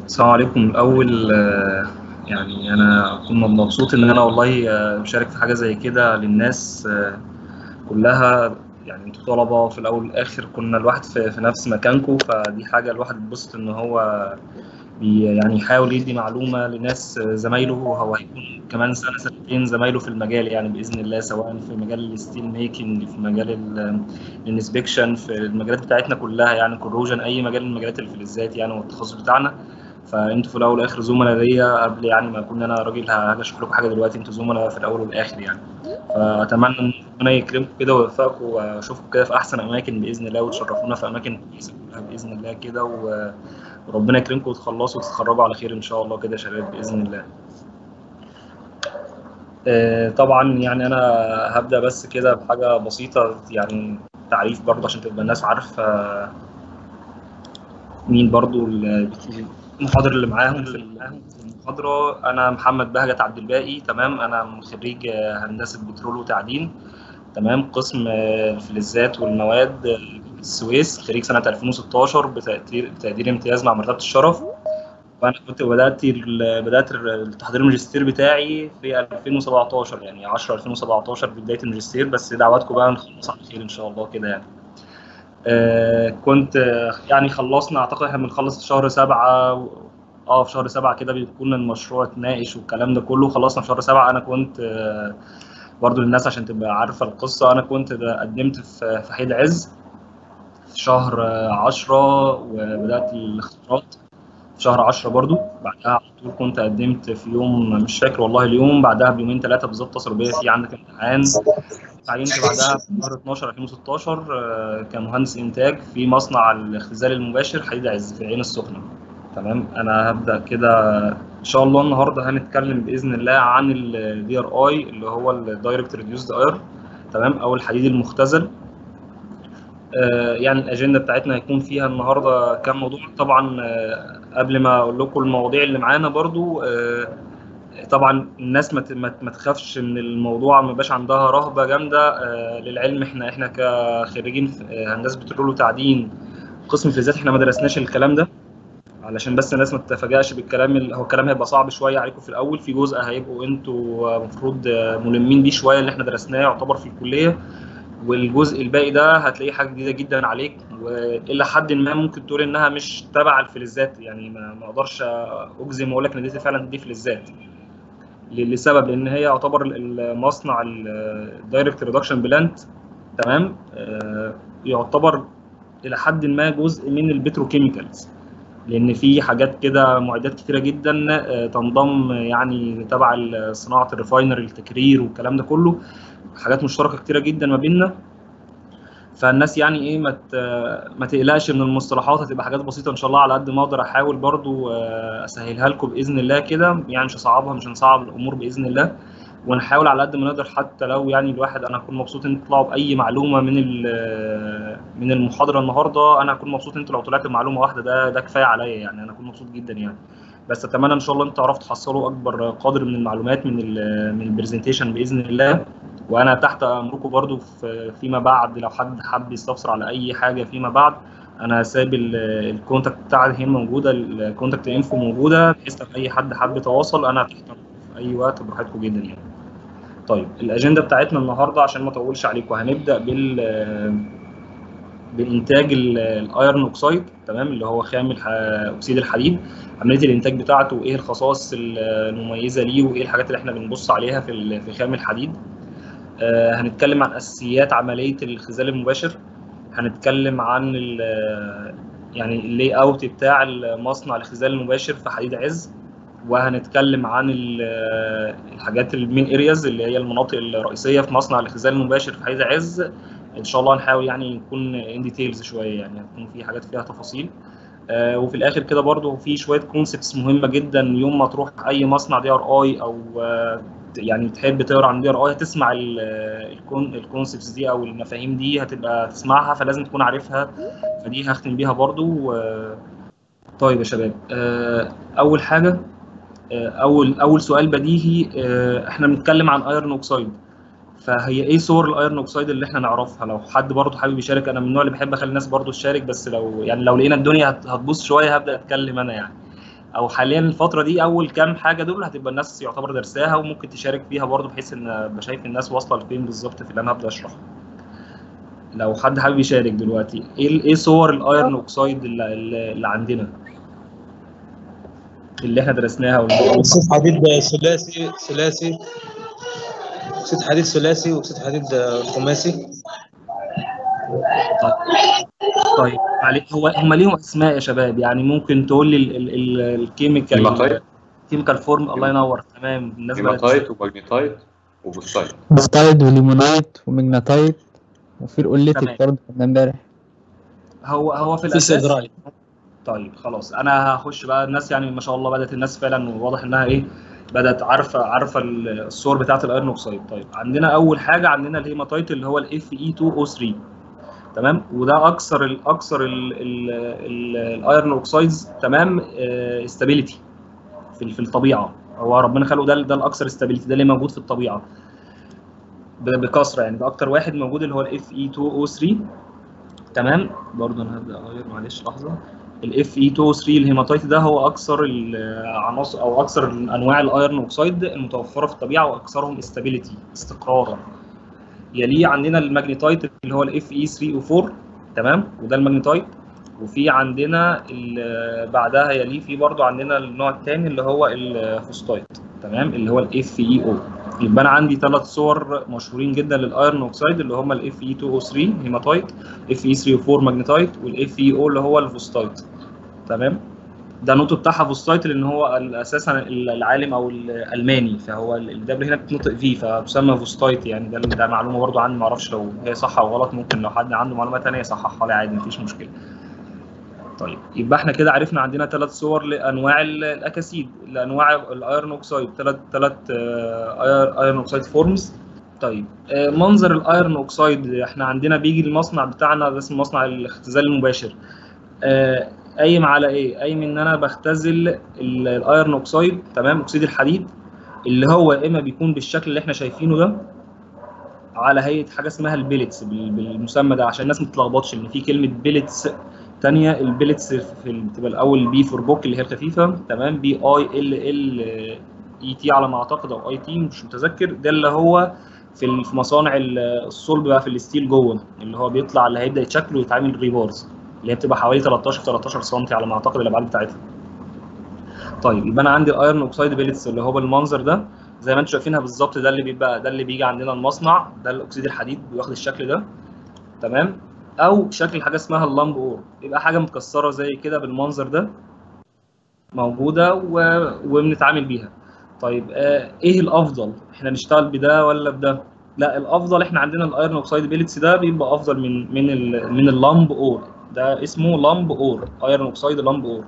السلام عليكم الأول آه، يعني أنا كنت مبسوط إن أنا والله آه، بشارك في حاجة زي كده للناس آه، كلها يعني انتوا طلبة في الأول والآخر كنا الواحد في, في نفس مكانكم فدي حاجة الواحد اتبسط إن هو بي يعني يحاول يدي معلومة لناس آه، زمايله هو هيكون كمان سنة سنتين زمايله في المجال يعني بإذن الله سواء في مجال الستيل ميكنج في مجال الانسبكشن في المجالات بتاعتنا كلها يعني كروجن أي مجال من المجالات الفلزات يعني والتخصص بتاعنا فانتوا في الاول والاخر زملاء ليا قبل يعني ما اكون انا راجل هاجي اشرح لكم حاجه دلوقتي انتوا زملاء في الاول والاخر يعني فاتمنى ان ربنا يكرمكم كده ويوفقكم واشوفكم كده في احسن اماكن باذن الله وتشرفونا في اماكن كويسه كلها باذن الله كده و- وربنا يكرمكم وتخلصوا وتتخرجوا على خير ان شاء الله كده يا شباب باذن الله. آه، طبعا يعني انا هبدا بس كده بحاجه بسيطه يعني تعريف برضه عشان تبقى الناس عارفه مين برضه ال- المحاضر اللي معاهم في المحاضرة أنا محمد بهجت عبد الباقي تمام أنا خريج آه، هندسة بترول وتعدين تمام قسم آه، الفلزات والمواد آه، السويس خريج سنة 2016 بتقدير بتقدير امتياز مع مرتبة الشرف وأنا كنت بدأت ال- بدأت التحضير الماجستير بتاعي في 2017 يعني 10 2017 بداية الماجستير بس دعواتكم بقى نخلص على خير إن شاء الله كده يعني. آه، كنت آه، يعني خلصنا اعتقد احنا بنخلص في شهر سبعة و- اه في شهر سبعة كده بيكون المشروع اتناقش والكلام ده كله خلصنا في شهر سبعة انا كنت آه، برضو للناس عشان تبقى عارفة القصة انا كنت ده- قدمت في في حيد عز في شهر آه، عشرة وبدأت الاختبارات في شهر عشرة برضو بعدها على طول كنت قدمت في يوم مش فاكر والله اليوم بعدها بيومين ثلاثة بالظبط اتصلوا بيا في عندك امتحان تعينت بعدها في شهر 12 2016 آه، كمهندس انتاج في مصنع الاختزال المباشر حديد عز في العين السخنه تمام انا هبدا كده ان شاء الله النهارده هنتكلم باذن الله عن الدي ار اي اللي هو الدايركت ريديوسد اير تمام او الحديد المختزل آه، يعني الاجنده بتاعتنا هيكون فيها النهارده كام موضوع طبعا آه، قبل ما اقول لكم المواضيع اللي معانا برضو آه، طبعا الناس ما ت- ما ت- ما تخافش ان الموضوع ما يبقاش عندها رهبه جامده آه، للعلم احنا احنا كخريجين في- آه، هندسه بترول وتعدين قسم فيزيات احنا ما درسناش الكلام ده علشان بس الناس ما تتفاجئش بالكلام ال- هو الكلام هيبقى صعب شويه عليكم في الاول في جزء هيبقوا انتوا المفروض ملمين بيه شويه اللي احنا درسناه يعتبر في الكليه والجزء الباقي ده هتلاقيه حاجه جديده جدا عليك والى حد ما ممكن تقول انها مش تبع الفلزات يعني ما ما اقدرش اجزم واقول لك ان دي فعلا دي فلزات ل- لسبب لان هي يعتبر ال- المصنع الدايركت ريدكشن بلانت تمام آه، يعتبر الى حد ما جزء من البتروكيميكالز لان في حاجات كده معدات كتيره جدا آه، تنضم يعني تبع ال- صناعه الريفاينري التكرير والكلام ده كله حاجات مشتركه كتيره جدا ما بيننا فالناس يعني ايه ما ت- ما تقلقش من المصطلحات هتبقى حاجات بسيطه ان شاء الله على قد ما اقدر احاول برضو آه، اسهلها لكم باذن الله كده يعني مش هصعبها مش هنصعب الامور باذن الله ونحاول على قد ما نقدر حتى لو يعني الواحد انا هكون مبسوط ان تطلعوا باي معلومه من ال- من المحاضره النهارده انا هكون مبسوط ان انتوا لو طلعت بمعلومه واحده ده ده كفايه عليا يعني انا هكون مبسوط جدا يعني بس اتمنى ان شاء الله انتوا تعرفوا تحصلوا اكبر قدر من المعلومات من ال من البرزنتيشن باذن الله وانا تحت امركم برضو في فيما بعد لو حد حب يستفسر على اي حاجه فيما بعد انا سايب ال- الكونتاكت بتاعي هنا موجوده الكونتاكت انفو موجوده بحيث لو اي حد حب يتواصل انا تحت أمركم في اي وقت براحتكم جدا يعني طيب الاجنده بتاعتنا النهارده عشان ما اطولش عليكم هنبدا بال بانتاج ال- الايرون اوكسايد تمام اللي هو خام الح- اكسيد الحديد عمليه الانتاج بتاعته وايه الخصائص المميزه ليه وايه الحاجات اللي احنا بنبص عليها في ال- في خام الحديد آه، هنتكلم عن اساسيات عمليه الخزال المباشر هنتكلم عن ال- يعني اللي اوت بتاع مصنع الخزال المباشر في حديد عز وهنتكلم عن ال- الحاجات المين ارياز اللي هي المناطق الرئيسيه في مصنع الخزال المباشر في حديد عز ان شاء الله نحاول يعني يكون ان ديتيلز شويه يعني هتكون في حاجات فيها تفاصيل آه، وفي الاخر كده برضو في شويه كونسبتس مهمه جدا يوم ما تروح اي مصنع دي ار اي او آه، يعني تحب تقرا عن دي ار اي هتسمع الكونسبتس دي او المفاهيم دي هتبقى تسمعها فلازم تكون عارفها فدي هختم بيها برضو آه، طيب يا شباب آه، اول حاجه آه، اول اول سؤال بديهي آه، احنا بنتكلم عن ايرون اوكسايد فهي ايه صور الايرون اوكسايد اللي احنا نعرفها لو حد برضه حابب يشارك انا من النوع اللي بحب اخلي الناس برضه تشارك بس لو يعني لو لقينا الدنيا هت- هتبوظ شويه هبدا اتكلم انا يعني او حاليا الفتره دي اول كام حاجه دول هتبقى الناس يعتبر درساها وممكن تشارك فيها برضه بحيث ان ابقى شايف الناس واصله لفين بالظبط في اللي انا هبدا اشرحه لو حد حابب يشارك دلوقتي ايه ايه صور الايرون اوكسايد اللي, اللي عندنا اللي احنا درسناها واللي اكسيد حديد ثلاثي ثلاثي اكسيد حديد ثلاثي واكسيد حديد خماسي طيب معلش هو هم ليهم اسماء يا شباب يعني ممكن تقول لي ال- ال- ال- الكيميكال هيماتايت الكيميكال فورم الله ينور تمام الناس بقت هيماتايت وماجنيتايت وبوستايت بوستايد وليمونايت ومجناطايت وفي تمام. الاوليتيك برضه كنا امبارح هو هو في في الاساس سيدرايت طيب خلاص انا هخش بقى الناس يعني ما شاء الله بدات الناس فعلا واضح انها ايه بدات عارفه عارفه ال- الصور بتاعه الايرون اوكسايد طيب عندنا اول حاجه عندنا الهيماتايت اللي هو الاف اي 2 او 3 تمام وده اكثر الاكثر الايرون اوكسايدز تمام استابيليتي في في الطبيعه هو ربنا خلقه ده ده الاكثر استابيليتي ده اللي موجود في الطبيعه ب- بكثره يعني ده اكتر واحد موجود اللي هو الاف اي 2 او 3 تمام برضه انا هبدا اغير معلش لحظه الاف اي 2 3 الهيماتايت ده هو اكثر العناصر او اكثر انواع الايرون اوكسايد المتوفره في الطبيعه واكثرهم استابيليتي استقرارا يليه عندنا الماجنيتايت اللي هو الاف اي 3 و 4 تمام وده الماجنيتايت وفي عندنا ال- بعدها يليه في برضو عندنا النوع الثاني اللي هو الفوسطايت تمام اللي هو الاف اي او يبقى انا عندي ثلاث صور مشهورين جدا للايرون اوكسايد اللي هم الاف اي 2 او 3 هيماتايت اف اي 3 و 4 ماجنيتايت والاف اي او اللي هو الفوسطايت تمام ده نوته بتاعها فوسطايت لان هو اساسا العالم او الالماني فهو الدبل هنا بتنطق فيه فتسمى فوسطايت يعني ده ده معلومه برضو عني ما اعرفش لو هي صح او غلط ممكن لو حد عنده معلومه ثانيه يصححها لي عادي مفيش مشكله طيب يبقى احنا كده عرفنا عندنا ثلاث صور لانواع ال- الاكاسيد لانواع الايرون اوكسايد ثلاث ثلاث ايرون اوكسايد فورمز طيب آه، منظر الايرون اوكسايد احنا عندنا بيجي المصنع بتاعنا ده اسمه مصنع الاختزال المباشر آه، قايم على ايه؟ قايم ان انا بختزل ال- الايرون اوكسايد تمام اكسيد الحديد اللي هو يا اما بيكون بالشكل اللي احنا شايفينه ده على هيئه حاجه اسمها البيلتس بال- بالمسمى ده عشان الناس ما تتلخبطش ان في كلمه بيلتس تانية البيلتس في ال- بتبقى الاول بي فور بوك اللي هي الخفيفه تمام بي اي ال ال اي تي على ما اعتقد او اي تي مش متذكر ده اللي هو في ال- في مصانع ال- الصلب بقى في الستيل جوه اللي هو بيطلع اللي هيبدا يتشكل ويتعمل ريبارز اللي هي بتبقى حوالي 13 13 سم على ما اعتقد الابعاد بتاعتها طيب يبقى انا عندي الايرون اوكسايد بيلتس اللي هو بالمنظر ده زي ما انتم شايفينها بالظبط ده اللي بيبقى ده اللي بيجي عندنا المصنع ده الاكسيد الحديد بياخد الشكل ده تمام او شكل حاجه اسمها اللامب اور يبقى حاجه متكسره زي كده بالمنظر ده موجوده و... وبنتعامل بيها طيب آه ايه الافضل احنا نشتغل بده ولا بده لا الافضل احنا عندنا الايرون اوكسايد بيلتس ده بيبقى افضل من من ال... من اللامب اور ده اسمه لامب اور ايرون اوكسايد لامب اور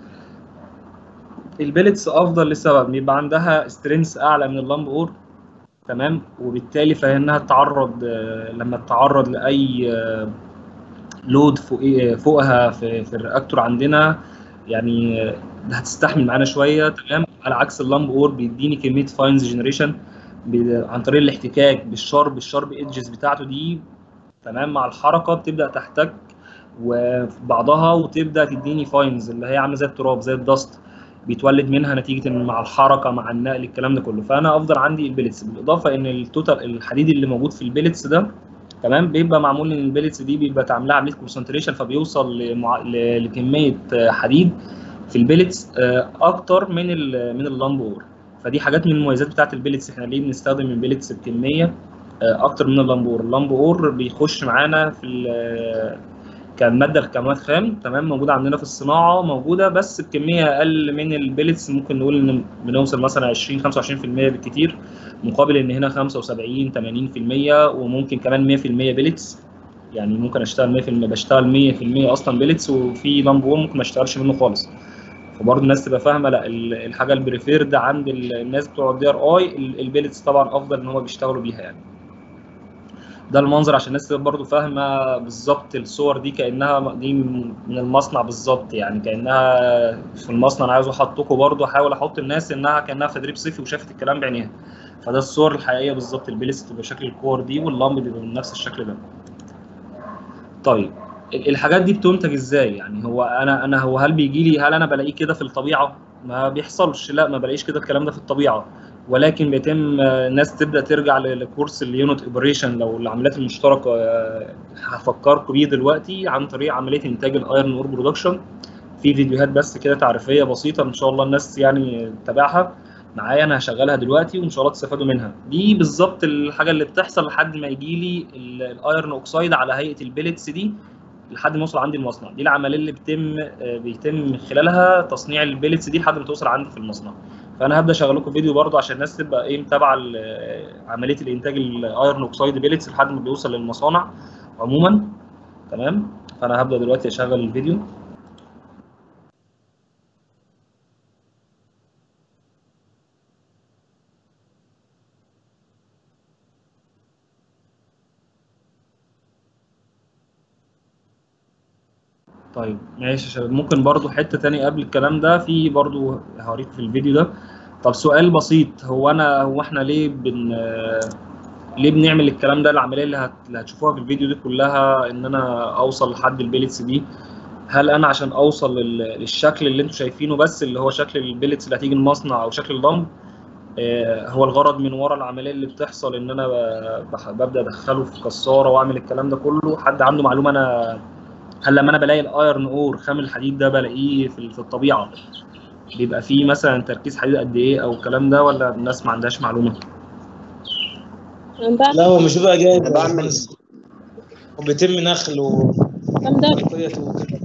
البيلتس افضل لسبب بيبقى عندها سترينث اعلى من اللامب اور تمام وبالتالي فانها تتعرض آه، لما تتعرض لاي آه، لود فوق فوقها في, في الرياكتور عندنا يعني آه، هتستحمل معانا شويه تمام على عكس اللامب اور بيديني كميه فاينز جنريشن عن طريق الاحتكاك بالشارب الشارب ايدجز بتاعته دي تمام مع الحركه بتبدا تحتك وبعضها وتبدا تديني فاينز اللي هي عامله زي التراب زي الدست بيتولد منها نتيجه ان مع الحركه مع النقل الكلام ده كله فانا افضل عندي البيلتس بالاضافه ان التوتال الحديد اللي موجود في البيلتس ده تمام بيبقى معمول ان البيلتس دي بيبقى تعملها عمليه كونسنتريشن فبيوصل لمع... ل... لكميه آه، حديد في البيلتس آه، اكتر من ال... من اللامب اور فدي حاجات من المميزات بتاعه البيلتس احنا ليه بنستخدم البيلتس بكميه آه، اكتر من اللامب اور اللامب اور بيخش معانا في ال... كماده كمواد خام تمام موجوده عندنا في الصناعه موجوده بس بكميه اقل من البيلتس ممكن نقول ان بنوصل مثلا 20 25% بالكتير مقابل ان هنا 75 80% وممكن كمان 100% بيلتس يعني ممكن اشتغل 100% بشتغل 100% اصلا بيلتس وفي لامبور ممكن ما اشتغلش منه خالص فبرضه الناس تبقى فاهمه لا ال- الحاجه البريفيرد عند ال- الناس بتوع الدي ار اي البيلتس طبعا افضل ان هم بيشتغلوا بيها يعني ده المنظر عشان الناس تبقى برضه فاهمه بالظبط الصور دي كانها دي من المصنع بالظبط يعني كانها في المصنع انا عايز احطكم برضه احاول احط الناس انها كانها في تدريب صيفي وشافت الكلام بعينيها فده الصور الحقيقيه بالظبط البيلس بتبقى شكل الكور دي واللامب بيبقى من نفس الشكل ده طيب ال- الحاجات دي بتنتج ازاي يعني هو انا انا هو هل بيجي لي هل انا بلاقيه كده في الطبيعه ما بيحصلش لا ما بلاقيش كده الكلام ده في الطبيعه ولكن بيتم آه، الناس تبدا ترجع ل- لكورس اليونت اوبريشن لو العمليات المشتركه آه، هفكركم بيه دلوقتي عن طريق عمليه انتاج الايرن اور برودكشن في فيديوهات بس كده تعريفيه بسيطه ان شاء الله الناس يعني تتابعها معايا انا هشغلها دلوقتي وان شاء الله تستفادوا منها دي بالظبط الحاجه اللي بتحصل لحد ما يجي لي ال- الايرن اوكسايد على هيئه البيلتس دي لحد ما يوصل عندي المصنع دي العمليه اللي بتتم آه، بيتم من خلالها تصنيع البيلتس دي لحد ما توصل عندي في المصنع فانا هبدا اشغل لكم فيديو برضه عشان الناس تبقى ايه متابعه ال- آه، عمليه الانتاج الايرن اوكسايد بيلتس لحد ما بيوصل للمصانع عموما تمام فانا هبدا دلوقتي اشغل الفيديو طيب ماشي يا شباب ممكن برضو حتة تاني قبل الكلام ده في برضو هوريك في الفيديو ده طب سؤال بسيط هو انا هو احنا ليه بن ليه بنعمل الكلام ده العملية اللي, هت... اللي هتشوفوها في الفيديو دي كلها ان انا اوصل لحد البيلتس دي هل انا عشان اوصل لل... للشكل اللي انتوا شايفينه بس اللي هو شكل البيلتس اللي هتيجي المصنع او شكل الضم آه، هو الغرض من ورا العمليه اللي بتحصل ان انا ب- بح- ببدا ادخله في كساره واعمل الكلام ده كله حد عنده معلومه انا هل لما انا بلاقي الايرن اور خام الحديد ده بلاقيه في في الطبيعه بيبقى فيه مثلا تركيز حديد قد ايه او الكلام ده ولا الناس ما عندهاش معلومه عندها لا هو مش بيبقى جاي بعمل- وبيتم نخل كم ده وتنقيته وكده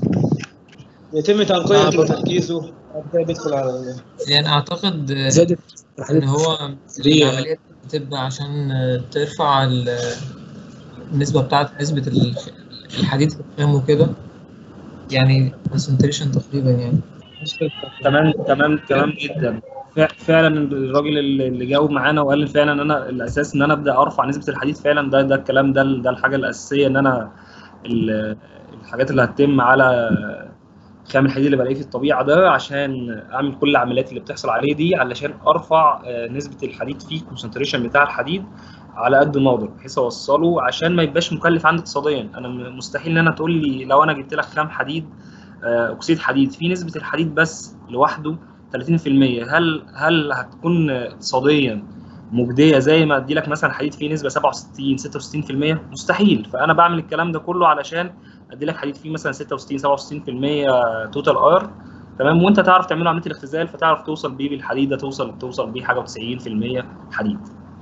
بيتم تنقيته وتركيزه بعد كده بيدخل على ال- يعني اعتقد آه، زادت ان هو دي- العمليات بتبقى عشان آه، ترفع ال- النسبة بتاعت نسبة ال- الحديد في الخام وكده يعني concentration تقريبا يعني تمام تمام تمام جدا فع- فعلا الراجل اللي اللي جاوب معانا وقال لي فعلا ان انا الاساس ان انا ابدا ارفع نسبه الحديد فعلا ده ده الكلام ده ده الحاجه الاساسيه ان انا ال- الحاجات اللي هتتم على خام الحديد اللي بلاقيه في الطبيعه ده عشان اعمل كل العمليات اللي بتحصل عليه دي علشان ارفع آه، نسبه الحديد فيه الكونسنتريشن بتاع الحديد على قد ما اقدر بحيث اوصله عشان ما يبقاش مكلف عندي اقتصاديا انا م- مستحيل ان انا تقول لي لو انا جبت لك خام حديد آه، اكسيد حديد في نسبه الحديد بس لوحده 30% هل هل هتكون اقتصاديا مجديه زي ما ادي لك مثلا حديد فيه نسبه 67 66% مستحيل فانا بعمل الكلام ده كله علشان ادي لك حديد فيه مثلا 66 67% توتال اير تمام وانت تعرف تعمله عمليه الاختزال فتعرف توصل بيه بالحديد ده توصل توصل بيه حاجه و90% حديد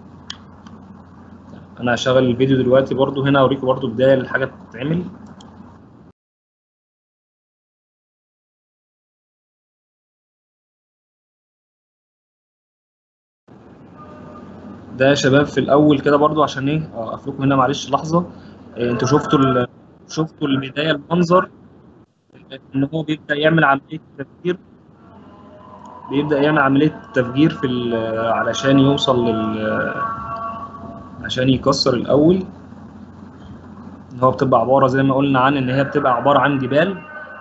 انا هشغل الفيديو دلوقتي برضو هنا اوريكم برضو بدايه للحاجه بتتعمل ده يا شباب في الاول كده برضو عشان ايه اقف لكم هنا معلش لحظه إيه، انتوا شفتوا ال- شفتوا البدايه المنظر ان هو بيبدا يعمل عمليه تفجير بيبدا يعمل عمليه تفجير في ال- علشان يوصل لل عشان يكسر الاول ان هو بتبقى عباره زي ما قلنا عن ان هي بتبقى عباره عن جبال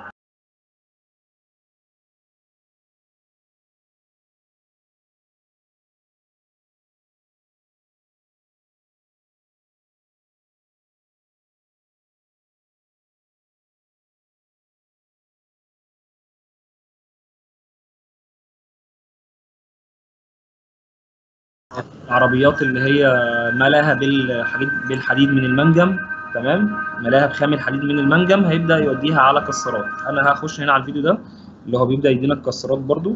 العربيات اللي هي ملاها بالحديد بالحديد من المنجم تمام ملاها بخام الحديد من المنجم هيبدا يوديها على كسرات انا هخش هنا على الفيديو ده اللي هو بيبدا يدينا الكسرات برضو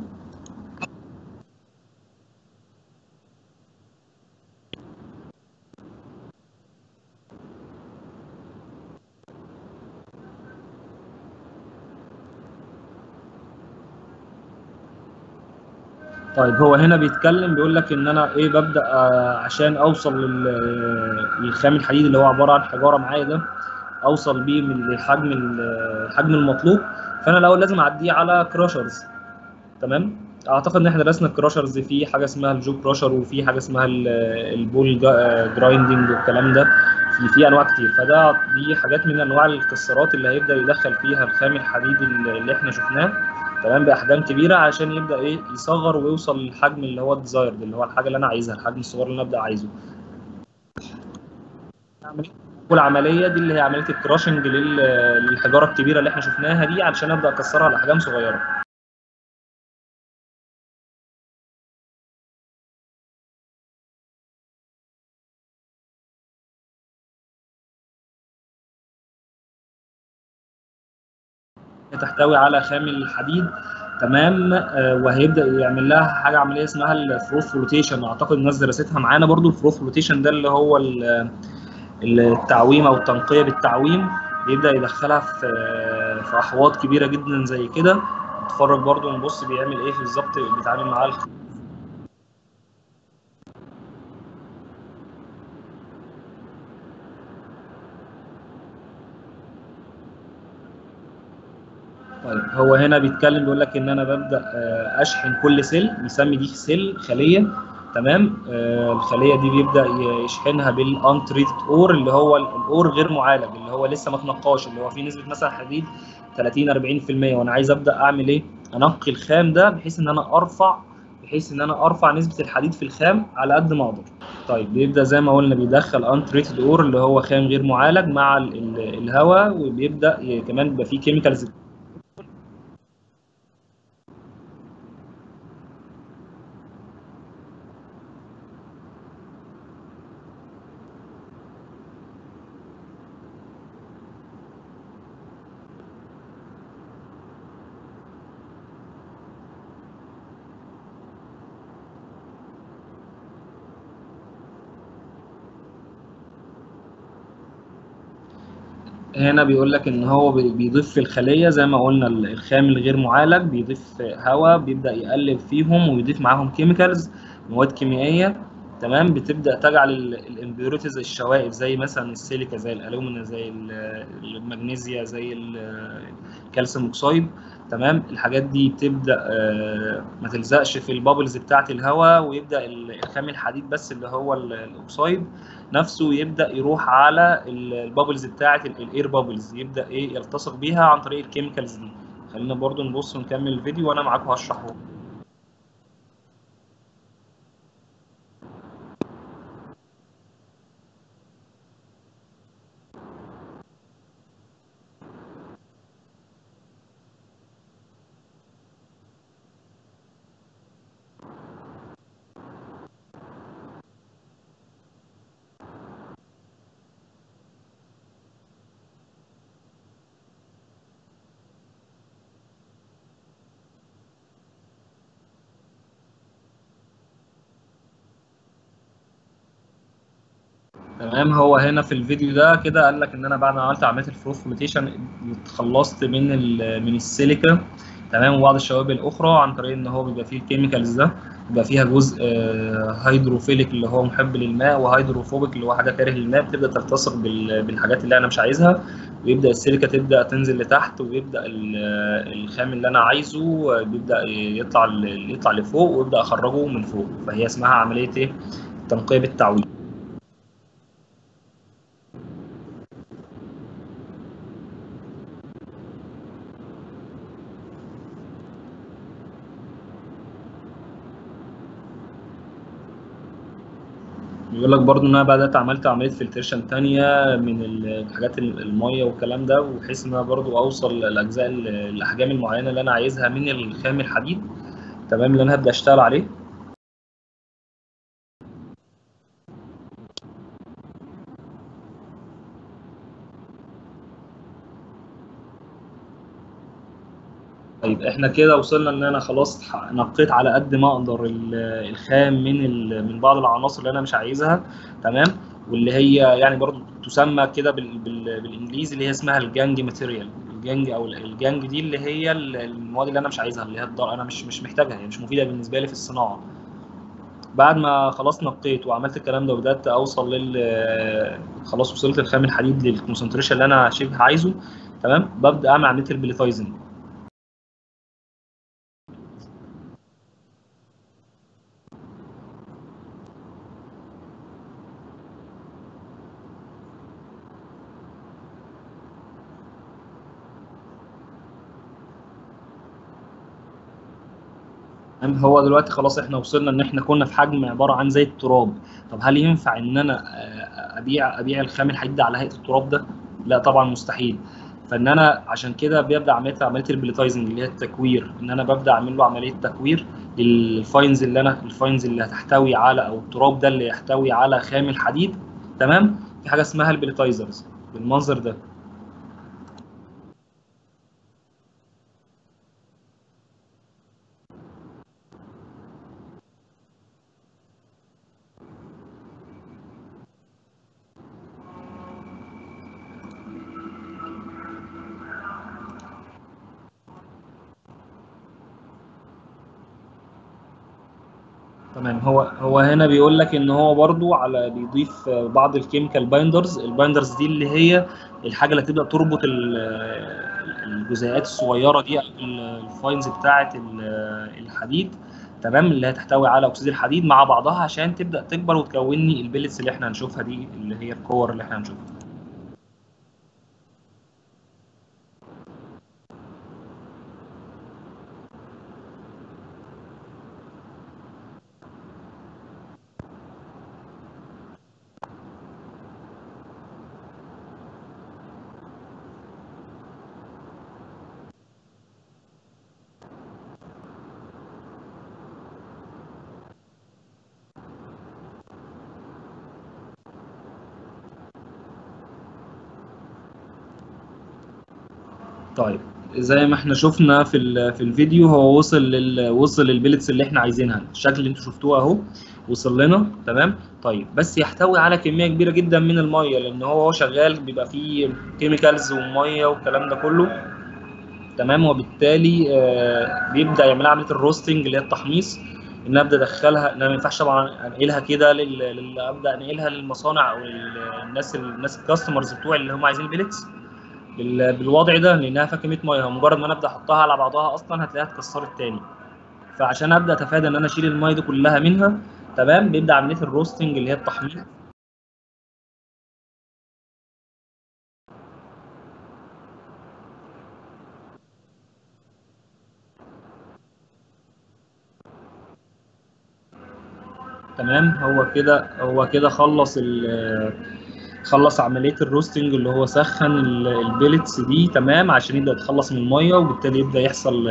طيب هو هنا بيتكلم بيقول لك ان انا ايه ببدا آه، عشان اوصل لل- للخام الحديد اللي هو عباره عن حجاره معايا ده اوصل بيه من الحجم الحجم المطلوب فانا الاول لازم اعديه على كراشرز تمام اعتقد ان احنا درسنا الكراشرز في حاجه اسمها الجو كراشر وفي حاجه اسمها ال- البول جا- جرايندنج والكلام ده في في انواع كتير فده دي حاجات من انواع الكسرات اللي هيبدا يدخل فيها الخام الحديد اللي اللي احنا شفناه تمام باحجام كبيره عشان يبدا ايه يصغر ويوصل للحجم اللي هو الديزايرد اللي هو الحاجه اللي انا عايزها الحجم الصغير اللي انا ابدا عايزه اول عمليه دي اللي هي عمليه الكراشنج لل- للحجاره الكبيره اللي احنا شفناها دي علشان ابدا اكسرها لاحجام صغيره تحتوي على خام الحديد تمام آه، وهيبدا يعمل لها حاجه عمليه اسمها الفروث فلوتيشن اعتقد الناس درستها معانا برضو الفروث فلوتيشن ده اللي هو ال- التعويم او التنقيه بالتعويم بيبدا يدخلها في في احواض كبيره جدا زي كده نتفرج برضو نبص بيعمل ايه بالظبط بيتعامل معاه الخ- طيب هو هنا بيتكلم بيقول لك ان انا ببدا آه، اشحن كل سيل بيسمي دي سيل خليه تمام آه، الخليه دي بيبدا يشحنها بالانتريتد اور اللي هو الاور غير معالج اللي هو لسه ما اتنقاش اللي هو فيه نسبه مثلا حديد 30 40% وانا عايز ابدا اعمل ايه انقي الخام ده بحيث ان انا ارفع بحيث ان انا ارفع نسبه الحديد في الخام على قد ما اقدر طيب بيبدا زي ما قلنا بيدخل انتريتد اور اللي هو خام غير معالج مع ال- ال- الهواء وبيبدا ي- كمان بيبقى فيه كيميكالز هنا بيقول لك ان هو بي- بيضيف في الخليه زي ما قلنا ال- الخام الغير معالج بيضيف هواء بيبدا يقلب فيهم ويضيف معاهم كيميكالز مواد كيميائيه تمام بتبدا تجعل الامبيوريتيز الشوائب زي مثلا السيليكا زي الالومنا زي ال- المغنيسيا زي ال- الكالسيوم اوكسيد تمام الحاجات دي بتبدا آه، ما تلزقش في البابلز بتاعه الهواء ويبدا ال- الخام الحديد بس اللي هو ال- الاوكسيد نفسه يبدا يروح على ال- البابلز بتاعه الاير بابلز يبدا ايه يلتصق بيها عن طريق الكيميكالز دي خلينا برضو نبص ونكمل الفيديو وانا معاكم هشرحه تمام هو هنا في الفيديو ده كده قال لك ان انا بعد ما عملت عمليه الفروث فلوتيشن اتخلصت من ال من السيليكا تمام وبعض الشوائب الاخرى عن طريق ان هو بيبقى فيه الكيميكالز ده بيبقى فيها جزء آه، هيدروفيليك اللي هو محب للماء وهيدروفوبيك اللي هو حاجه كاره للماء بتبدا تلتصق بال- بالحاجات اللي انا مش عايزها ويبدا السيليكا تبدا تنزل لتحت ويبدا ال- الخام اللي انا عايزه بيبدا يطلع ل- يطلع لفوق ويبدا اخرجه من فوق فهي اسمها عمليه ايه؟ تنقيه بالتعويض بيقول لك برضو ان انا بدات عملت عمليه فلتريشن تانية من الحاجات ال- الميه والكلام ده وبحيث ان انا برضو اوصل لاجزاء ال- الاحجام المعينه اللي انا عايزها من الخام الحديد تمام اللي انا هبدا اشتغل عليه طيب احنا كده وصلنا ان انا خلاص ح- نقيت على قد ما اقدر ال- الخام من ال- من بعض العناصر اللي انا مش عايزها تمام واللي هي يعني برضو تسمى كده بال- بال- بالانجليزي اللي هي اسمها الجانج ماتيريال الجانج او ال- الجانج دي اللي هي ال- المواد اللي انا مش عايزها اللي هي الضر انا مش مش محتاجها هي مش مفيده بالنسبه لي في الصناعه بعد ما خلاص نقيت وعملت الكلام ده وبدات اوصل لل خلاص وصلت الخام الحديد للكونسنتريشن اللي انا شبه عايزه تمام ببدا اعمل عمليه البليتايزنج تمام هو دلوقتي خلاص احنا وصلنا ان احنا كنا في حجم عباره عن زي التراب طب هل ينفع ان انا آه، ابيع ابيع الخام الحديد ده على هيئه التراب ده لا طبعا مستحيل فان انا عشان كده ببدا عمليه عمليه البليتايزنج اللي هي التكوير ان انا ببدا اعمل له عمليه تكوير للفاينز اللي انا الفاينز اللي هتحتوي على او التراب ده اللي يحتوي على خام الحديد تمام في حاجه اسمها البليتايزرز بالمنظر ده تمام هو هو هنا بيقول لك ان هو برضو على بيضيف بعض الكيميكال بايندرز البايندرز دي اللي هي الحاجه اللي تبدا تربط ال- الجزيئات الصغيره دي او الفاينز بتاعه ال- الحديد تمام اللي هي تحتوي على اكسيد الحديد مع بعضها عشان تبدا تكبر وتكون لي البيلتس اللي احنا هنشوفها دي اللي هي الكور اللي احنا هنشوفها طيب زي ما احنا شفنا في ال- في الفيديو هو وصل لل وصل للبيلتس اللي احنا عايزينها الشكل اللي انتوا شفتوه اهو وصل لنا تمام طيب بس يحتوي على كميه كبيره جدا من الميه لان هو هو شغال بيبقى فيه كيميكالز وميه والكلام ده كله تمام وبالتالي آه، بيبدا يعمل عمليه الروستنج اللي هي التحميص ان أنا ابدا ادخلها ان انا ما ينفعش طبعا انقلها كده لل... لل... ابدا انقلها للمصانع او للناس الناس الكاستمرز بتوعي اللي هم عايزين البيلتس بال- بالوضع ده لانها فيها كميه ميه مجرد ما انا ابدا احطها على بعضها اصلا هتلاقيها اتكسرت تاني فعشان ابدا اتفادى ان انا اشيل الميه دي كلها منها تمام بيبدا عمليه الروستنج اللي هي التحميص تمام هو كده هو كده خلص ال خلص عمليه الروستنج اللي هو سخن ال- البيلتس دي تمام عشان يبدا يتخلص من الميه وبالتالي يبدا يحصل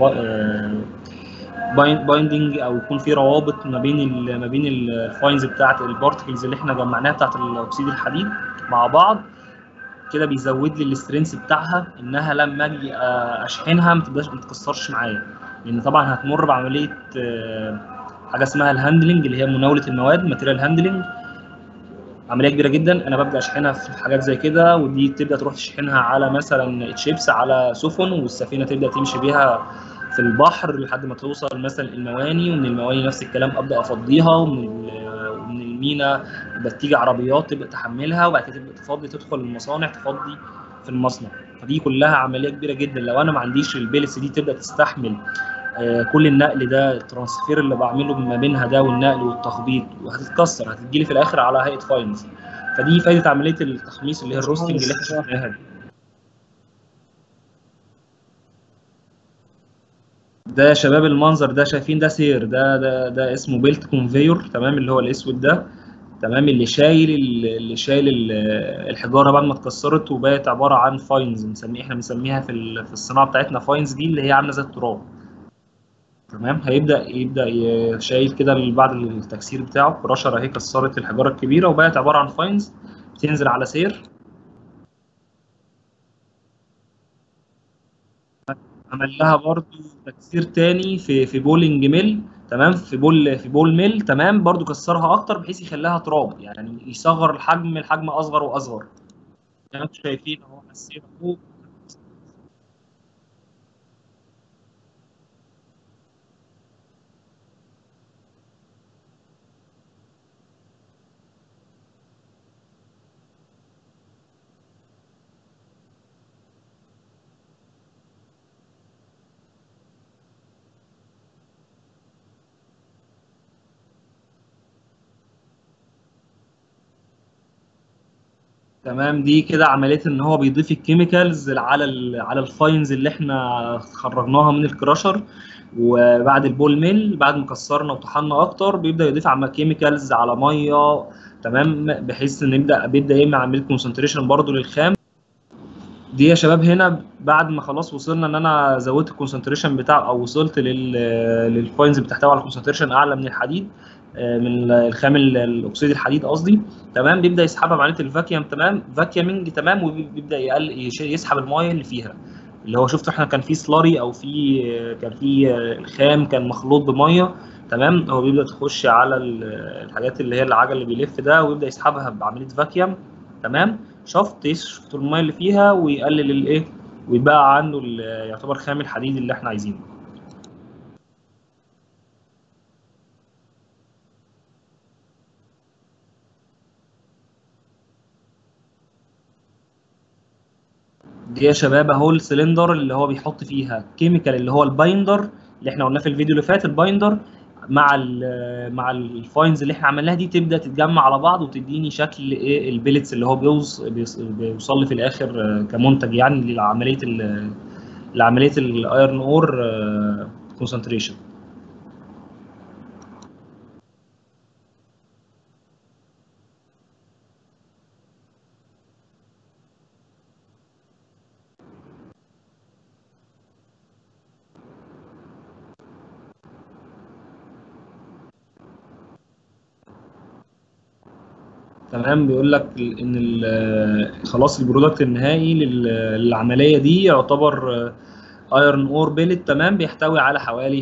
بايندنج او يكون في روابط ما بين ال ما بين الفاينز بتاعت البارتكلز اللي احنا جمعناها بتاعت الاكسيد الحديد مع بعض كده بيزود لي الاسترنس بتاعها انها لما اجي آه، اشحنها ما تبقاش ما تتكسرش معايا لان طبعا هتمر بعمليه آه، حاجه اسمها الهاندلنج اللي هي مناوله المواد ماتيريال هاندلنج عمليه كبيره جدا انا ببدا اشحنها في حاجات زي كده ودي تبدا تروح تشحنها على مثلا تشيبس على سفن والسفينه تبدا تمشي بيها في البحر لحد ما توصل مثلا المواني ومن المواني نفس الكلام ابدا افضيها ومن ال- ومن المينا بتيجي عربيات تبدا تحملها وبعد كده تبدا تفضي تدخل المصانع تفضي في المصنع فدي كلها عمليه كبيره جدا لو انا ما عنديش البيلس دي تبدا تستحمل آه، كل النقل ده الترانسفير اللي بعمله ما بينها ده والنقل والتخبيط وهتتكسر هتجيلي في الاخر على هيئه فاينز فدي فايده عمليه التحميص اللي هي الروستنج اللي احنا شفناها دي ده يا شباب المنظر ده شايفين ده سير ده ده ده اسمه بيلت كونفيور تمام اللي هو الاسود ده تمام اللي شايل ال- اللي شايل ال- الحجاره بعد ما اتكسرت وبقت عباره عن فاينز بنسميه احنا بنسميها في ال- في الصناعه بتاعتنا فاينز دي اللي هي عامله زي التراب تمام هيبدا يبدا ي- شايل كده ال- بعد التكسير بتاعه برشر اهي كسرت الحجاره الكبيره وبقت عباره عن فاينز بتنزل على سير عمل لها برضو تكسير تاني في في بولينج ميل تمام في بول في بول ميل تمام برضو كسرها اكتر بحيث يخليها تراب يعني يصغر الحجم الحجم اصغر واصغر زي ما انتم شايفين اهو السير اهو تمام دي كده عمليه ان هو بيضيف الكيميكالز على ال على الفاينز اللي احنا خرجناها من الكراشر وبعد البول ميل بعد ما كسرنا وطحنا اكتر بيبدا يضيف على كيميكالز على ميه تمام بحيث ان يبدا بيبدا يعمل عمليه كونسنتريشن برضو للخام دي يا شباب هنا بعد ما خلاص وصلنا ان انا زودت الكونسنتريشن بتاع او وصلت لل للفاينز بتحتوي على كونسنتريشن اعلى من الحديد آه، من الخام ال- الاكسيد الحديد قصدي تمام بيبدا يسحبها بعمليه الفاكيوم تمام فاكيومنج تمام وبيبدا يقل يش- يسحب المايه اللي فيها اللي هو شفتوا احنا كان في سلاري او في كان في الخام كان مخلوط بميه تمام هو بيبدا تخش على ال- الحاجات اللي هي العجل اللي بيلف ده ويبدا يسحبها بعمليه فاكيوم تمام شفط يشفط الميه اللي فيها ويقلل الايه ويبقى عنده ال- يعتبر خام الحديد اللي احنا عايزينه دي يا شباب اهو السلندر اللي هو بيحط فيها كيميكال اللي هو البايندر اللي احنا قلناه في الفيديو اللي فات البايندر مع ال مع الفاينز اللي احنا عملناها دي تبدا تتجمع على بعض وتديني شكل ايه البيلتس اللي هو بيوص بيوص- بيوصل لي في الاخر آه، كمنتج يعني لعمليه ال- لعمليه الايرن اور كونسنتريشن تمام بيقول لك ال- ان ال- خلاص البرودكت النهائي لل- للعمليه دي يعتبر ايرون اور بيلت تمام بيحتوي على حوالي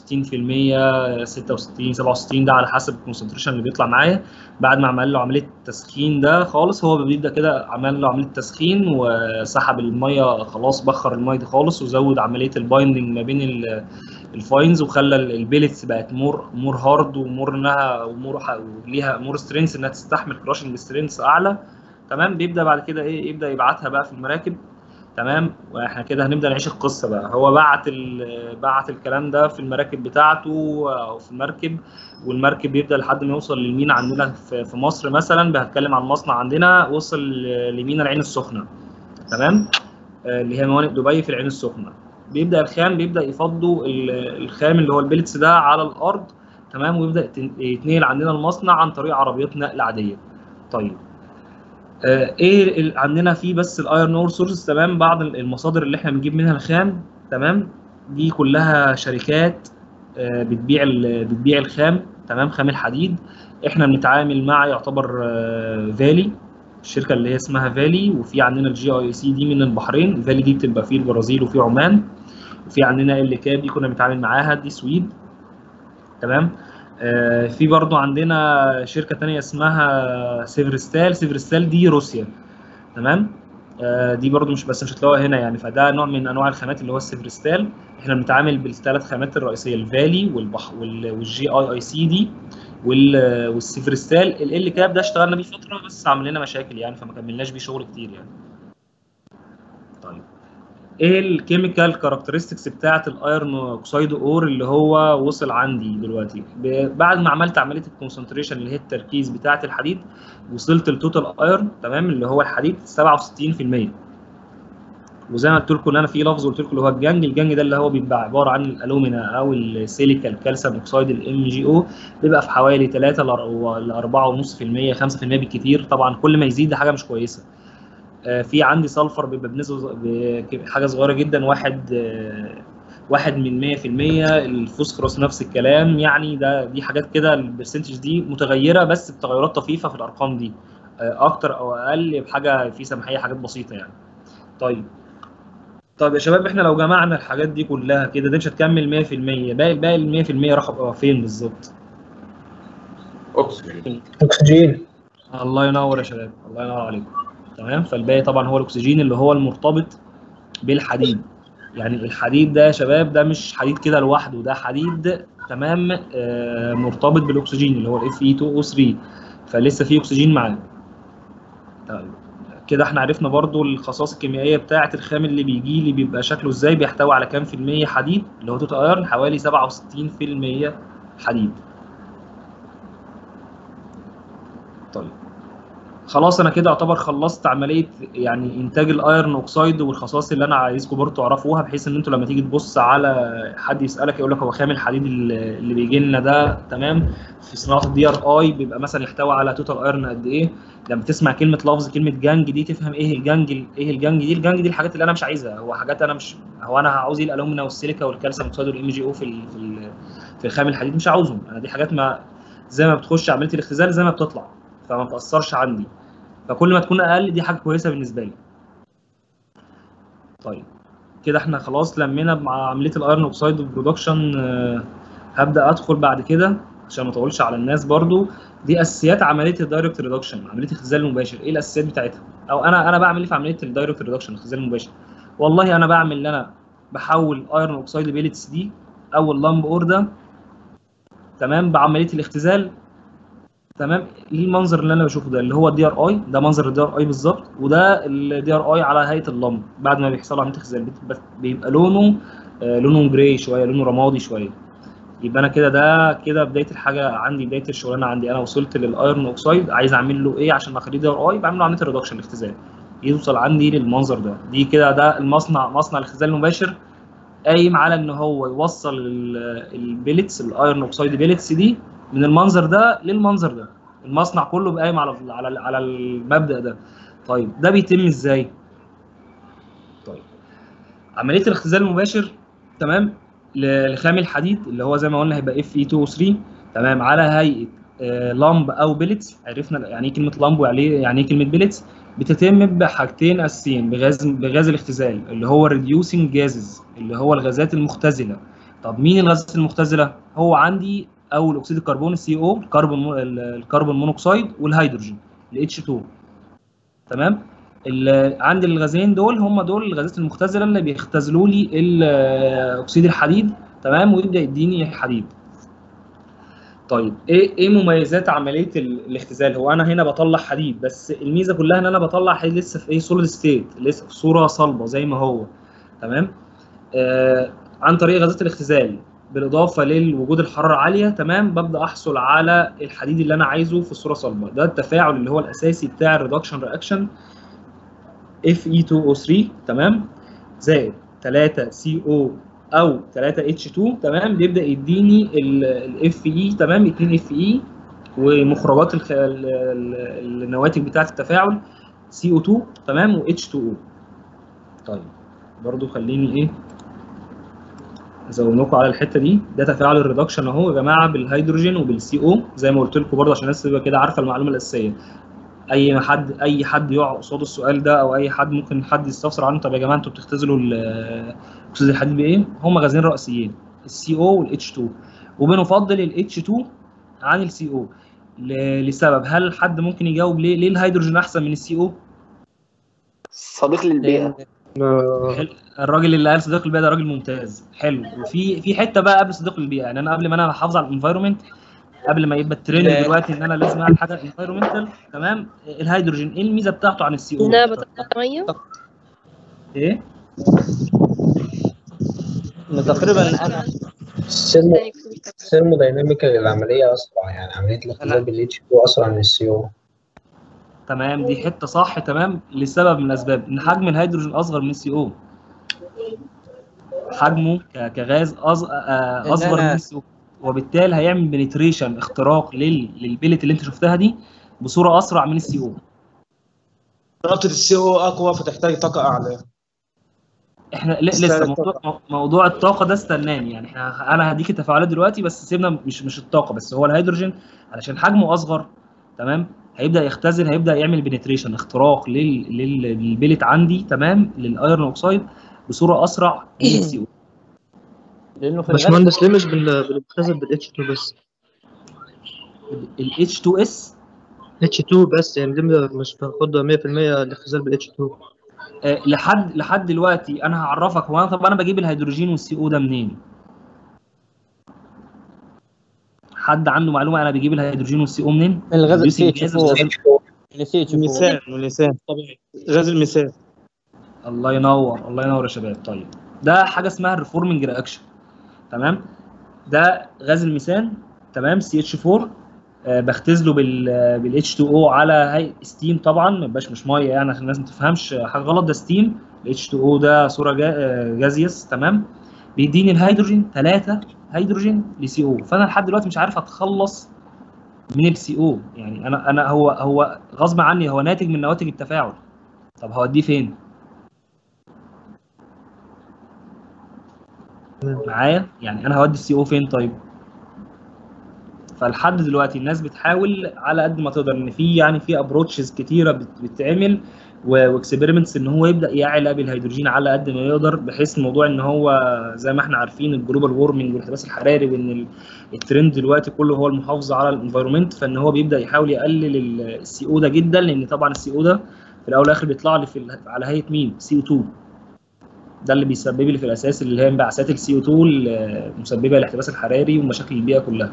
65% 66 67 ده على حسب الكونسنتريشن اللي بيطلع معايا بعد ما عمل له عمليه التسخين ده خالص هو بيبدا كده عمل له عمليه تسخين وسحب الميه خلاص بخر الميه دي خالص وزود عمليه البايندنج ما بين ال- الفاينز وخلى ال- البيلتس بقت مور مور هارد ومور انها ومور ح- وليها مور سترينث انها تستحمل كراشنج سترينث اعلى تمام بيبدا بعد كده ايه يبدا يبعتها بقى في المراكب تمام واحنا كده هنبدا نعيش القصه بقى هو بعت ال- بعت الكلام ده في المراكب بتاعته او في المركب والمركب بيبدا لحد ما يوصل للمينا عندنا في في مصر مثلا هتكلم عن مصنع عندنا وصل لمينا العين السخنه تمام آه، اللي هي موانئ دبي في العين السخنه بيبدا الخام بيبدا يفضوا ال- الخام اللي هو البيلتس ده على الارض تمام ويبدا يتن- يتنقل عندنا المصنع عن طريق عربيات نقل عاديه طيب آه، ايه ال- عندنا في بس الايرون اور سورس تمام بعض ال- المصادر اللي احنا بنجيب منها الخام تمام دي كلها شركات آه، بتبيع ال- بتبيع الخام تمام خام الحديد احنا بنتعامل مع يعتبر آه، فالي الشركه اللي هي اسمها فالي وفي عندنا الجي اي سي دي من البحرين فالي دي بتبقى في البرازيل وفي عمان وفي عندنا ال كاب دي كنا بنتعامل معاها دي سويد تمام آه، في برضو عندنا شركة تانية اسمها سيفرستال سيفرستال دي روسيا تمام آه، دي برضو مش بس مش هتلاقوها هنا يعني فده نوع من انواع الخامات اللي هو السيفرستال احنا بنتعامل بالثلاث خامات الرئيسيه الفالي والبح وال- والجي اي اي سي دي وال- والسيفرستال ال كاب ده اشتغلنا بيه فتره بس عمل لنا مشاكل يعني فما كملناش بيه شغل كتير يعني طيب ايه الكيميكال كاركترستكس بتاعه الايرون اوكسيد اور اللي هو وصل عندي دلوقتي ب- بعد ما عملت عمليه الكونسنتريشن اللي هي التركيز بتاعه الحديد وصلت لتوتال ايرون تمام اللي هو الحديد 67% وزي ما قلت لكم ان انا في لفظ قلت لكم اللي هو الجنج الجنج ده اللي هو بيبقى عباره عن الالومينا او السيليكا الكالسيوم اوكسيد الام جي او بيبقى في حوالي 3 ل 4.5% 5% بالكثير طبعا كل ما يزيد ده حاجه مش كويسه آه، في عندي سلفر بيبقى بنسبه بحاجه صغيره جدا واحد آه، واحد من 100% الفوسفورس نفس الكلام يعني ده دي حاجات كده البرسنتج دي متغيره بس بتغيرات طفيفه في الارقام دي آه، اكتر او اقل بحاجه في سماحيه حاجات بسيطه يعني طيب طيب يا شباب احنا لو جمعنا الحاجات دي كلها كده دي مش هتكمل 100% باقي باقي ال 100% راحوا فين بالظبط اكسجين اكسجين الله ينور يا شباب الله ينور عليكم تمام فالباقي طبعا هو الاكسجين اللي هو المرتبط بالحديد يعني الحديد ده يا شباب ده مش حديد كده لوحده ده حديد تمام آه مرتبط بالاكسجين اللي هو الاف اي 2 او 3 فلسه في اكسجين معاه طيب كده احنا عرفنا برضو الخصائص الكيميائيه بتاعه الخام اللي بيجي لي بيبقى شكله ازاي بيحتوي على كام في المية حديد اللي هو توتال ايرون حوالي 67% حديد طيب خلاص انا كده اعتبر خلصت عمليه يعني انتاج الايرون اوكسايد والخصائص اللي انا عايزكم برضه تعرفوها بحيث ان انتوا لما تيجي تبص على حد يسالك يقول لك هو خام الحديد اللي اللي بيجي لنا ده تمام في صناعه الدي ار اي بيبقى مثلا يحتوي على توتال ايرون قد ايه لما تسمع كلمه لفظ كلمه جنج دي تفهم ايه الجنج ايه الجنج دي الجنج دي الحاجات اللي انا مش عايزها هو حاجات انا مش هو انا عاوز ايه الالومنا والسيليكا والكالسيوم اوكسايد والام جي او في ال في ال في الخام الحديد مش عاوزهم انا دي حاجات ما زي ما بتخش عمليه الاختزال زي ما بتطلع فما بتاثرش عندي فكل ما تكون اقل دي حاجه كويسه بالنسبه لي طيب كده احنا خلاص لمينا مع عمليه الايرون اوكسايد برودكشن هبدا ادخل بعد كده عشان ما اطولش على الناس برضو دي اساسيات عمليه الدايركت ريدكشن عمليه الاختزال المباشر ايه الاساسيات بتاعتها او انا انا بعمل ايه في عمليه الدايركت ريدكشن الاختزال المباشر والله انا بعمل ان انا بحول ايرون اوكسايد بيلتس دي او اللامب اور ده تمام بعمليه الاختزال تمام للمنظر اللي انا بشوفه ده اللي هو الدي ار اي ده منظر الدي ار اي بالظبط وده الدي ار اي على هيئه اللمب بعد ما بيحصل عمليه اختزال بت- بيبقى لونه آه، لونه جراي شويه لونه رمادي شويه يبقى انا كده ده كده بدايه الحاجه عندي بدايه الشغلانه عندي انا وصلت للايرون اوكسايد عايز اعمل له ايه عشان اخليه دي ار اي بعمل له عمليه الريدكشن الاختزال يوصل عندي للمنظر ده دي كده ده المصنع مصنع الاختزال المباشر قايم على ان هو يوصل ال- البيلتس الايرون اوكسايد بيلتس دي من المنظر ده للمنظر ده المصنع كله قايم على على على المبدا ده طيب ده بيتم ازاي طيب عمليه الاختزال المباشر تمام ل- لخام الحديد اللي هو زي ما قلنا هيبقى اف اي 2 و 3 تمام على هيئه آه، لامب او بيلتس عرفنا يعني ايه كلمه لامب ويعني ايه يعني ايه كلمه بيلتس بتتم بحاجتين اساسيين بغاز بغاز الاختزال اللي هو ريديوسنج جازز اللي هو الغازات المختزله طب مين الغازات المختزله هو عندي اول اكسيد الكربون السي او الكربون مو- ال- الكربون مونوكسيد والهيدروجين الاتش 2 تمام ال- عندي الغازين دول هم دول الغازات المختزله اللي بيختزلوا لي ال- اكسيد الحديد تمام ويبدا يديني حديد طيب ايه ايه مميزات عمليه ال- الاختزال هو انا هنا بطلع حديد بس الميزه كلها ان انا بطلع حديد لسه في ايه سوليد ستيت لسه في صوره صلبه زي ما هو تمام آه عن طريق غازات الاختزال بالاضافه للوجود الحراره عاليه تمام ببدا احصل على الحديد اللي انا عايزه في الصوره صلبه ده التفاعل اللي هو الاساسي بتاع الريدكشن رياكشن اف اي 2 او 3 تمام زائد 3 سي او او 3 اتش 2 تمام بيبدا يديني الاف اي تمام 2 اف اي ومخرجات الخ... ال- ال- النواتج بتاعه التفاعل سي او 2 تمام و اتش 2 او طيب برضو خليني ايه ازود لكم على الحته دي ده تفاعل الريدكشن اهو يا جماعه بالهيدروجين وبالسي او زي ما قلت لكم برضه عشان الناس تبقى كده عارفه المعلومه الاساسيه اي حد اي حد يقع قصاد السؤال ده او اي حد ممكن حد يستفسر عنه طب يا جماعه انتوا بتختزلوا ال- اكسيد الحديد بايه؟ هم غازين رئيسيين السي او والاتش 2 وبنفضل الاتش 2 عن السي او لسبب هل حد ممكن يجاوب ليه ليه الهيدروجين احسن من السي او؟ صديق للبيئة الراجل اللي قال صديق البيئه ده راجل ممتاز حلو وفي في حته بقى قبل صديق البيئه يعني انا قبل ما انا احافظ على الانفايرمنت قبل ما يبقى الترند دلوقتي ان انا لازم اعمل حاجه انفايرمنتال تمام الهيدروجين ايه الميزه بتاعته عن السي او انها بتطلع ميه ايه تقريبا انا ثاني أكسيد الكربون. الثيرمودايناميكال العملية أسرع يعني عملية الاختزال بالاتش 2 أسرع من السي او تمام دي حته صح تمام لسبب من الاسباب ان حجم الهيدروجين اصغر من السي او حجمه ك- كغاز أص- آه، اصغر من السي او وبالتالي هيعمل بنتريشن اختراق لل... للبيلت اللي انت شفتها دي بصوره اسرع من السي او رابطه السي او اقوى فتحتاج طاقه اعلى احنا ل- لسه موضوع, موضوع الطاقه ده استناني يعني احنا انا هديك التفاعلات دلوقتي بس سيبنا مش مش الطاقه بس هو الهيدروجين علشان حجمه اصغر تمام هيبدا يختزل هيبدا يعمل بنتريشن اختراق لل... لل... للبيلت عندي تمام للايرون اوكسايد بصوره اسرع من السي او لانه في باشمهندس ليه مش بال- بنختزل بالاتش 2 بس الاتش 2 اس اتش 2 بس يعني ليه مش باخد 100% الاختزال بالاتش 2 آه لحد لحد دلوقتي انا هعرفك هو انا طب انا بجيب الهيدروجين والسي او ده منين حد عنده معلومه انا بجيب الهيدروجين والسي او منين من الغاز Reducing السي gases اتش لازم- نسيت شوفوا الميثان الميثان طبيعي غاز الميثان الله ينور الله ينور يا شباب طيب ده حاجه اسمها الريفورمنج رياكشن تمام ده غاز الميثان تمام سي اتش 4 آه، بختزله بال بال H2O على هي ستيم طبعا ما يبقاش مش ميه يعني عشان الناس ما تفهمش حاجه غلط ده ستيم ال H2O ده صوره جا- آه، جازيوس تمام بيديني الهيدروجين 3 هيدروجين لسي او فانا لحد دلوقتي مش عارف اتخلص من السي او يعني انا انا هو هو غصب عني هو ناتج من نواتج التفاعل طب هوديه فين؟ معايا يعني انا هودي السي او فين طيب؟ فلحد دلوقتي الناس بتحاول على قد ما تقدر ان في يعني في ابروتشز كتيره بت- بتتعمل واكسبيرمنتس ان هو يبدا يعلى بالهيدروجين على قد ما يقدر بحيث الموضوع ان هو زي ما احنا عارفين الجلوبال وورمنج والاحتباس الحراري وان ال- الترند دلوقتي كله هو المحافظه على الانفايرمنت فان هو بيبدا يحاول يقلل السي او ده جدا لان طبعا السي او ده في الاول والاخر بيطلع لي في ال- على هيئه مين؟ سي او 2 ده اللي بيسبب لي في الاساس اللي هي انبعاثات السي او 2 المسببه للاحتباس الحراري ومشاكل البيئه كلها.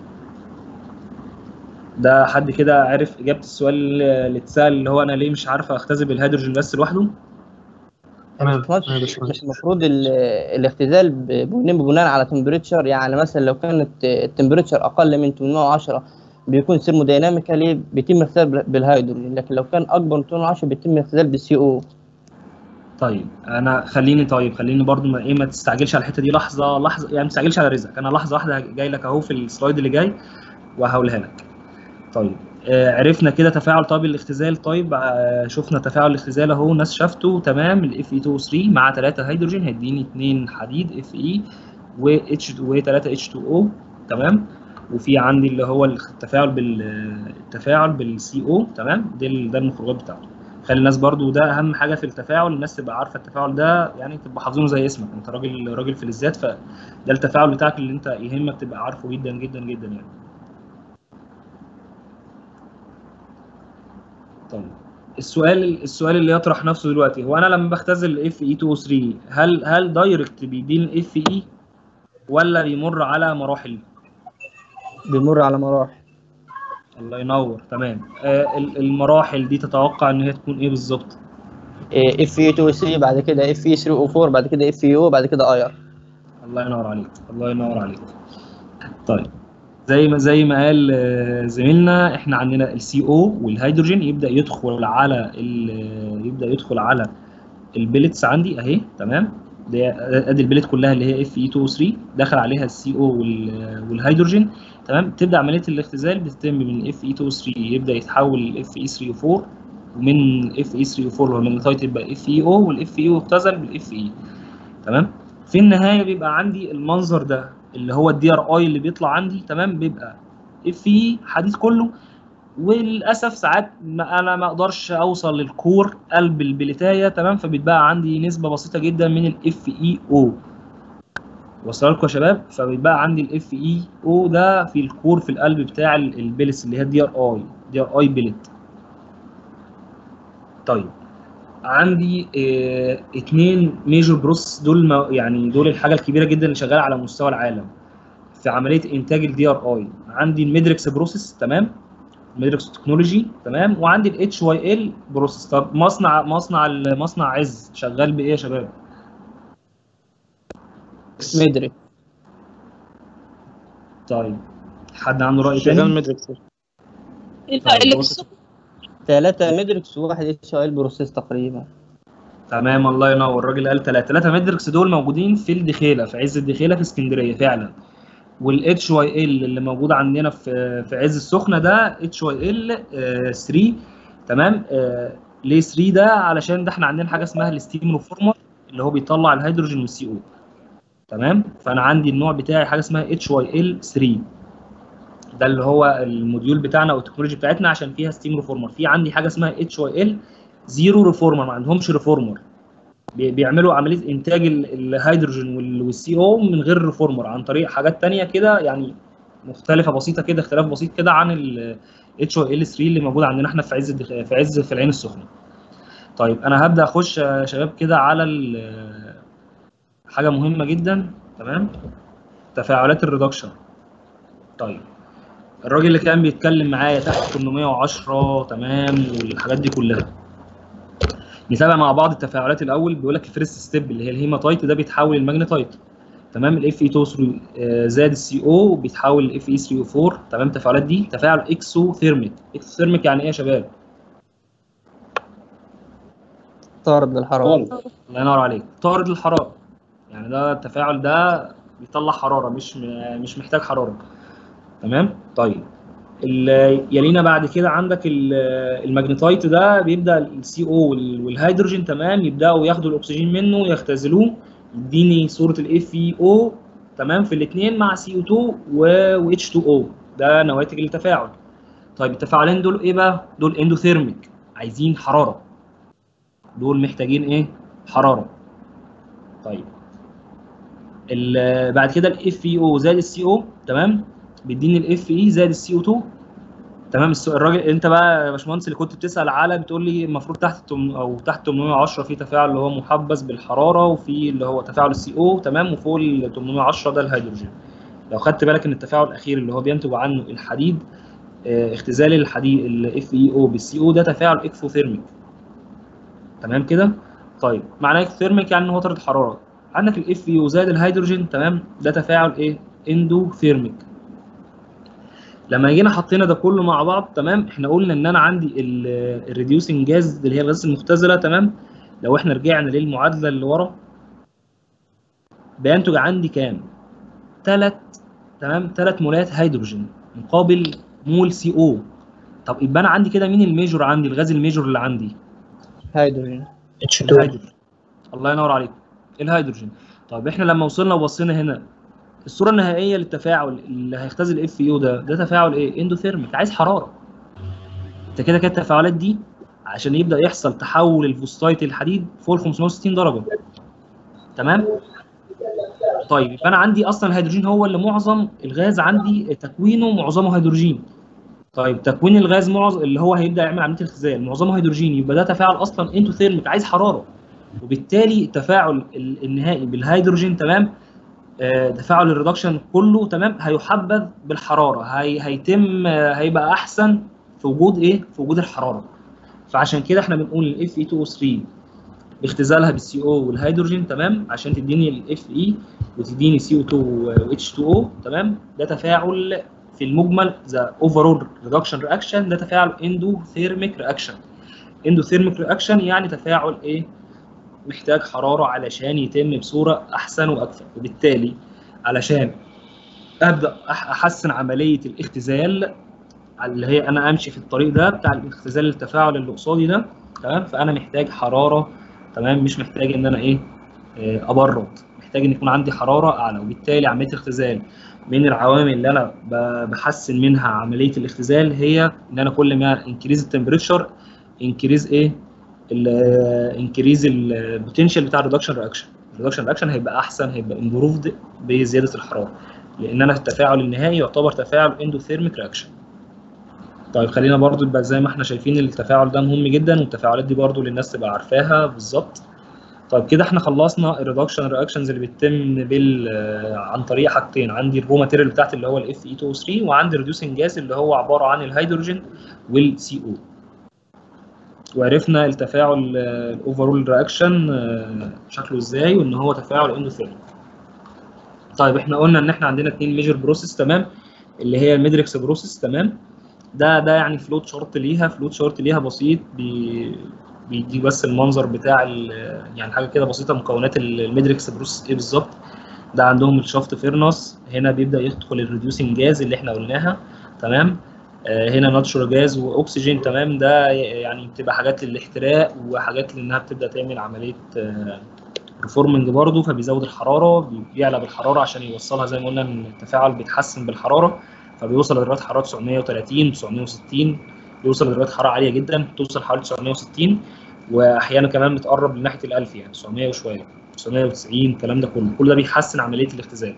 ده حد كده عرف اجابه السؤال اللي اتسال اللي هو انا ليه مش عارف اختزل الهيدروجين بس لوحده؟ تمام مش مش المفروض ال- الاختزال ب- بناء بناء على تمبريتشر يعني مثلا لو كانت التمبريتشر اقل من 810 بيكون ثيرمودايناميكالي بيتم الاختزال بال- بالهيدروجين لكن لو كان اكبر من 810 بيتم الاختزال بالسي او طيب انا خليني طيب خليني برضو ما ايه ما تستعجلش على الحته دي لحظه لحظه يعني ما تستعجلش على رزقك انا لحظه واحده جاي لك اهو في السلايد اللي جاي وهقولها لك طيب آه عرفنا كده تفاعل طيب الاختزال طيب آه شفنا تفاعل الاختزال اهو ناس شافته تمام الاف اي 2 3 مع 3 هيدروجين هيديني 2 حديد اف اي و اتش و 3 اتش 2 او تمام وفي عندي اللي هو التفاعل بال التفاعل بالسي او تمام ده ال- ده المخرجات بتاعته خلي الناس برضو ده اهم حاجه في التفاعل الناس تبقى عارفه التفاعل ده يعني تبقى حافظينه زي اسمك انت راجل راجل فلزات فده التفاعل بتاعك اللي انت يهمك تبقى عارفه جدا جدا جدا يعني طيب السؤال السؤال اللي يطرح نفسه دلوقتي هو انا لما بختزل اف اي 2 3 هل هل دايركت بيديني الاف اي ولا بيمر على مراحل بيمر على مراحل الله ينور تمام آه ال- المراحل دي تتوقع ان هي تكون ايه بالظبط اف اي 2 3 بعد كده اف اي 3 او 4 بعد كده اف اي او بعد كده اي ار الله ينور عليك الله ينور عليك طيب زي ما زي ما قال آه، زميلنا احنا عندنا السي او والهيدروجين يبدا يدخل على ال- يبدا يدخل على البيلتس عندي اهي تمام ده ادي البيلت كلها اللي هي اف اي 2 3 دخل عليها السي او والهيدروجين تمام تبدا عمليه الاختزال بتتم من اف اي 2 3 يبدا يتحول لاف اي 3 و 4 ومن اف اي 3 و 4 ومن التايت يبقى اف اي او والاف اي او اختزل بالاف اي تمام في النهايه بيبقى عندي المنظر ده اللي هو الدي ار اي اللي بيطلع عندي تمام بيبقى اف اي حديد كله وللاسف ساعات ما انا ما اقدرش اوصل للكور قلب البليتايه تمام فبيتبقى عندي نسبه بسيطه جدا من الاف اي او وصل لكم يا شباب فبيتبقى عندي الاف اي او ده في الكور في القلب بتاع ال- البلس اللي هي الدي ار اي دي ار اي بلت طيب عندي اه اتنين ميجور بروس دول ما يعني دول الحاجه الكبيره جدا اللي شغاله على مستوى العالم في عمليه انتاج الدي ار اي عندي الميدريكس بروسيس تمام ميدريكس تكنولوجي تمام وعندي الاتش واي ال بروسيس طب مصنع مصنع مصنع عز شغال بايه يا شباب؟ مدري طيب حد عنده راي شغال تاني؟ مدركس الفرق اللي في السوق ثلاثة مدركس وواحد اتش اي بروسيس تقريبا تمام الله ينور الراجل قال ثلاثة ثلاثة ميدريكس دول موجودين في الدخيلة في عز الدخيلة في اسكندرية فعلا والاتش واي ال اللي موجود عندنا في في عز السخنة ده اتش واي ال 3 تمام آه، ليه 3 ده علشان ده احنا عندنا حاجة اسمها الستيم ريفورمر اللي هو بيطلع الهيدروجين والسي او تمام فانا عندي النوع بتاعي حاجة اسمها اتش واي ال 3 ده اللي هو الموديول بتاعنا او التكنولوجي بتاعتنا عشان فيها ستيم ريفورمر في عندي حاجة اسمها اتش واي ال زيرو ريفورمر ما عندهمش ريفورمر بي- بيعملوا عمليه انتاج ال- الهيدروجين وال- والسي او من غير ريفورمر عن طريق حاجات تانية كده يعني مختلفه بسيطه كده اختلاف بسيط كده عن ال اتش او ال 3 اللي موجود عندنا احنا في عز الدخ- في عز في العين السخنه. طيب انا هبدا اخش يا شباب كده على ال- حاجه مهمه جدا تمام تفاعلات الريدكشن. طيب الراجل اللي كان بيتكلم معايا تحت 810 تمام والحاجات دي كلها نتابع مع بعض التفاعلات الاول بيقول لك الفيرست ستيب اللي هي الهيماتايت ده بيتحول الماجنيتايت تمام الاف اي 2 زاد السي او بيتحول لاف اي 3 او 4 تمام التفاعلات دي تفاعل اكسوثيرميك اكسوثيرميك يعني ايه يا شباب طارد للحرارة الله ينور عليك طارد للحراره يعني ده التفاعل ده بيطلع حراره مش م- مش محتاج حراره تمام طيب ال- يلينا بعد كده عندك ال- الماجنيتايت ده بيبدا السي او والهيدروجين تمام يبداوا ياخدوا الاكسجين منه يختزلوه يديني صوره الاف اي او تمام في الاثنين مع سي او 2 و اتش 2 او ده نواتج التفاعل طيب التفاعلين دول ايه بقى دول اندوثيرميك عايزين حراره دول محتاجين ايه حراره طيب ال- بعد كده الاف اي او زائد السي او تمام بيديني الاف اي زائد السي او 2 تمام السؤال الراجل انت بقى يا باشمهندس اللي كنت بتسال على بتقول لي المفروض تحت التم- او تحت 810 في تفاعل اللي هو محبس بالحراره وفي اللي هو تفاعل السي او تمام وفوق ال 810 ده الهيدروجين لو خدت بالك ان التفاعل الاخير اللي هو بينتج عنه الحديد اه، اختزال الحديد الاف اي او بالسي او ده تفاعل اكسوثيرميك تمام كده طيب معناه اكسوثيرميك يعني ان هو طرد حراره عندك الاف اي او زائد الهيدروجين تمام ده تفاعل ايه اندوثيرميك لما جينا حطينا ده كله مع بعض تمام احنا قلنا ان انا عندي الريديوسنج جاز اللي هي الغاز المختزله تمام لو احنا رجعنا للمعادله اللي ورا بينتج عندي كام؟ ثلاث تمام ثلاث مولات هيدروجين مقابل مول سي او طب يبقى انا عندي كده مين الميجور عندي الغاز الميجور اللي عندي؟ هيدروجين اتش 2 الهيدروجين الله ينور عليك الهيدروجين طب احنا لما وصلنا وبصينا هنا الصوره النهائيه للتفاعل اللي هيختزل اف يو ده ده تفاعل ايه اندوثيرميك عايز حراره انت كده كده التفاعلات دي عشان يبدا يحصل تحول الفوسفايت الحديد فوق ال 560 درجه تمام طيب يبقى انا عندي اصلا الهيدروجين هو اللي معظم الغاز عندي تكوينه معظمه هيدروجين طيب تكوين الغاز معظم اللي هو هيبدا يعمل عمليه الاختزال معظمه هيدروجين يبقى ده تفاعل اصلا اندوثيرميك عايز حراره وبالتالي التفاعل ال- النهائي بالهيدروجين تمام آه، تفاعل الريدكشن كله تمام هيحبذ بالحراره هي هيتم آه، هيبقى احسن في وجود ايه في وجود الحراره فعشان كده احنا بنقول الاف اي 2 3 باختزالها بالسي او والهيدروجين تمام عشان تديني الاف اي وتديني سي او 2 و اتش 2 او تمام ده تفاعل في المجمل ذا اوفرول ريدكشن رياكشن ده تفاعل اندوثيرميك رياكشن اندوثيرميك رياكشن يعني تفاعل ايه محتاج حراره علشان يتم بصوره احسن واكثر وبالتالي علشان ابدا أح- احسن عمليه الاختزال اللي هي انا امشي في الطريق ده بتاع الاختزال التفاعل اللي قصادي ده تمام فانا محتاج حراره تمام مش محتاج ان انا ايه آه، ابرد محتاج ان يكون عندي حراره اعلى وبالتالي عمليه الاختزال من العوامل اللي انا ب- بحسن منها عمليه الاختزال هي ان انا كل ما انكريز التمبريتشر انكريز ايه انكريز البوتنشال بتاع الريدكشن رياكشن الريدكشن رياكشن هيبقى احسن هيبقى امبروفد بزياده الحراره لان انا التفاعل النهائي يعتبر تفاعل اندوثيرميك رياكشن طيب خلينا برضو يبقى زي ما احنا شايفين التفاعل ده مهم جدا والتفاعلات دي برضو للناس تبقى عارفاها بالظبط طيب كده احنا خلصنا الريدكشن رياكشنز اللي بتتم بال آه، عن طريق حاجتين عندي الرو ماتيريال بتاعتي اللي هو الاف اي 2 3 وعندي الريديوسنج جاز اللي هو عباره عن الهيدروجين والسي او وعرفنا التفاعل الاوفرول رياكشن شكله ازاي وان هو تفاعل اندوثيرميك طيب احنا قلنا ان احنا عندنا اثنين ميجر بروسيس تمام اللي هي الميدريكس بروسيس تمام ده ده يعني فلوت شارت ليها فلوت شارت ليها بسيط بي بيدي بس المنظر بتاع ال- يعني حاجه كده بسيطه مكونات ال- الميدريكس بروسيس ايه بالظبط ده عندهم الشافت فيرنس هنا بيبدا يدخل الريديوسنج جاز اللي احنا قلناها تمام آه، هنا ناتشورال جاز واكسجين تمام ده يعني بتبقى حاجات للاحتراق وحاجات لانها بتبدا تعمل عمليه ريفورمنج برضه فبيزود الحراره بيعلى بالحراره عشان يوصلها زي ما قلنا ان التفاعل بيتحسن بالحراره فبيوصل لدرجات حراره 930 960 بيوصل لدرجات حراره عاليه جدا توصل حوالي 960 واحيانا كمان بتقرب لناحيه ال 1000 يعني 900 وشويه 990 الكلام ده كله كل ده بيحسن عمليه الاختزال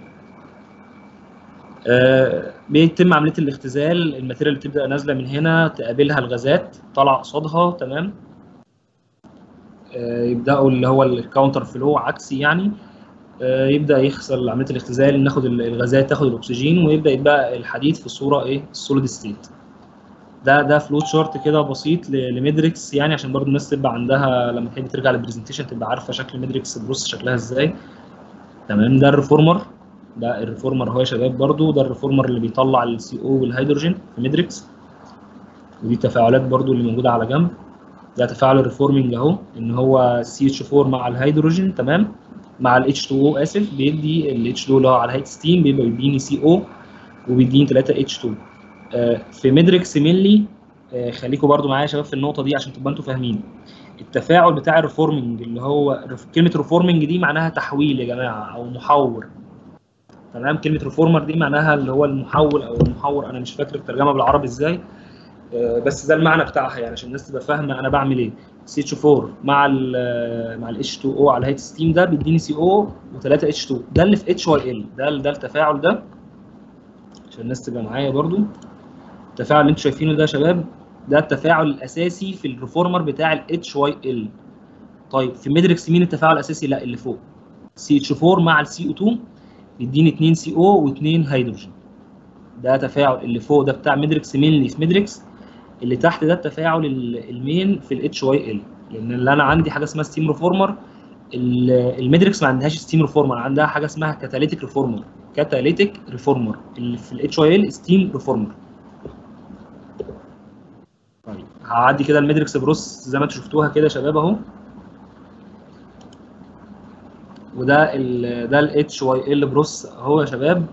آه، بيتم عمليه الاختزال الماتيريال اللي بتبدا نازله من هنا تقابلها الغازات طالعه قصادها تمام آه، يبداوا اللي هو الكاونتر فلو عكسي يعني آه، يبدا يحصل عمليه الاختزال ناخد ال- الغازات تاخد الاكسجين ويبدا يتبقى الحديد في الصوره ايه السوليد ستيت ده ده فلوت شارت كده بسيط ل- لميدريكس يعني عشان برضو الناس تبقى عندها لما تحب ترجع للبرزنتيشن تبقى عارفه شكل ميدريكس بروس شكلها ازاي تمام ده الريفورمر ده الريفورمر اهو يا شباب برضو ده الريفورمر اللي بيطلع السي او والهيدروجين في ميدريكس ودي التفاعلات برضو اللي موجوده على جنب ده تفاعل الريفورمينج اهو ان هو سي اتش 4 مع الهيدروجين تمام مع ال H2O اسف بيدي ال H2 اللي هو على هيئه ستيم بيبقى بيديني CO وبيديني 3 H2 آه، في ميدريكس مينلي آه، خليكم برضو معايا يا شباب في النقطه دي عشان تبقى انتوا فاهمين التفاعل بتاع الريفورمينج اللي هو كلمه ريفورمينج دي معناها تحويل يا جماعه او محور تمام كلمه ريفورمر دي معناها اللي هو المحول او المحور انا مش فاكر الترجمه بالعربي ازاي آه، بس ده المعنى بتاعها يعني عشان الناس تبقى فاهمه انا بعمل ايه سي اتش 4 مع ال مع ال H2O على هيئه ستيم ده بيديني سي او و3 H2 ده اللي في اتش واي ال ده ده التفاعل ده عشان الناس تبقى معايا برضو التفاعل اللي انتوا شايفينه ده يا شباب ده التفاعل الاساسي في الريفورمر بتاع ال اتش واي ال طيب في ميدريكس مين التفاعل الاساسي لا اللي فوق سي اتش 4 مع السي او 2 بيديني 2 سي او و2 هيدروجين ده تفاعل اللي فوق ده بتاع ميدريكس مينلي في ميدريكس اللي تحت ده التفاعل ال- المين في الاتش واي ال لان اللي انا عندي حاجه اسمها ستيم ريفورمر الميدريكس ما عندهاش ستيم ريفورمر عندها حاجه اسمها كاتاليتيك ريفورمر كاتاليتيك ريفورمر اللي في الاتش واي ال ستيم ريفورمر طيب هعدي كده الميدريكس بروس زي ما انتم شفتوها كده يا شباب اهو وده ال ده الاتش واي ال بروس اهو يا شباب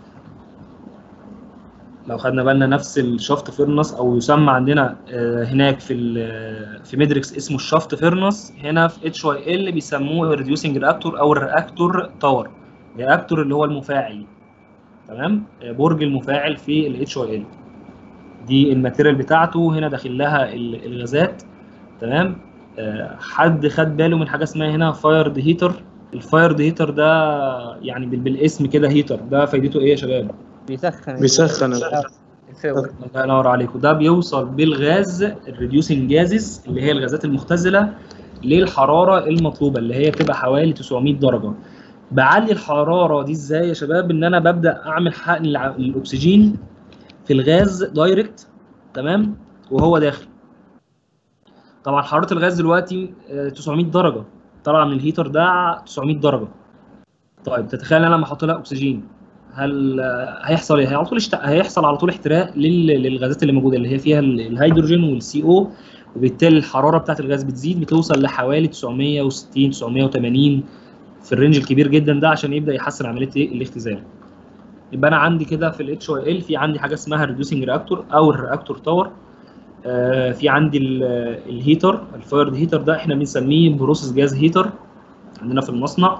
لو خدنا بالنا نفس الشافت فيرنس او يسمى عندنا آه، هناك في ال- في ميدريكس اسمه الشافت فيرنس هنا في اتش واي ال بيسموه الريديوسنج رياكتور او الرياكتور تاور رياكتور اللي هو المفاعل تمام آه، برج المفاعل في الاتش واي ال دي الماتيريال بتاعته هنا داخل لها ال- الغازات تمام آه، حد خد باله من حاجه اسمها هنا فايرد هيتر الفايرد هيتر ده يعني بال- بالاسم كده هيتر ده فايدته ايه يا شباب بيسخن بيسخن الفور الله ينور عليكم ده بيوصل بالغاز الريديوسنج جازز اللي هي الغازات المختزله للحراره المطلوبه اللي هي بتبقى حوالي 900 درجه بعلي الحراره دي ازاي يا شباب ان انا ببدا اعمل حقن للع- للاكسجين في الغاز دايركت تمام وهو داخل طبعا حراره الغاز دلوقتي آه، 900 درجه طالعه من الهيتر ده 900 درجه طيب تتخيل انا لما احط لها اكسجين هل آه، هيحصل ايه؟ على طول اشت... هيحصل على طول احتراق لل... للغازات اللي موجوده اللي هي فيها ال- الهيدروجين والسي او وبالتالي الحراره بتاعت الغاز بتزيد بتوصل لحوالي 960 980 في الرينج الكبير جدا ده عشان يبدا يحسن عمليه ايه؟ الاختزال. يبقى انا عندي كده في الاتش واي ال في عندي حاجه اسمها الريديوسنج رياكتور او الرياكتور تاور آه في عندي ال- الهيتر الفايرد هيتر ده احنا بنسميه بروسيس جاز هيتر عندنا في المصنع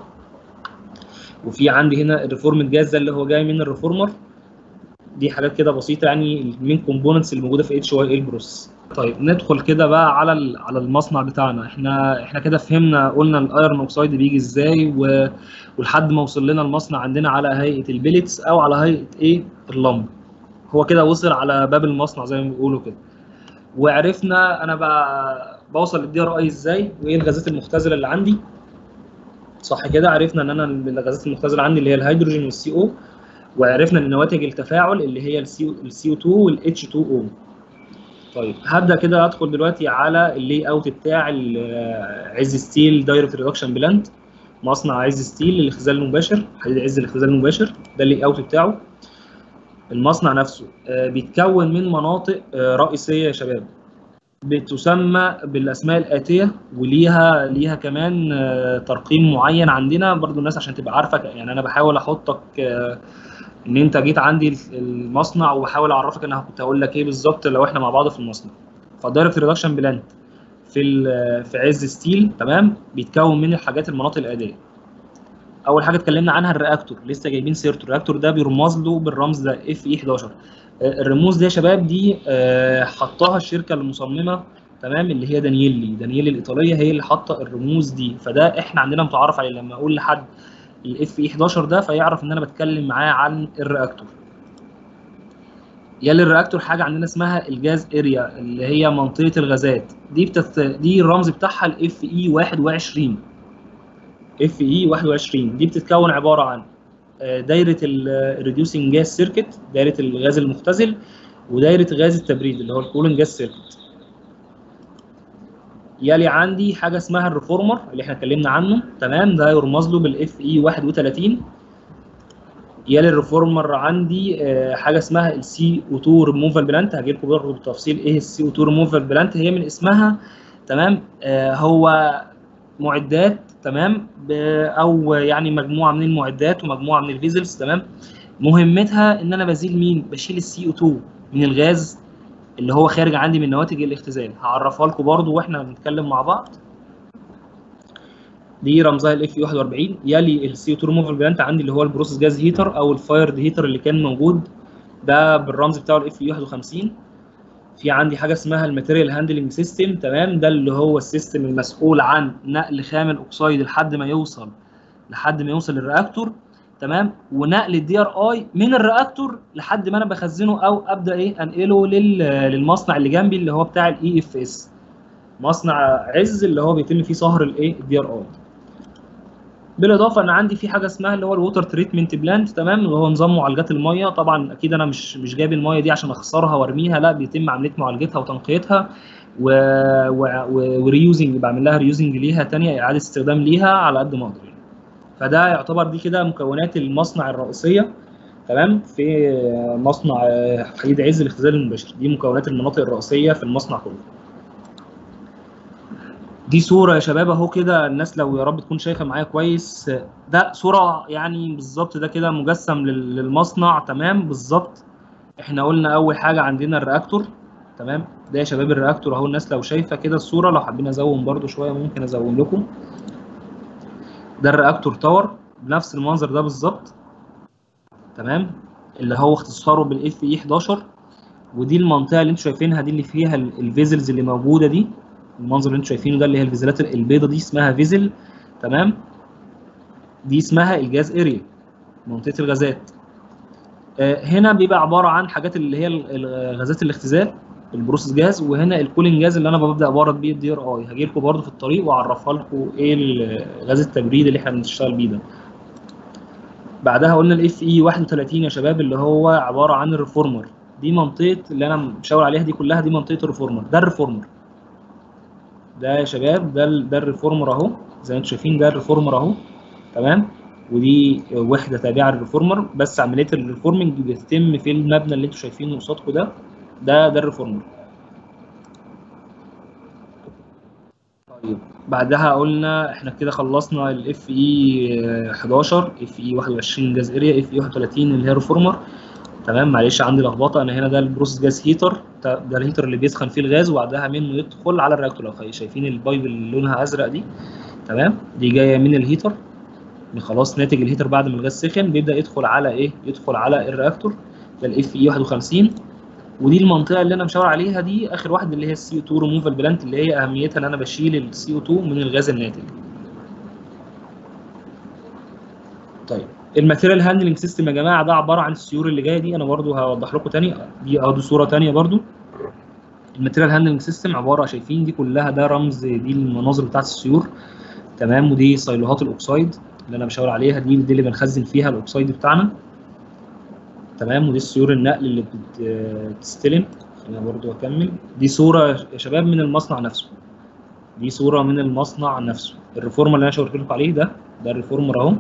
وفي عندي هنا الريفورم جاز ده اللي هو جاي من الريفورمر دي حاجات كده بسيطه يعني المين كومبوننتس اللي موجوده في اتش واي ال بروس طيب ندخل كده بقى على ال- على المصنع بتاعنا احنا احنا كده فهمنا قلنا الايرون اوكسايد بيجي ازاي و... ولحد ما وصل لنا المصنع عندنا على هيئه البيليتس او على هيئه ايه اللمب هو كده وصل على باب المصنع زي ما بيقولوا كده وعرفنا انا بقى بوصل للدي ار اي ازاي وايه الغازات المختزله اللي عندي صح كده عرفنا ان انا الغازات المختزله عندي اللي هي الهيدروجين والسي او وعرفنا ان نواتج التفاعل اللي هي السي او 2 والاتش 2 او طيب هبدا كده ادخل دلوقتي على اللي اوت بتاع ال- عز ستيل دايركت ريدكشن بلانت مصنع عز ستيل للاختزال المباشر حديد عز الاختزال المباشر ده اللي اوت بتاعه المصنع نفسه آه، بيتكون من مناطق آه، رئيسيه يا شباب بتسمى بالاسماء الاتيه وليها ليها كمان آه، ترقيم معين عندنا برضو الناس عشان تبقى عارفه يعني انا بحاول احطك آه، ان انت جيت عندي المصنع وبحاول اعرفك انا كنت هقول لك ايه بالظبط لو احنا مع بعض في المصنع فالدايركت ريدكشن بلانت في ال- في عز ستيل تمام بيتكون من الحاجات المناطق الاديه اول حاجه اتكلمنا عنها الرياكتور لسه جايبين سيرته الرياكتور ده بيرمز له بالرمز ده اف اي 11 آه، الرموز دي يا شباب دي آه، حطها الشركه المصممه تمام اللي هي دانييلي دانييلي الايطاليه هي اللي حاطه الرموز دي فده احنا عندنا متعارف عليه لما اقول لحد الاف اي 11 ده فيعرف ان انا بتكلم معاه عن الرياكتور يلي الرياكتور حاجه عندنا اسمها الجاز اريا اللي هي منطقه الغازات دي بتت... دي الرمز بتاعها الاف اي 21 اف اي 21 دي بتتكون عباره عن آه، دايره الريديوسنج جاز سيركت دايره الغاز المختزل ودايره غاز التبريد اللي هو الكولن جاز سيركت يلي عندي حاجه اسمها الريفورمر اللي احنا اتكلمنا عنه تمام ده يرمز له بالاف اي 31 يلي الريفورمر عندي آه، حاجه اسمها السي او 2 ريموفال بلانت هجي لكم برضه بالتفصيل ايه السي او 2 ريموفال بلانت هي من اسمها تمام آه، هو معدات تمام ب- او يعني مجموعه من المعدات ومجموعه من الفيزلز تمام مهمتها ان انا بزيل مين بشيل السي او 2 من الغاز اللي هو خارج عندي من نواتج الاختزال هعرفها لكم برضو واحنا بنتكلم مع بعض دي رمزها الاف 41 يلي السي او 2 ريموفال بلانت عندي اللي هو البروسيس جاز هيتر او الفايرد هيتر اللي كان موجود ده بالرمز بتاعه الاف 51 في عندي حاجه اسمها الماتيريال هاندلنج سيستم تمام ده اللي هو السيستم المسؤول عن نقل خام الاكسيد لحد ما يوصل لحد ما يوصل للرياكتور تمام ونقل الدي ار اي من الرياكتور لحد ما انا بخزنه او ابدا ايه انقله لل- للمصنع اللي جنبي اللي هو بتاع الاي اف اس مصنع عز اللي هو بيتم فيه صهر الايه الدي ار اي بالاضافه ان عندي في حاجه اسمها اللي هو الووتر تريتمنت بلانت تمام اللي هو نظام معالجات الميه طبعا اكيد انا مش مش جايب الميه دي عشان اخسرها وارميها لا بيتم عمليه معالجتها وتنقيتها و... و... و... وريوزنج بعمل لها ريوزنج ليها تانية اعاده استخدام ليها على قد ما اقدر يعني. فده يعتبر دي كده مكونات المصنع الرئيسيه تمام في مصنع آه، حديد عز الاختزال المباشر دي مكونات المناطق الرئيسيه في المصنع كله دي صورة يا شباب اهو كده الناس لو يا رب تكون شايفة معايا كويس ده صورة يعني بالظبط ده كده مجسم لل- للمصنع تمام بالظبط احنا قلنا اول حاجة عندنا الرياكتور تمام ده يا شباب الرياكتور اهو الناس لو شايفة كده الصورة لو حابين ازوم برضو شوية ممكن ازوم لكم ده الرياكتور تاور بنفس المنظر ده بالظبط تمام اللي هو اختصاره بالاف اي 11 ودي المنطقة اللي انتوا شايفينها دي اللي فيها ال- الفيزلز اللي موجودة دي المنظر اللي انتوا شايفينه ده اللي هي الفيزلات البيضة دي اسمها فيزل تمام دي اسمها الجاز اريا منطقة الغازات آه، هنا بيبقى عبارة عن حاجات اللي هي ال- ال- غازات الاختزال البروسيس جاز وهنا الكولينج جاز اللي انا ببدا ابرد بيه الدي ار اي هجي لكم برده في الطريق واعرفها لكم ايه ال- غاز التبريد اللي احنا بنشتغل بيه ده بعدها قلنا الاف اي 31 يا شباب اللي هو عباره عن الريفورمر دي منطقه اللي انا مشاور عليها دي كلها دي منطقه الريفورمر ده الريفورمر ده يا شباب ده ال- ده الريفورمر اهو زي ما انتم شايفين ده الريفورمر اهو تمام ودي وحده تابعه للريفورمر بس عمليه الريفورمنج بتتم في المبنى اللي انتم شايفينه قصادكم ده ده ده الريفورمر طيب بعدها قلنا احنا كده خلصنا الاف اي 11 اف اي 21 جاز اريا اف اي 31 اللي هي ريفورمر تمام معلش عندي لخبطه انا هنا ده البروسيس جاز هيتر ده ده الهيتر اللي بيسخن فيه الغاز وبعدها منه يدخل على الرياكتور لو خي- شايفين البايب اللي لونها ازرق دي تمام دي جايه من الهيتر خلاص ناتج الهيتر بعد ما الغاز سخن بيبدا يدخل على ايه يدخل على الرياكتور ده الاف اي 51 ودي المنطقه اللي انا مشاور عليها دي اخر واحده اللي هي السي او 2 ريموفال بلانت اللي هي اهميتها ان انا بشيل السي او 2 من الغاز الناتج طيب الماتيريال هاندلنج سيستم يا جماعه ده عباره عن السيور اللي جايه دي انا برضو هوضح لكم تاني دي اه دي صوره تانيه برضو الماتيريال هاندلنج سيستم عباره شايفين دي كلها ده رمز دي المناظر بتاعت السيور تمام ودي سايلوهات الاكسايد اللي انا بشاور عليها دي دي اللي بنخزن فيها الاكسايد بتاعنا تمام ودي السيور النقل اللي بت- بتستلم خلينا برضو اكمل دي صوره يا شباب من المصنع نفسه دي صوره من المصنع نفسه الريفورمر اللي انا شاورت لكم عليه ده ده الريفورمر اهو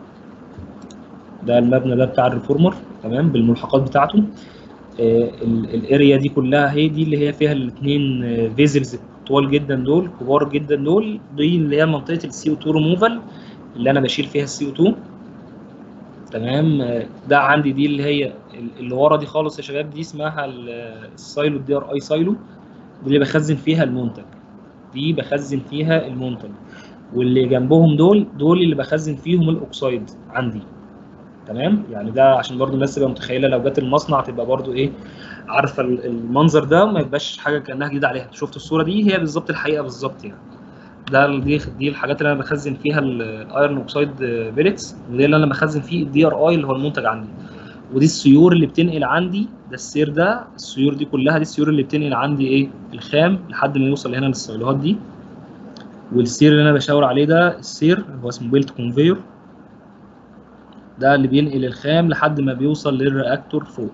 ده المبنى ده بتاع الريفورمر تمام بالملحقات بتاعته آه، ال- الاريا دي كلها هي دي اللي هي فيها الاثنين فيزلز طوال جدا دول كبار جدا دول دي اللي هي منطقه السي او 2 ريموفال اللي انا بشيل فيها السي او 2 تمام آه، ده عندي دي اللي هي ال- اللي ورا دي خالص يا شباب دي اسمها ال- السايلو الدي ار اي سايلو دي اللي بخزن فيها المنتج دي بخزن فيها المنتج واللي جنبهم دول دول اللي بخزن فيهم الاكسايد عندي تمام يعني ده عشان برضو الناس تبقى متخيله لو جت المصنع تبقى برضو ايه عارفه ال- المنظر ده ما يبقاش حاجه كانها جديده عليها شفت الصوره دي هي بالظبط الحقيقه بالظبط يعني ده ال- دي دي الحاجات اللي انا بخزن فيها الايرون اوكسايد بيلتس ودي اللي انا بخزن فيه الدي ار اي اللي هو المنتج عندي ودي السيور اللي بتنقل عندي ده السير ده السيور دي كلها دي السيور اللي بتنقل عندي ايه الخام لحد ما يوصل هنا للسيلوهات دي والسير اللي انا بشاور عليه ده السير هو اسمه بيلت كونفيور ده اللي بينقل الخام لحد ما بيوصل للرياكتور فوق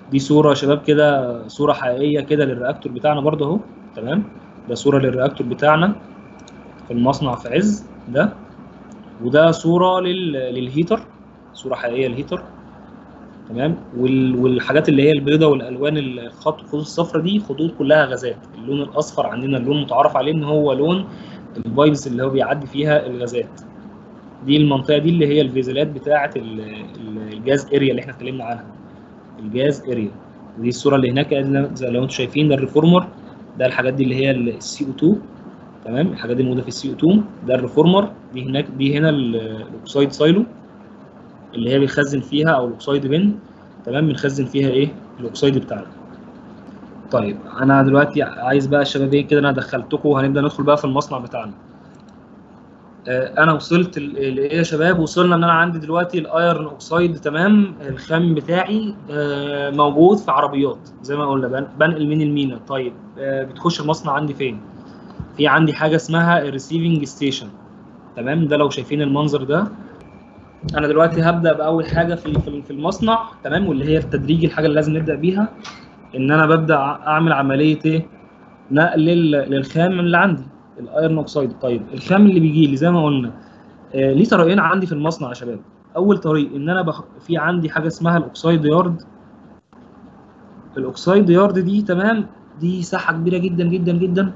دي صوره يا شباب كده صوره حقيقيه كده للرياكتور بتاعنا برضه اهو تمام ده صوره للرياكتور بتاعنا في المصنع في عز ده وده صوره لل... للهيتر صوره حقيقيه للهيتر تمام وال... والحاجات اللي هي البيضاء والالوان الخط الخطوط الصفراء دي خطوط كلها غازات اللون الاصفر عندنا اللون المتعارف عليه ان هو لون البايبس اللي هو بيعدي فيها الغازات دي المنطقه دي اللي هي الفيزلات بتاعه ال- ال- الجاز اريا اللي احنا اتكلمنا عنها الجاز اريا ودي الصوره اللي هناك زي لو انتم شايفين ده الريفورمر ده الحاجات دي اللي هي السي او 2 تمام الحاجات دي موجوده في السي او 2 ده الريفورمر دي هناك دي هنا ال- الاكسايد سايلو اللي هي بيخزن فيها او الاكسايد بن تمام بنخزن فيها ايه الاكسايد بتاعنا طيب انا دلوقتي عايز بقى الشباب ايه كده انا دخلتكم وهنبدا ندخل بقى في المصنع بتاعنا آه، انا وصلت ل- لايه يا شباب وصلنا ان انا عندي دلوقتي الايرن اوكسايد تمام الخام بتاعي آه، موجود في عربيات زي ما قلنا بن- بنقل من المينا طيب آه، بتخش المصنع عندي فين في عندي حاجه اسمها الريسيفنج ستيشن تمام ده لو شايفين المنظر ده انا دلوقتي هبدا باول حاجه في في- في المصنع تمام واللي هي التدريج الحاجه اللي لازم نبدا بيها ان انا ببدا اعمل عمليه ايه نقل لل- للخام اللي عندي الايرون اوكسايد طيب الخام اللي بيجي لي زي ما قلنا آه ليه طريقين عندي في المصنع يا شباب اول طريق ان انا بخ... في عندي حاجه اسمها الاوكسايد يارد الاوكسايد يارد دي تمام دي ساحه كبيره جدا جدا جدا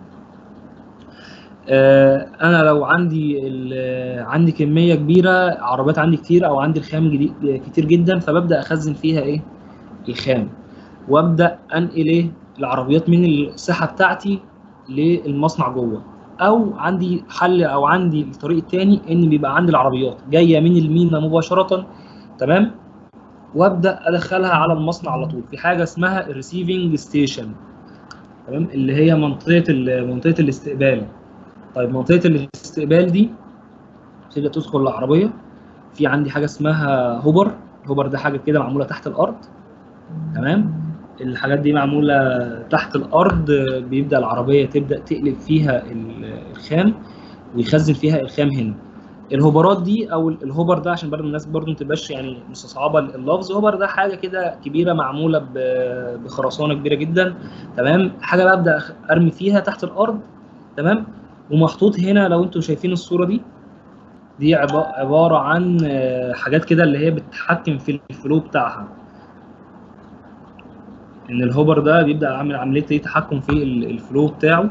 آه انا لو عندي ال- عندي كميه كبيره عربيات عندي كتير او عندي الخام جديد كتير جدا فببدا اخزن فيها ايه الخام وابدا انقل ايه العربيات من الساحه بتاعتي للمصنع جوه او عندي حل او عندي الطريق الثاني ان بيبقى عندي العربيات جايه من المينا مباشره تمام وابدا ادخلها على المصنع على طول في حاجه اسمها الريسيفنج ستيشن تمام اللي هي منطقه ال- منطقه الاستقبال طيب منطقه الاستقبال دي تبدا تدخل العربيه في عندي حاجه اسمها هوبر هوبر ده حاجه كده معموله تحت الارض تمام الحاجات دي معموله تحت الارض آه، بيبدا العربيه تبدا تقلب فيها ال- الخام ويخزن فيها الخام هنا الهوبرات دي او ال- الهوبر ده عشان برضه الناس برضه ما تبقاش يعني مستصعبه اللفظ هوبر ده حاجه كده كبيره معموله ب- بخرسانه كبيره جدا تمام حاجه ببدا أخ- ارمي فيها تحت الارض تمام ومحطوط هنا لو انتم شايفين الصوره دي دي عبا- عباره عن آه، حاجات كده اللي هي بتتحكم في الفلو بتاعها ان الهوبر ده بيبدا يعمل عمليه ايه تحكم في ال- الفلو بتاعه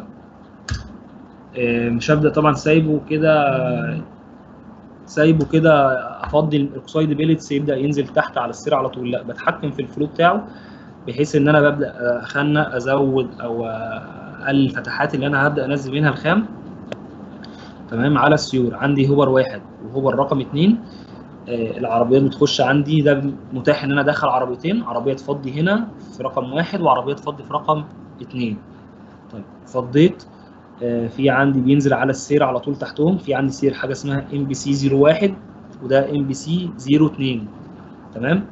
آه، مش هبدا طبعا سايبه كده سايبه كده افضي الاكسايد بيلتس يبدا ينزل تحت على السير على طول لا بتحكم في الفلو بتاعه بحيث ان انا ببدا اخنق ازود او اقلل الفتحات اللي انا هبدا انزل منها الخام تمام على السيور عندي هوبر واحد وهوبر رقم اتنين آه، العربيات بتخش عندي ده متاح ان انا ادخل عربيتين عربيه تفضي هنا في رقم واحد وعربيه تفضي في رقم اتنين طيب فضيت آه، في عندي بينزل على السير على طول تحتهم في عندي سير حاجه اسمها ام بي سي 01 وده ام بي سي 02 تمام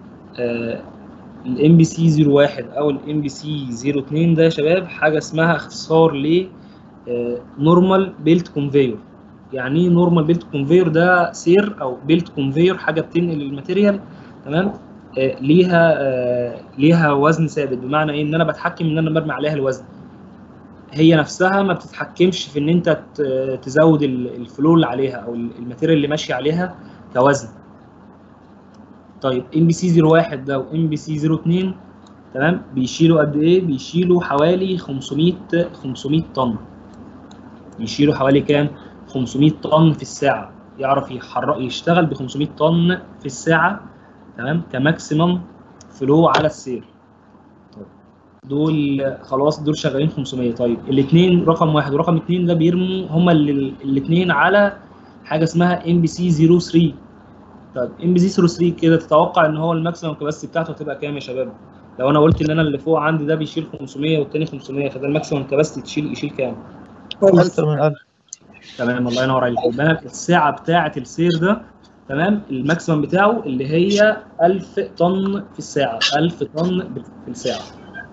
الام بي سي 01 او الام بي سي 02 ده يا شباب حاجه اسمها اختصار ل نورمال بيلت كونفيور يعني ايه نورمال بيلت كونفيور ده سير او بيلت كونفيور حاجه بتنقل الماتيريال تمام آه ليها آه ليها وزن ثابت بمعنى ايه ان انا بتحكم ان انا برمي عليها الوزن هي نفسها ما بتتحكمش في ان انت ت- تزود ال- الفلو اللي عليها او ال- الماتيريال اللي ماشي عليها كوزن طيب ام بي سي 01 ده وام بي سي 02 تمام بيشيلوا قد ايه بيشيلوا حوالي 500 500 طن يشيلوا حوالي كام 500 طن في الساعه يعرف يحرك يشتغل ب 500 طن في الساعه تمام كماكسيمم فلو على السير طيب دول خلاص دول شغالين 500 طيب الاثنين رقم واحد ورقم اثنين ده بيرموا هما الاثنين على حاجه اسمها ام بي سي 03 طيب ام بي سي 03 كده تتوقع ان هو الماكسيمم كباستي بتاعته هتبقى كام يا شباب؟ لو انا قلت ان انا اللي فوق عندي ده بيشيل 500 والتاني 500 فده الماكسيمم كباستي تشيل يشيل كام؟ أكثر من 1000 تمام الله ينور عليك يبقى انا الساعه بتاعه السير ده تمام الماكسيمم بتاعه اللي هي 1000 طن في الساعه 1000 طن في الساعه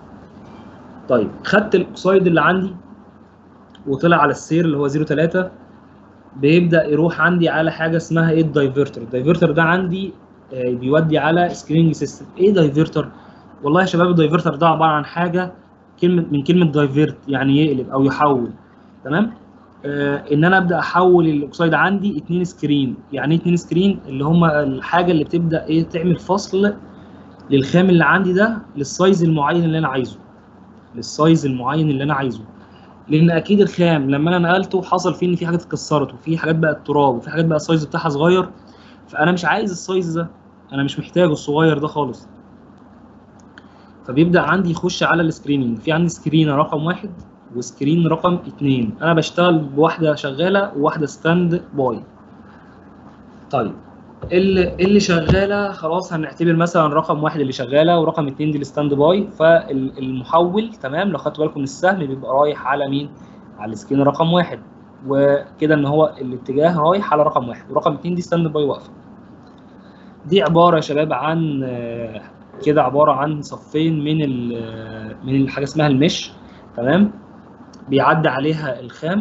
طيب خدت الاكسايد اللي عندي وطلع على السير اللي هو 03 بيبدا يروح عندي على حاجه اسمها ايه الدايفرتر الدايفرتر ده عندي آه، بيودي على سكرينج سيستم ايه دايفرتر والله يا شباب الدايفرتر ده عباره عن حاجه كلمه من كلمه دايفيرت يعني يقلب او يحول تمام آه ان انا ابدا احول الاكسايد عندي اتنين سكرين يعني ايه اتنين سكرين اللي هم الحاجه اللي بتبدا ايه تعمل فصل للخام اللي عندي ده للسايز المعين اللي انا عايزه للسايز المعين اللي انا عايزه لان اكيد الخام لما انا نقلته حصل فيه ان في حاجات اتكسرت وفي حاجات بقت تراب وفي حاجات بقى السايز بتاعها صغير فانا مش عايز السايز ده انا مش محتاجه الصغير ده خالص فبيبدا عندي يخش على السكريننج في عندي سكرين رقم واحد وسكرين رقم اتنين انا بشتغل بواحده شغاله وواحده ستاند باي طيب اللي اللي شغاله خلاص هنعتبر مثلا رقم واحد اللي شغاله ورقم اتنين دي الستاند باي فالمحول تمام لو خدتوا بالكم السهم بيبقى رايح على مين؟ على السكرين رقم واحد وكده ان هو الاتجاه رايح على رقم واحد ورقم اتنين دي ستاند باي واقفه دي عباره يا شباب عن آه، كده عباره عن صفين من ال من الحاجه اسمها المش تمام بيعدي عليها الخام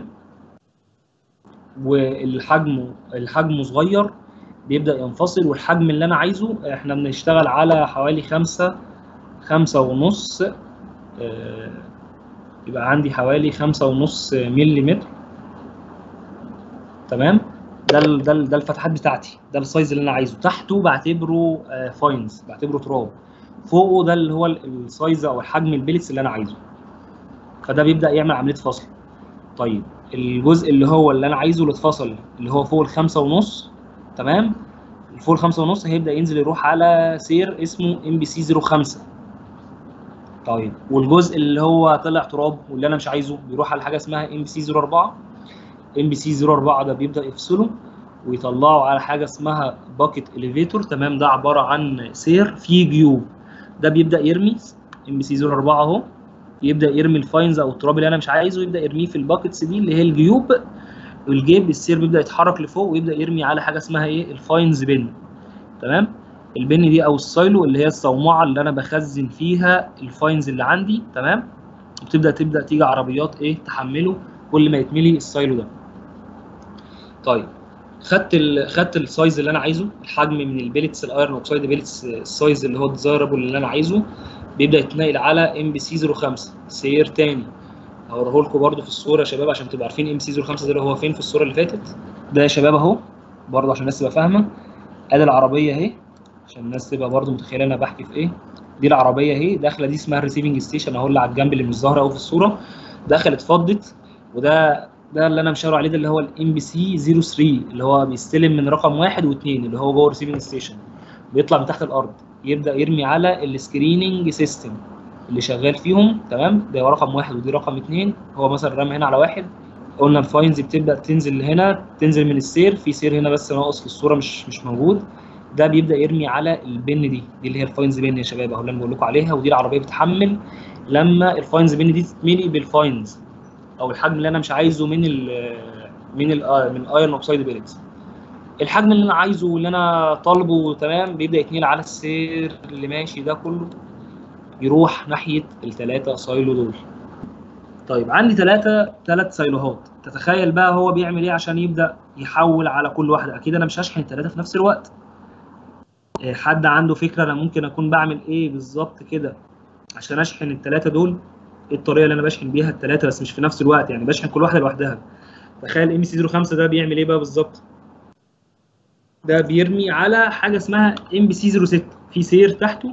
والحجم الحجم صغير بيبدا ينفصل والحجم اللي انا عايزه احنا بنشتغل على حوالي خمسة خمسة ونص آه، يبقى عندي حوالي خمسة ونص ملي متر تمام ده ال ده ال ده الفتحات بتاعتي ده السايز اللي انا عايزه تحته بعتبره آه، فاينز بعتبره تراب فوقه ده اللي هو ال- السايز او الحجم البيلتس اللي انا عايزه فده بيبدا يعمل عمليه فصل طيب الجزء اللي هو اللي انا عايزه اللي اتفصل اللي هو فوق الخمسة ونص تمام فوق الخمسة ونص هيبدا ينزل يروح على سير اسمه ام بي سي 05 طيب والجزء اللي هو طلع تراب واللي انا مش عايزه بيروح على حاجه اسمها ام بي سي 04 ام بي سي 04 ده بيبدا يفصله ويطلعه على حاجه اسمها باكيت اليفيتور تمام ده عباره عن سير فيه جيوب ده بيبدا يرمي ام بي سي 04 اهو يبدا يرمي الفاينز او التراب اللي انا مش عايزه يبدا يرميه في الباكيتس دي اللي هي الجيوب والجيب السير بيبدا يتحرك لفوق ويبدا يرمي على حاجه اسمها ايه الفاينز بن تمام البن دي او السايلو اللي هي الصومعه اللي انا بخزن فيها الفاينز اللي عندي تمام وبتبدا تبدا تيجي عربيات ايه تحمله كل ما يتملي السايلو ده طيب خدت ال... خدت السايز اللي انا عايزه الحجم من البيلتس الايرون اوكسايد بيلتس السايز اللي هو الديزايربل اللي انا عايزه بيبدا يتنقل على ام بي سي 05 سير تاني هوريه لكم برده في الصوره يا شباب عشان تبقوا عارفين ام سي 05 ده اللي هو فين في الصوره اللي فاتت ده يا شباب اهو برضه عشان الناس تبقى فاهمه ادي العربيه اهي عشان الناس تبقى برده متخيله انا بحكي في ايه دي العربيه اهي داخله دي اسمها الريسيفنج ستيشن اهو اللي على الجنب اللي مش ظاهره قوي في الصوره دخلت فضت وده ده اللي انا مشاور عليه ده اللي هو الام بي سي 03 اللي هو بيستلم من رقم واحد واثنين اللي هو جوه الريسيفنج ستيشن بيطلع من تحت الارض يبدا يرمي على السكريننج سيستم اللي شغال فيهم تمام ده هو رقم واحد ودي رقم اثنين هو مثلا رمى هنا على واحد قلنا الفاينز بتبدا تنزل هنا تنزل من السير في سير هنا بس ناقص في الصوره مش مش موجود ده بيبدا يرمي على البن دي دي اللي هي الفاينز بن يا شباب اهو اللي انا بقول لكم عليها ودي العربيه بتحمل لما الفاينز بن دي تتملي بالفاينز او الحجم اللي انا مش عايزه من ال من ال من الايرون اوكسايد بيلتس الحجم اللي انا عايزه واللي انا طالبه تمام بيبدا يتنقل على السير اللي ماشي ده كله يروح ناحيه الثلاثه سايلو دول طيب عندي ثلاثه ثلاث سايلوهات تتخيل بقى هو بيعمل ايه عشان يبدا يحول على كل واحده اكيد انا مش هشحن الثلاثه في نفس الوقت إيه، حد عنده فكره انا ممكن اكون بعمل ايه بالظبط كده عشان اشحن الثلاثه دول ايه الطريقه اللي انا بشحن بيها الثلاثه بس مش في نفس الوقت يعني بشحن كل واحده لوحدها تخيل ام سي 05 ده بيعمل ايه بقى بالظبط ده بيرمي على حاجه اسمها ام بي سي 06 في سير تحته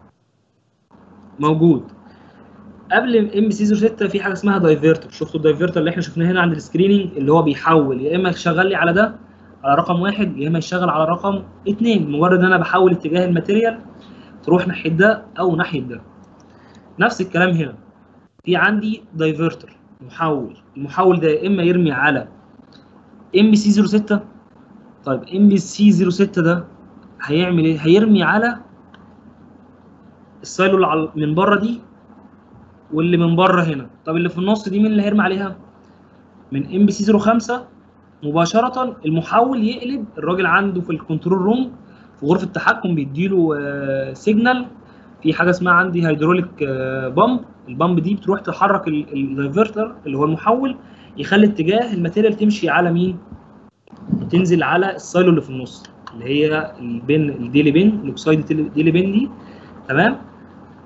موجود قبل ام بي سي 06 في حاجه اسمها دايفرتر شفتوا الدايفرتر اللي احنا شفناه هنا عند السكريننج اللي هو بيحول يا اما يشغل لي على ده على رقم واحد يا اما يشتغل على رقم اثنين مجرد ان انا بحول اتجاه الماتيريال تروح ناحيه ده او ناحيه ده نفس الكلام هنا في عندي دايفرتر محول المحول ده يا اما يرمي على ام بي سي 06 طيب ام بي سي 06 ده هيعمل ايه هيرمي على السايلو اللي على- من بره دي واللي من بره هنا طب اللي في النص دي مين اللي هيرمي عليها من ام بي سي 05 مباشره المحول يقلب الراجل عنده في الكنترول روم في غرفه التحكم بيديله آه، سيجنال في حاجه اسمها عندي هيدروليك بامب البامب دي بتروح تحرك ال- الدايفرتر اللي هو المحول يخلي اتجاه الماتيريال تمشي على مين تنزل على السايلو اللي في النص اللي هي البن الديلي بن الاكسايد ديلي بن دي تمام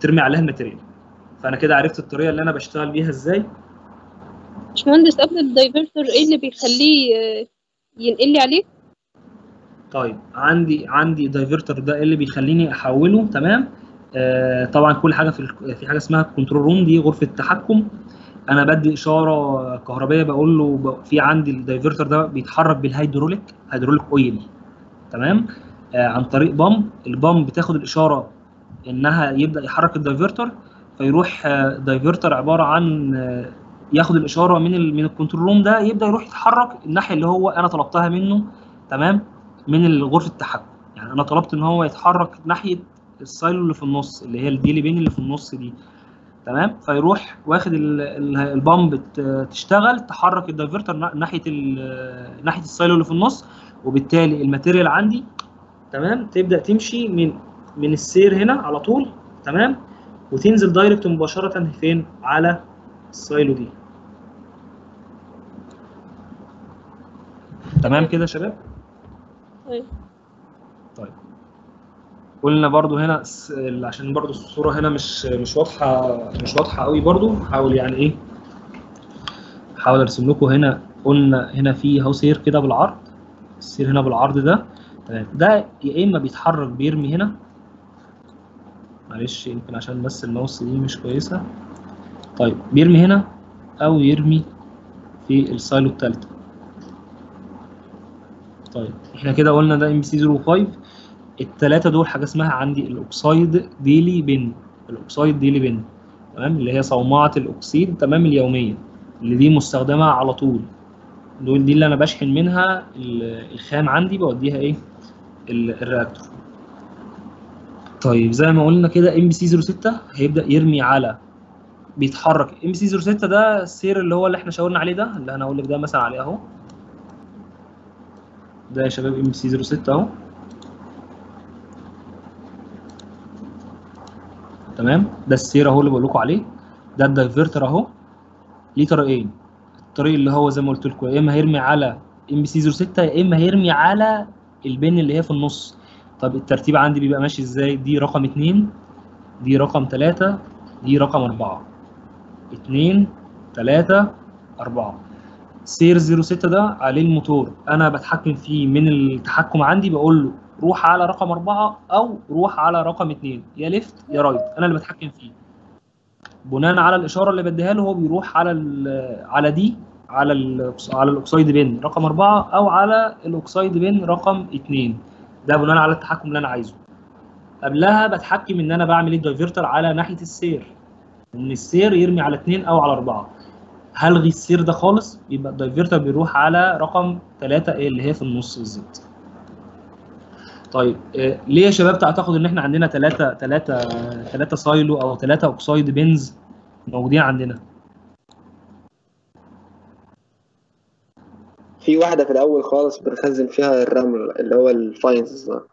وترمي عليها الماتيريال فانا كده عرفت الطريقه اللي انا بشتغل بيها ازاي باشمهندس قبل الدايفرتور ايه اللي بيخليه آه، ينقل لي عليه طيب عندي عندي دايفرتر ده إيه اللي بيخليني احوله تمام آه طبعا كل حاجه في ال- في حاجه اسمها كنترول روم دي غرفه تحكم انا بدي اشاره كهربائيه بقول له ب- في عندي الدايفرتر ده بيتحرك بالهيدروليك هيدروليك اويل تمام آه عن طريق بامب البامب بتاخد الاشاره انها يبدا يحرك الدايفرتر فيروح آه، دايفرتر عباره عن آه، ياخد الاشاره من ال من الكنترول روم ده يبدا يروح يتحرك الناحيه اللي هو انا طلبتها منه تمام من غرفه التحكم يعني انا طلبت ان هو يتحرك ناحيه السايلو اللي في النص اللي هي الديلي بين اللي في النص دي تمام فيروح واخد ال- ال- البامب ت- تشتغل تحرك الدايفرتر نا- ناحيه ال- ناحيه السايلو اللي في النص وبالتالي الماتيريال عندي تمام تبدا تمشي من من السير هنا على طول تمام وتنزل دايركت مباشره فين على السايلو دي تمام كده يا شباب طيب طيب قلنا برضو هنا س- عشان برضو الصورة هنا مش مش واضحة مش واضحة قوي برضو حاول يعني ايه حاول ارسم لكم هنا قلنا هنا في اهو سير كده بالعرض السير هنا بالعرض ده تمام ده يا اما بيتحرك بيرمي هنا معلش يمكن عشان بس الماوس دي مش كويسة طيب بيرمي هنا او يرمي في السايلو التالتة طيب احنا كده قلنا ده ام سي 05 التلاتة دول حاجة اسمها عندي الأوكسايد ديلي بن الأوكسايد ديلي بن تمام اللي هي صومعة الأكسيد تمام اليومية اللي دي مستخدمة على طول دول دي اللي أنا بشحن منها ال- الخام عندي بوديها إيه ال- الرياكتور طيب زي ما قلنا كده ام بي سي 06 هيبدأ يرمي على بيتحرك ام بي سي 06 ده السير اللي هو اللي احنا شاورنا عليه ده اللي انا هقول لك ده مثلا عليه اهو ده يا شباب ام بي سي 06 اهو تمام ده السير اهو اللي بقول لكم عليه ده الدايفرتر اهو ليه طريقين الطريق اللي هو زي ما قلت لكم يا اما هيرمي على ام بي سي 06 يا اما هيرمي على البن اللي هي في النص طب الترتيب عندي بيبقى ماشي ازاي دي رقم 2 دي رقم 3 دي رقم 4 2 3 4 سير 06 ده عليه الموتور انا بتحكم فيه من التحكم عندي بقول له روح على رقم أربعة أو روح على رقم اتنين يا ليفت يا رايت أنا اللي بتحكم فيه بناء على الإشارة اللي بديها له هو بيروح على ال- على دي على ال على الأوكسايد بين رقم أربعة أو على الأوكسايد بين رقم اتنين ده بناء على التحكم اللي أنا عايزه قبلها بتحكم إن أنا بعمل الدايفرتر على ناحية السير إن السير يرمي على اتنين أو على أربعة هلغي السير ده خالص يبقى الدايفرتر بيروح على رقم ثلاثة إيه اللي هي في النص بالظبط طيب آه، ليه يا شباب تعتقد ان احنا عندنا ثلاثة ثلاثة ثلاثة سايلو او ثلاثة اوكسايد بنز موجودين عندنا في واحدة في الأول خالص بنخزن فيها الرمل اللي هو الفاينز ده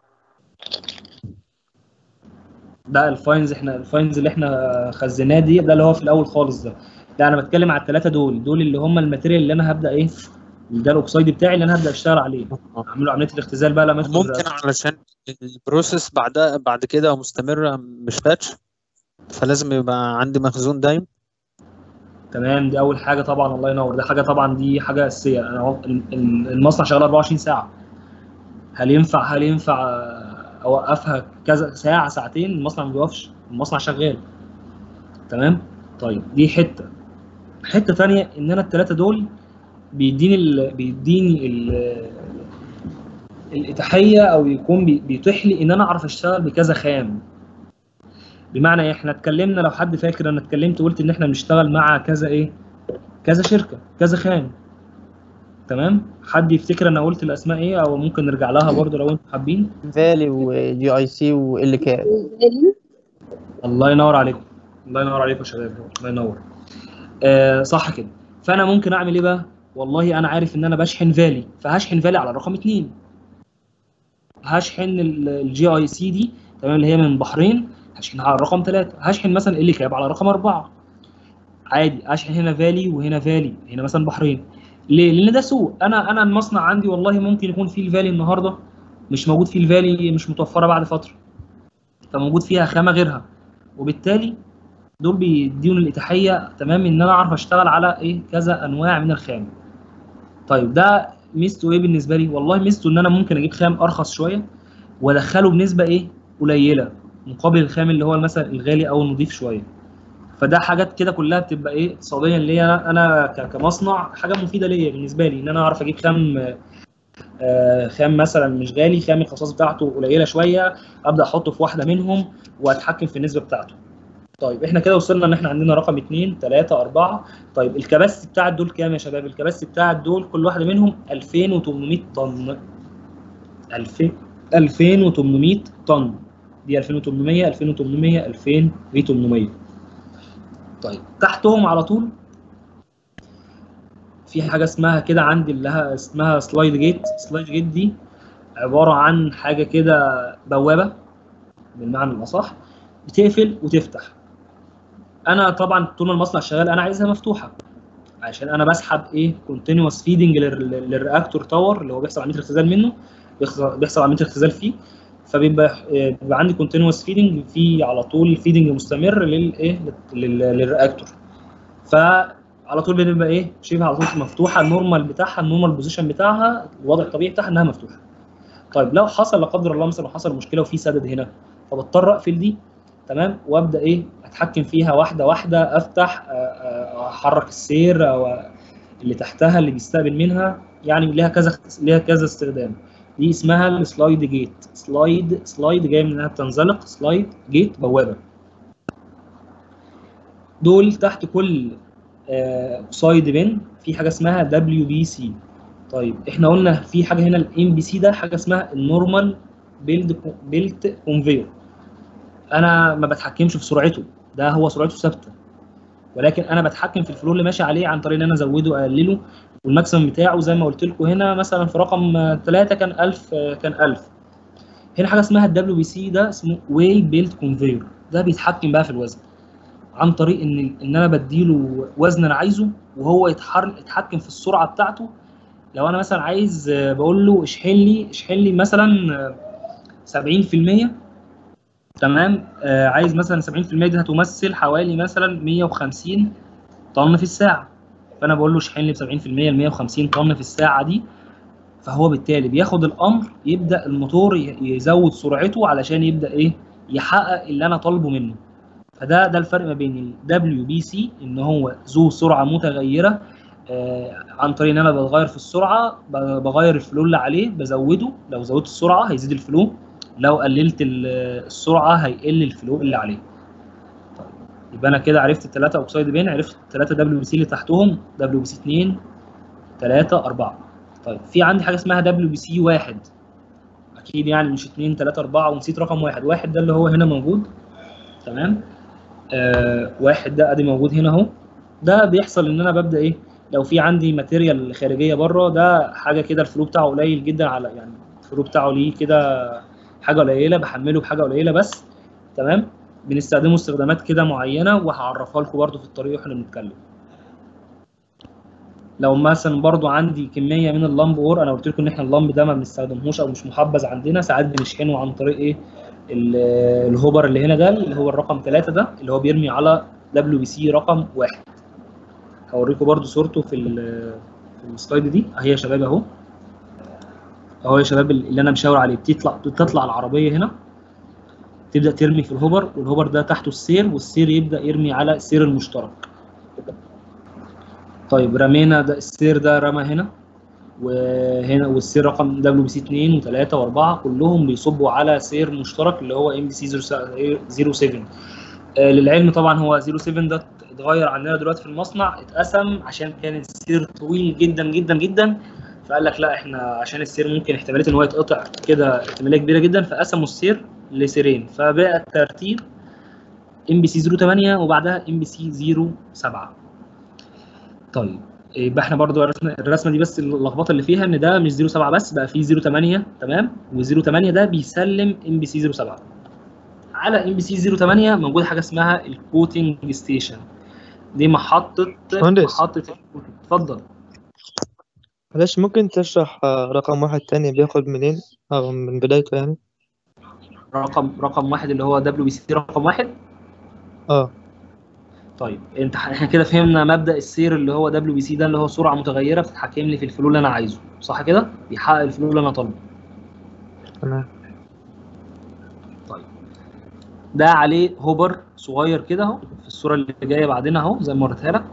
ده الفاينز احنا الفاينز اللي احنا خزناه دي ده اللي هو في الاول خالص ده ده انا بتكلم على الثلاثة دول دول اللي هم الماتيريال اللي انا هبدا ايه ده الاوكسايد بتاعي اللي انا هبدا اشتغل عليه اعمل له عمليه الاختزال بقى لما يدخل ممكن علشان البروسيس بعدها بعد كده مستمرة مش فاتش فلازم يبقى عندي مخزون دايم تمام دي اول حاجه طبعا الله ينور ده حاجه طبعا دي حاجه اساسيه انا هو- ال- ال- المصنع شغال 24 ساعه هل ينفع هل ينفع آه، اوقفها كذا ساعه ساعتين المصنع ما بيوقفش المصنع شغال تمام طيب دي حته حته ثانيه ان انا الثلاثه دول بيديني ال... بيديني ال... الاتاحيه او يكون بي- بيتيح لي ان انا اعرف اشتغل بكذا خام بمعنى إيه؟ احنا اتكلمنا لو حد فاكر انا اتكلمت وقلت ان احنا بنشتغل مع كذا ايه كذا شركه كذا خام تمام حد يفتكر انا قلت الاسماء ايه او ممكن نرجع لها برضو لو انتم حابين فالي وجي اي سي وال كاب الله ينور عليكم الله ينور عليكم يا شباب الله ينور آه صح كده فانا ممكن اعمل ايه بقى والله انا عارف ان انا بشحن فالي فهشحن فالي على رقم اتنين هشحن الجي اي سي دي تمام اللي هي من بحرين هشحنها على رقم ثلاثة هشحن مثلا اللي كاب على رقم أربعة عادي اشحن هنا فالي وهنا فالي هنا مثلا بحرين ليه؟ لان ده سوق انا انا المصنع عندي والله ممكن يكون فيه الفالي النهارده مش موجود فيه الفالي مش متوفره بعد فتره فموجود فيها خامه غيرها وبالتالي دول بيديون الاتاحيه تمام ان انا اعرف اشتغل على ايه كذا انواع من الخام طيب ده ميزته ايه بالنسبه لي والله ميزته ان انا ممكن اجيب خام ارخص شويه وادخله بنسبه ايه قليله مقابل الخام اللي هو مثلا الغالي او النضيف شويه فده حاجات كده كلها بتبقى ايه اقتصاديا ليا انا ك- كمصنع حاجه مفيده ليا بالنسبه لي ان انا اعرف اجيب خام آه، خام مثلا مش غالي خام الخصائص بتاعته قليله شويه ابدا احطه في واحده منهم واتحكم في النسبه بتاعته طيب احنا كده وصلنا ان احنا عندنا رقم 2 3 4 طيب الكباستي بتاع دول كام يا شباب الكباستي بتاع دول كل واحده منهم 2800 طن 2000 2800 طن دي 2800 2800 2800 طيب تحتهم على طول في حاجه اسمها كده عندي اللي لها اسمها سلايد جيت سلايد جيت دي عباره عن حاجه كده بوابه بالمعنى الاصح بتقفل وتفتح انا طبعا طول ما المصنع شغال انا عايزها مفتوحه عشان انا بسحب ايه كونتينوس فيدنج للرياكتور تاور اللي هو بيحصل عمليه الاختزال منه بيحصل بيحصل عمليه الاختزال فيه فبيبقى آه، بيبقى عندي كونتينوس فيدنج في على طول فيدنج مستمر للايه لل- للرياكتور فعلى طول بنبقى ايه شبه على طول مفتوحه النورمال بتاعها النورمال بوزيشن بتاعها الوضع الطبيعي بتاعها انها مفتوحه طيب لو حصل لا قدر الله مثلا حصل مشكله وفي سدد هنا فبضطر اقفل دي تمام وابدا ايه اتحكم فيها واحده واحده افتح آه، آه، احرك السير او اللي تحتها اللي بيستقبل منها يعني ليها كذا ليها كذا استخدام دي اسمها السلايد جيت سلايد سلايد جاي من انها بتنزلق سلايد جيت بوابه دول تحت كل سايد بن في حاجه اسمها دبليو بي سي طيب احنا قلنا في حاجه هنا الام بي سي ده حاجه اسمها النورمال بيلد بيلت كونفير انا ما بتحكمش في سرعته ده هو سرعته ثابته ولكن انا بتحكم في الفلو اللي ماشي عليه عن طريق ان انا ازوده اقلله والماكسيمم بتاعه زي ما قلت لكم هنا مثلا في رقم 3 كان 1000 آه، كان 1000 هنا حاجه اسمها الدبليو بي سي ده اسمه واي بيلت كونفير ده بيتحكم بقى في الوزن عن طريق ان ان انا بديله وزن انا عايزه وهو يتحرك يتحكم في السرعه بتاعته لو انا مثلا عايز آه، بقول له اشحن لي اشحن لي مثلا آه، 70% تمام آه عايز مثلا 70% دي هتمثل حوالي مثلا 150 طن في الساعه فانا بقول له اشحن لي ب 70% ال 150 طن في الساعه دي فهو بالتالي بياخد الامر يبدا الموتور ي- يزود سرعته علشان يبدا ايه يحقق اللي انا طالبه منه فده ده الفرق ما بين ال WBC ان هو ذو سرعه متغيره آه عن طريق ان انا بتغير في السرعه ب- بغير الفلو اللي عليه بزوده لو زودت السرعه هيزيد الفلو لو قللت ال- السرعه هيقل الفلو اللي عليه طيب يبقى انا كده عرفت الثلاثه اوكسايد بين عرفت الثلاثه دبليو بي سي اللي تحتهم دبليو بي سي 2 3 4 طيب في عندي حاجه اسمها دبليو بي سي 1 اكيد يعني مش 2 3 4 ونسيت رقم واحد واحد ده اللي هو هنا موجود تمام آه واحد ده ادي موجود هنا اهو ده بيحصل ان انا ببدا ايه لو في عندي ماتيريال خارجيه بره ده حاجه كده الفلو بتاعه قليل جدا على يعني الفلو بتاعه ليه كده حاجه قليله بحمله بحاجه قليله بس تمام بنستخدمه استخدامات كده معينه وهعرفها لكم برده في الطريق واحنا بنتكلم لو مثلا برضو عندي كميه من اللمب اور انا قلت لكم ان احنا اللمب ده ما بنستخدمهوش او مش محبذ عندنا ساعات بنشحنه عن طريق ايه ال- الهوبر اللي هنا ده اللي هو الرقم 3 ده اللي هو بيرمي على دبليو بي سي رقم واحد هوريكم برضو صورته في ال- في السلايد دي اهي يا شباب اهو اهو يا شباب اللي انا مشاور عليه بتطلع بتطلع العربيه هنا تبدا ترمي في الهوبر والهوبر ده تحته السير والسير يبدا يرمي على السير المشترك طيب رمينا ده السير ده رمى هنا وهنا والسير رقم دبليو بي سي 2 و3 و4 كلهم بيصبوا على سير مشترك اللي هو ام بي سي 07 آه، للعلم طبعا هو 07 ده اتغير عندنا دلوقتي في المصنع اتقسم عشان كان السير طويل جدا جدا جدا فقال لك لا احنا عشان السير ممكن احتماليه ان هو يتقطع كده احتماليه كبيره جدا فقسموا السير لسيرين فبقى الترتيب ام بي سي 08 وبعدها ام بي سي 07 طيب يبقى احنا برضو عرفنا الرسمه دي بس اللخبطه اللي فيها ان ده مش 07 بس بقى في 08 تمام و08 ده بيسلم ام بي سي 07 على ام بي سي 08 موجود حاجه اسمها الكوتنج ستيشن دي محطه مهندس. محطه الكوتنج اتفضل معلش ممكن تشرح آه، رقم واحد تاني بياخد منين أو من بدايته يعني رقم رقم واحد اللي هو دبليو بي سي رقم واحد اه طيب انت احنا كده فهمنا مبدا السير اللي هو دبليو بي سي ده اللي هو سرعه متغيره بتتحكم لي في الفلو اللي انا عايزه صح كده بيحقق الفلو اللي انا طالبه تمام طيب ده عليه هوبر صغير كده اهو في الصوره اللي جايه بعدين اهو زي ما وريتها لك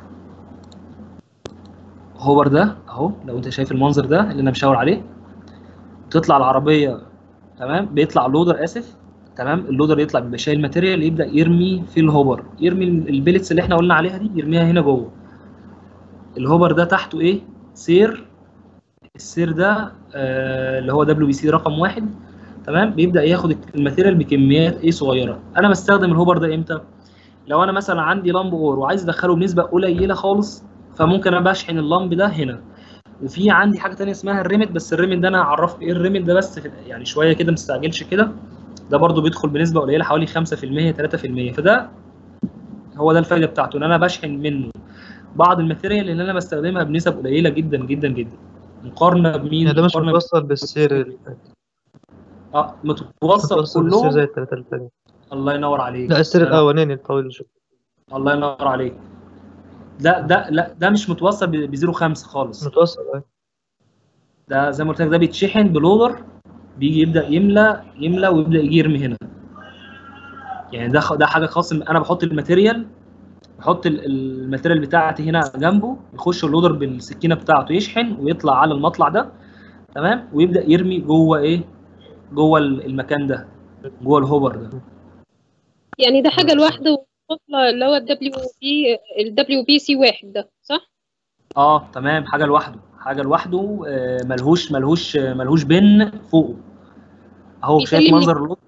هوبر ده اهو لو انت شايف المنظر ده اللي انا بشاور عليه تطلع العربيه تمام بيطلع لودر اسف تمام اللودر يطلع بيبقى شايل ماتيريال يبدا يرمي في الهوبر يرمي البيلتس اللي احنا قلنا عليها دي يرميها هنا جوه الهوبر ده تحته ايه سير السير ده آه اللي هو دبليو بي سي رقم واحد تمام بيبدا ياخد الماتيريال بكميات ايه صغيره انا بستخدم الهوبر ده امتى لو انا مثلا عندي لامب اور وعايز ادخله بنسبه قليله خالص فممكن انا بشحن اللامب ده هنا وفي عندي حاجه تانية اسمها الريمت بس الريمت ده انا هعرفك ايه الريمت ده بس في يعني شويه كده ما تستعجلش كده ده برضو بيدخل بنسبه قليله حوالي 5% 3% فده هو ده الفايده بتاعته ان انا بشحن منه بعض الماتيريال اللي انا بستخدمها بنسب قليله جدا جدا جدا مقارنه بمين يعني ده مش مقارنة متوصل بالسير اللي فات اه متوصل متوصل بالسير كلهم زي التلاتة اللي فاتوا الله ينور عليك لا السير الله- الأولاني الطويل شوية الله ينور عليك ده ده لا ده مش متوصل ب 05 خالص متوصل أيوة ده زي ما قلت لك ده بيتشحن بلودر بيجي يبدا يملى يملى ويبدا يجي يرمي هنا يعني ده خ- ده حاجه خاصه انا بحط الماتيريال بحط ال- الماتيريال بتاعتي هنا جنبه يخش اللودر بالسكينه بتاعته يشحن ويطلع على المطلع ده تمام ويبدا يرمي جوه ايه جوه ال- المكان ده جوه الهوبر ده يعني ده حاجة لوحده ومنفصلة اللي هو الدبليو بي الدبليو بي سي واحد ده صح؟ اه تمام حاجه لوحده حاجه لوحده آه، ملهوش ملهوش آه، ملهوش بن فوقه اهو شايف بيسلم منظر اللودر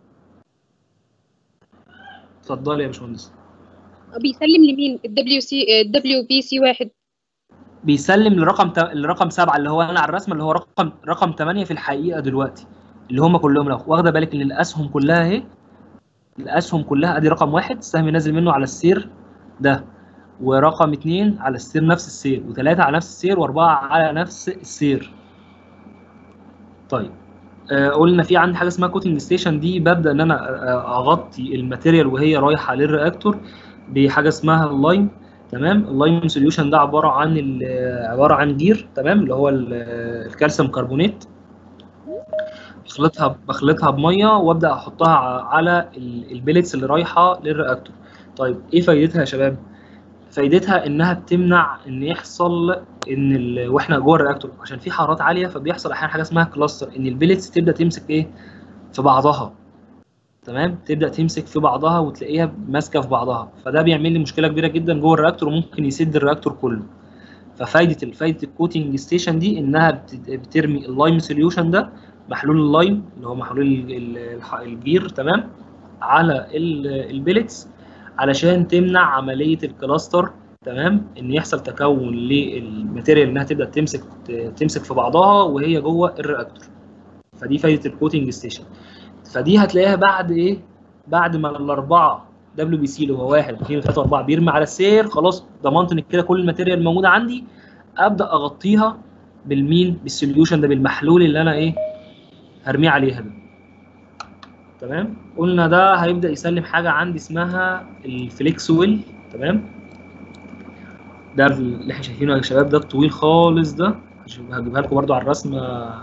اتفضلي يا باشمهندس بيسلم لمين الدبليو سي الدبليو بي سي واحد بيسلم لرقم ت... لرقم سبعة اللي هو انا على الرسمه اللي هو رقم رقم 8 في الحقيقه دلوقتي اللي هم كلهم لو واخده بالك ان الاسهم كلها اهي الاسهم كلها ادي رقم واحد السهم نازل منه على السير ده ورقم اتنين على السير نفس السير وثلاثة على نفس السير واربعة على نفس السير طيب آه قلنا في عندي حاجه اسمها كوتنج ستيشن دي ببدا ان انا آه، اغطي الماتيريال وهي رايحه للرياكتور بحاجه اسمها اللاين تمام اللاين سوليوشن ده عباره عن ال- عباره عن جير تمام اللي هو ال- الكالسيوم كربونات بخلطها بخلطها بميه وابدا احطها ع- على ال- البيلتس اللي رايحه للرياكتور طيب ايه فايدتها يا شباب فايدتها انها بتمنع ان يحصل ان ال... واحنا جوه الرياكتور عشان في حرارات عاليه فبيحصل احيانا حاجه اسمها كلاستر ان البيلتس تبدا تمسك ايه في بعضها تمام تبدا تمسك في بعضها وتلاقيها ماسكه في بعضها فده بيعمل لي مشكله كبيره جدا جوه الرياكتور وممكن يسد الرياكتور كله ففايده فايده الكوتنج ستيشن دي انها بت- بترمي اللايم سوليوشن ده محلول اللايم اللي هو محلول ال- ال- الح- الجير تمام على ال- البيلتس علشان تمنع عمليه الكلاستر تمام ان يحصل تكون للماتيريال انها تبدا تمسك تمسك في بعضها وهي جوه الرياكتور فدي فايده الكوتنج ستيشن فدي هتلاقيها بعد ايه بعد ما الاربعه دبليو بي سي اللي هو واحد اثنين ثلاثه اربعه بيرمي على السير خلاص ضمنت ان كده كل الماتيريال الموجوده عندي ابدا اغطيها بالمين بالسوليوشن ده بالمحلول اللي انا ايه هرميه عليها ده تمام قلنا ده هيبدا يسلم حاجه عندي اسمها الفليكسويل تمام ده اللي احنا شايفينه يا شباب ده الطويل خالص ده هشوف- هجيبها لكم برضو على الرسمه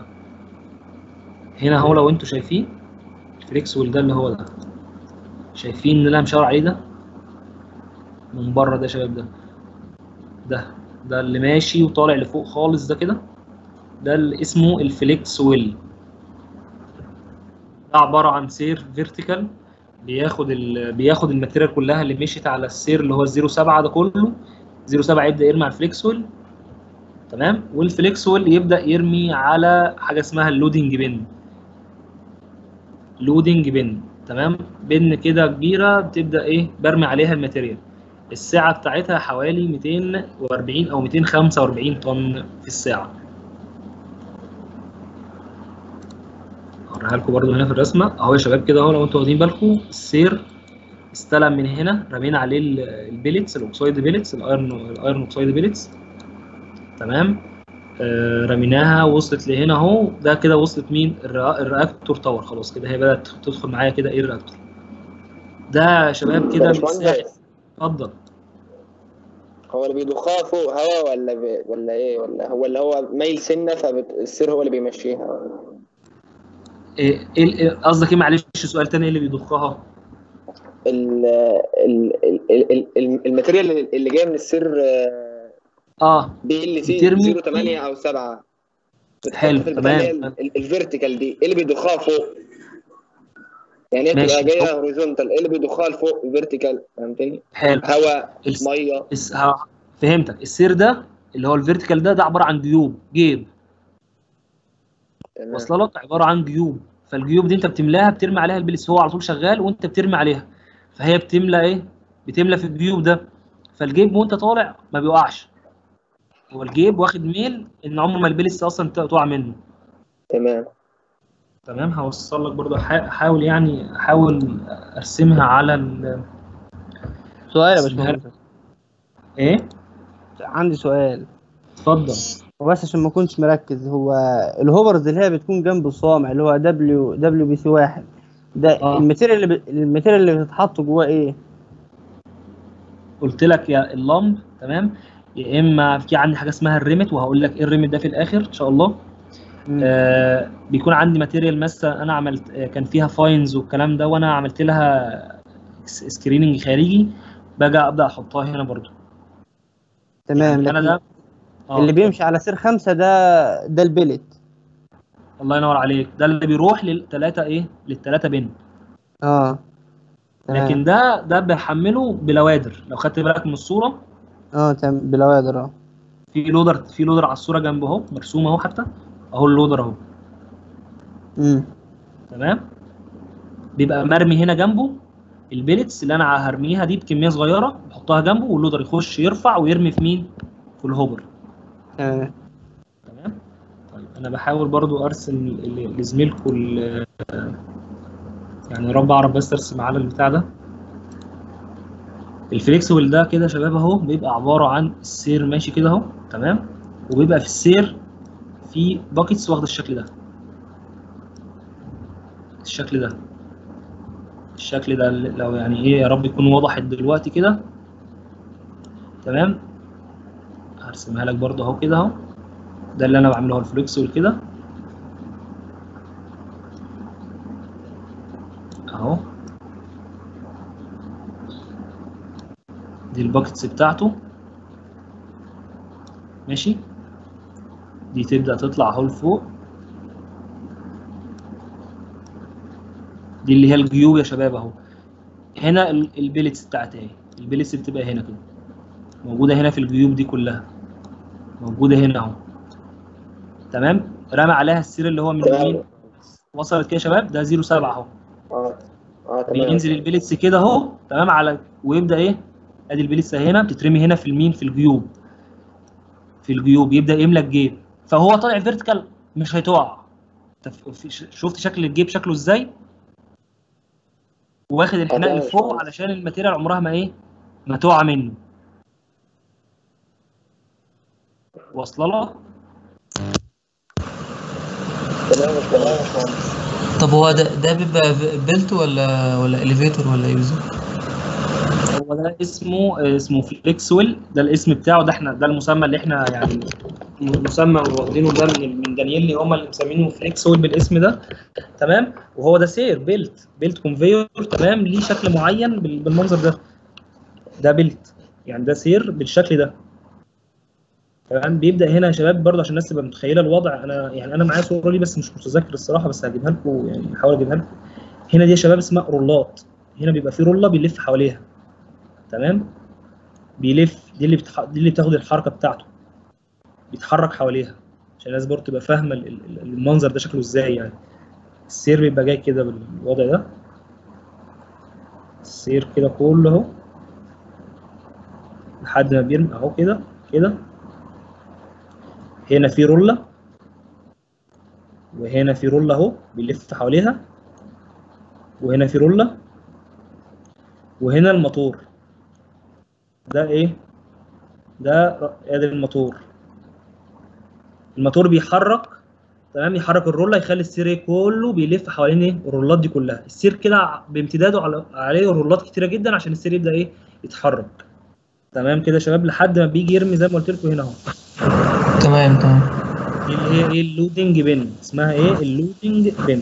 هنا اهو لو انتوا شايفين الفليكسويل ده اللي هو ده شايفين اللي انا مشاور عليه ده من بره ده يا شباب ده ده ده اللي ماشي وطالع لفوق خالص ده كده ده اللي اسمه الفليكسويل ده عباره عن سير فيرتيكال بياخد ال... بياخد الماتيريال كلها اللي مشيت على السير اللي هو الزيرو 07 ده كله 07 يبدا يرمي على الفليكسويل تمام والفليكسويل يبدا يرمي على حاجه اسمها اللودنج بن لودنج بن تمام بن كده كبيره بتبدا ايه برمي عليها الماتيريال السعه بتاعتها حوالي 240 او 245 طن في الساعه اوريها لكم برضو هنا في الرسمه اهو يا شباب كده اهو لو انتوا واخدين بالكم السير استلم من هنا رمينا عليه ال- البيلتس الاوكسايد بيلتس الايرون الايرون اوكسايد بيلتس تمام آه رميناها وصلت لهنا اهو ده كده وصلت مين الرا- الرياكتور تاور خلاص كده هي بدات تدخل معايا كده ايه الرياكتور ده يا شباب كده مثال باشمهندس اتفضل هو اللي بيضخها فوق هوا ولا ب... ولا ايه ولا هو اللي هو مايل سنه فالسير هو اللي بيمشيها ايه إيه- إيه- قصدك ايه معلش سؤال تاني ايه اللي بيضخها ال... ال... ال... ال... ال... الماتيريال اللي جايه من السير اه بي ال سي بترمي- 08 او 7 حلو في البتاع اللي هي تمام ال- الفيرتيكال دي ايه اللي بيضخها فوق يعني هي ماشي. بتبقى جايه هوريزونتال ايه اللي بيضخها لفوق الفيرتيكال فهمتني حلو هواء الس- ميه الس- ها- فهمتك السير ده اللي هو الفيرتيكال ده ده عباره عن جيوب جيب تمام واصله لك عباره عن جيوب فالجيوب دي انت بتملاها بترمي عليها البلس هو على طول شغال وانت بترمي عليها فهي بتملى ايه بتملى في الجيوب ده فالجيب وانت طالع ما بيقعش هو الجيب واخد ميل ان عمر ما البلس اصلا ت- تقع منه تمام تمام هوصل لك برضه حا- احاول يعني احاول ارسمها على ال سؤال يا اسمها- باشمهندس ايه عندي سؤال اتفضل وبس عشان ما اكونش مركز هو الهوبرز اللي هي بتكون جنب الصوامع اللي هو دبليو دبليو بي سي واحد ده آه. الماتيريال اللي ب... الماتيريال اللي بتتحط جواه ايه؟ قلت لك يا اللمب تمام يا اما في عندي حاجه اسمها الريمت وهقول لك ايه الريمت ده في الاخر ان شاء الله مم. آه بيكون عندي ماتيريال مثلا انا عملت آه كان فيها فاينز والكلام ده وانا عملت لها سكريننج خارجي باجي ابدا احطها هنا برضو تمام يعني انا لكن ده آه، اللي بيمشي على سير خمسة ده ده البلت الله ينور عليك ده اللي بيروح للثلاثه ايه للثلاثه بن اه تمام. لكن ده ده بحمله بلوادر لو خدت بالك من الصوره اه تمام بلوادر اه في لودر في لودر على الصوره جنب اهو مرسوم اهو حتى اهو اللودر اهو امم تمام بيبقى مرمي هنا جنبه البيلتس اللي انا هرميها دي بكميه صغيره بحطها جنبه واللودر يخش يرفع ويرمي في مين في الهوبر تمام تمام طيب انا بحاول برضو ارسم ل- ل- لزميلكم ال- يعني يا رب اعرف بس ارسم على البتاع ده الفليكسبل ده كده يا شباب اهو بيبقى عباره عن السير ماشي كده اهو تمام وبيبقى في السير في باكيتس واخده الشكل ده الشكل ده الشكل ده اللي- لو يعني ايه يا رب يكون وضحت دلوقتي كده تمام هرسمها لك برضه اهو كده اهو ده اللي انا بعمله هو الفليكسبل كده اهو دي الباكتس بتاعته ماشي دي تبدأ تطلع اهو لفوق دي اللي هي الجيوب يا شباب اهو هنا ال- البيلتس بتاعتها اهي البيلتس بتبقى هنا كده موجودة هنا في الجيوب دي كلها موجودة هنا اهو تمام رمى عليها السير اللي هو من تمام. يمين وصلت كده يا شباب ده 07 اهو اه اه تمام بينزل البيلتس كده اهو تمام على ويبدا ايه ادي البيلتس هنا بتترمي هنا في المين في الجيوب في الجيوب يبدا يملى الجيب فهو طالع فيرتيكال مش هيتقع أنت ف- في- شفت شكل الجيب شكله ازاي واخد الحناء تمام. لفوق علشان الماتيريال عمرها ما ايه ما تقع منه واصله لك تمام مش تمام مش مهندس طب هو ده ده بيبقى بيلت ولا ولا اليفيتور ولا يوزر هو ده اسمه اسمه فليكسويل ده الاسم بتاعه ده احنا ده المسمى اللي احنا يعني المسمى واخدينه ده من من دانييلي هم اللي مسمينه فليكسويل بالاسم ده تمام وهو ده سير بيلت بيلت كونفيور تمام ليه شكل معين بال- بالمنظر ده ده بيلت يعني ده سير بالشكل ده تمام بيبدا هنا يا شباب برضه عشان الناس تبقى متخيله الوضع انا يعني انا معايا صوره لي بس مش متذكر الصراحه بس هجيبها لكم يعني هحاول اجيبها لكم هنا دي يا شباب اسمها رولات هنا بيبقى في روله بيلف حواليها تمام بيلف دي اللي بتح... دي اللي بتاخد الحركه بتاعته بيتحرك حواليها عشان الناس برضه تبقى فاهمه ال- ال- المنظر ده شكله ازاي يعني السير بيبقى جاي كده بالوضع ده السير كده كله اهو لحد ما بيرمي اهو كده كده هنا في رولة وهنا في رولة اهو بيلف حواليها وهنا في رولة وهنا الموتور ده ايه ده ر- ادي الموتور الموتور بيحرك تمام يحرك الرولة يخلي السير ايه كله بيلف حوالين ايه الرولات دي كلها السير كده ع- بامتداده على عليه رولات كتيرة جدا عشان السير يبدأ ايه يتحرك تمام كده يا شباب لحد ما بيجي يرمي زي ما قلت لكم هنا اهو تمام تمام دي اللي هي ايه اللودنج بن اسمها ايه اللودنج بن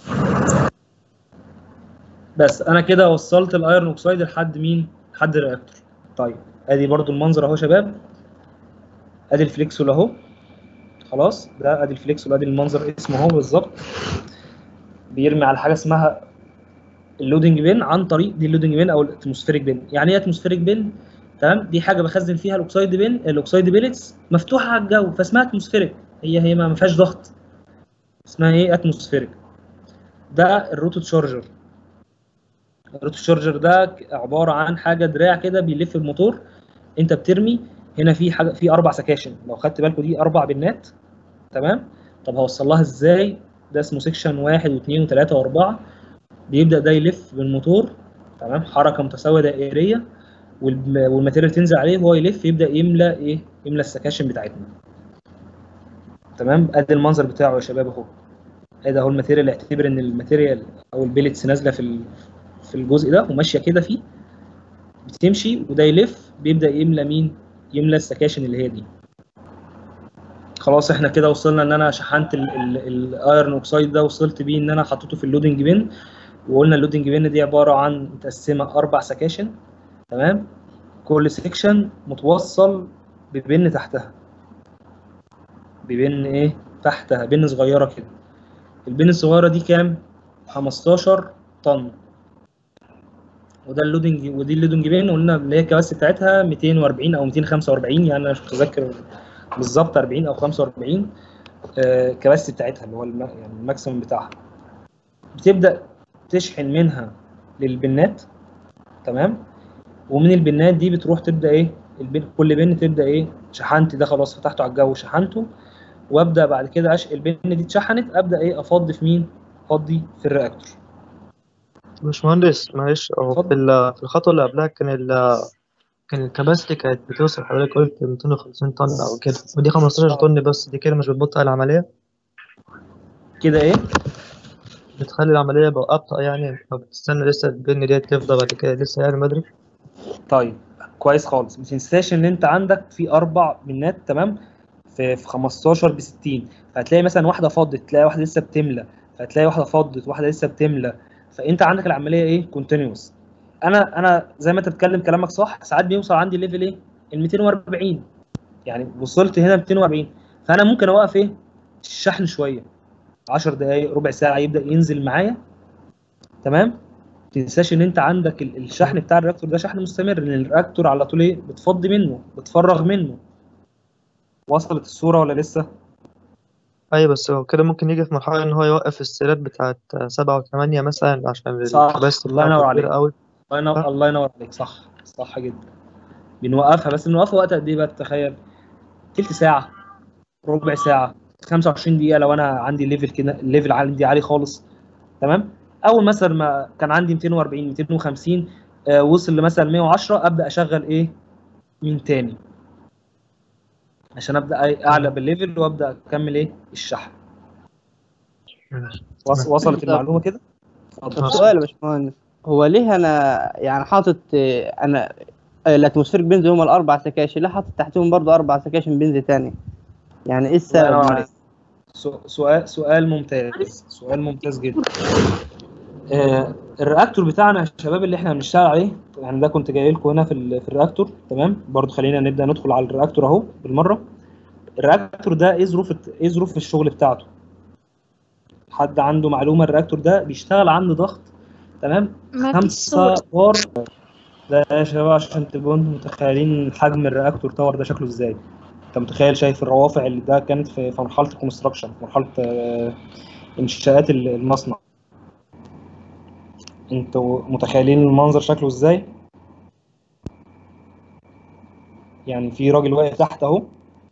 بس انا كده وصلت الايرون اوكسايد لحد مين لحد الرياكتور طيب ادي برضو المنظر اهو يا شباب ادي الفليكسول اهو خلاص ده ادي الفليكسول ادي المنظر اسمه اهو بالظبط بيرمي على حاجه اسمها اللودنج بين عن طريق دي اللودنج بين او الاتموسفيريك بين يعني ايه اتموسفيريك بين تمام دي حاجه بخزن فيها الاكسايد بين الاكسايد بيلتس مفتوحه على الجو فاسمها اتموسفيريك هي هي ما فيهاش ضغط اسمها ايه اتموسفيريك ده الروتو تشارجر الروتو تشارجر ده عباره عن حاجه دراع كده بيلف الموتور انت بترمي هنا في حاجه في اربع سكاشن لو خدت بالكم دي اربع بنات تمام طب هوصل لها ازاي ده اسمه سيكشن واحد واثنين وثلاثه واربعه بيبدا ده يلف بالموتور تمام حركه متساويه دائريه والم- والماتيريال تنزل عليه وهو يلف يبدا يملى ايه يملى السكاشن بتاعتنا تمام ادي المنظر بتاعه يا شباب اهو ادي اهو الماتيريال اعتبر ان الماتيريال او البيلتس نازله في ال- في الجزء ده وماشيه كده فيه بتمشي وده يلف بيبدا يملى مين يملى السكاشن اللي هي دي خلاص احنا كده وصلنا ان انا شحنت الايرون اوكسايد ده وصلت بيه ان انا حطيته في اللودنج بين وقلنا اللودنج بين دي عباره عن متقسمه اربع سكاشن تمام كل سيكشن متوصل ببن تحتها ببن ايه تحتها بن صغيره كده البن الصغيره دي كام 15 طن وده اللودنج ودي اللودنج بين قلنا اللي هي الكباسيتي بتاعتها 240 او 245 يعني انا مش متذكر بالظبط 40 او 45 آه كباسيتي بتاعتها اللي هو الم... يعني الماكسيمم بتاعها بتبدا تشحن منها للبنات تمام ومن البنات دي بتروح تبدا ايه البن كل بن تبدا ايه شحنت ده خلاص فتحته على الجو شحنته وابدا بعد كده اشق البن دي اتشحنت ابدا ايه افضي في مين افضي في الرياكتور باشمهندس معلش هو في ال- في الخطوة اللي قبلها كان ال كان الكباستي كانت بتوصل حضرتك قلت 250 طن أو كده ودي 15 طن بس دي كده مش بتبطئ العملية كده ايه بتخلي العملية بقى أبطأ يعني أو بتستنى لسه البن ديت تفضى بعد كده لسه يعني بدري طيب كويس خالص ما تنساش ان انت عندك في اربع بنات تمام في في 15 ب 60 فهتلاقي مثلا واحده فضت تلاقي واحده لسه بتملى فهتلاقي واحده فضت واحده لسه بتملى فانت عندك العمليه ايه كونتينوس انا انا زي ما انت بتتكلم كلامك صح ساعات بيوصل عندي الليفل ايه ال 240 يعني وصلت هنا 240 فانا ممكن اوقف ايه الشحن شويه 10 دقائق ربع ساعه يبدا ينزل معايا تمام تنساش ان انت عندك ال- الشحن بتاع الرياكتور ده شحن مستمر لان الرياكتور على طول ايه بتفضي منه بتفرغ منه وصلت الصوره ولا لسه أيوة بس هو كده ممكن يجي في مرحلة إن هو يوقف السيرات بتاعت سبعة وثمانية مثلا عشان صح الكباستي الله ينور بتاعته عليك كبيرة أوي الله ينور الله ينور عليك صح صح جدا بنوقفها بس بنوقفها وقت قد ايه بقى تتخيل تلت ساعه ربع ساعه 25 دقيقه لو انا عندي ليفل كده الليفل عندي عالي خالص تمام اول مثلا ما كان عندي 240 250 آه وصل لمثلا 110 ابدا اشغل ايه من تاني عشان ابدا إيه اعلى بالليفل وابدا اكمل ايه الشحن وص- وصلت المعلومه كده طب سؤال يا باشمهندس هو ليه انا يعني حاطط آه، انا آه، الاتموسفيريك بنز هم الاربع سكاشن ليه حاطط تحتهم برضو اربع سكاشن بنز تاني يعني ايه الله ينور السبب عليك سو- سؤال سؤال ممتاز سؤال ممتاز جدا آه الرياكتور بتاعنا يا شباب اللي احنا بنشتغل عليه يعني ده كنت جاي لكم هنا في ال- في الرياكتور تمام برضو خلينا نبدا ندخل على الرياكتور اهو بالمره الرياكتور ده ايه ظروف الت- ايه ظروف الشغل بتاعته حد عنده معلومه الرياكتور ده بيشتغل عنده ضغط تمام ما فيش 5 صور بار ده يا شباب عشان تبقوا انتم متخيلين حجم الرياكتور تاور ده شكله ازاي انت متخيل شايف الروافع اللي ده كانت في في مرحله الكونستراكشن في مرحله آه، انشاءات ال- المصنع انتوا متخيلين المنظر شكله ازاي يعني في راجل واقف تحت اهو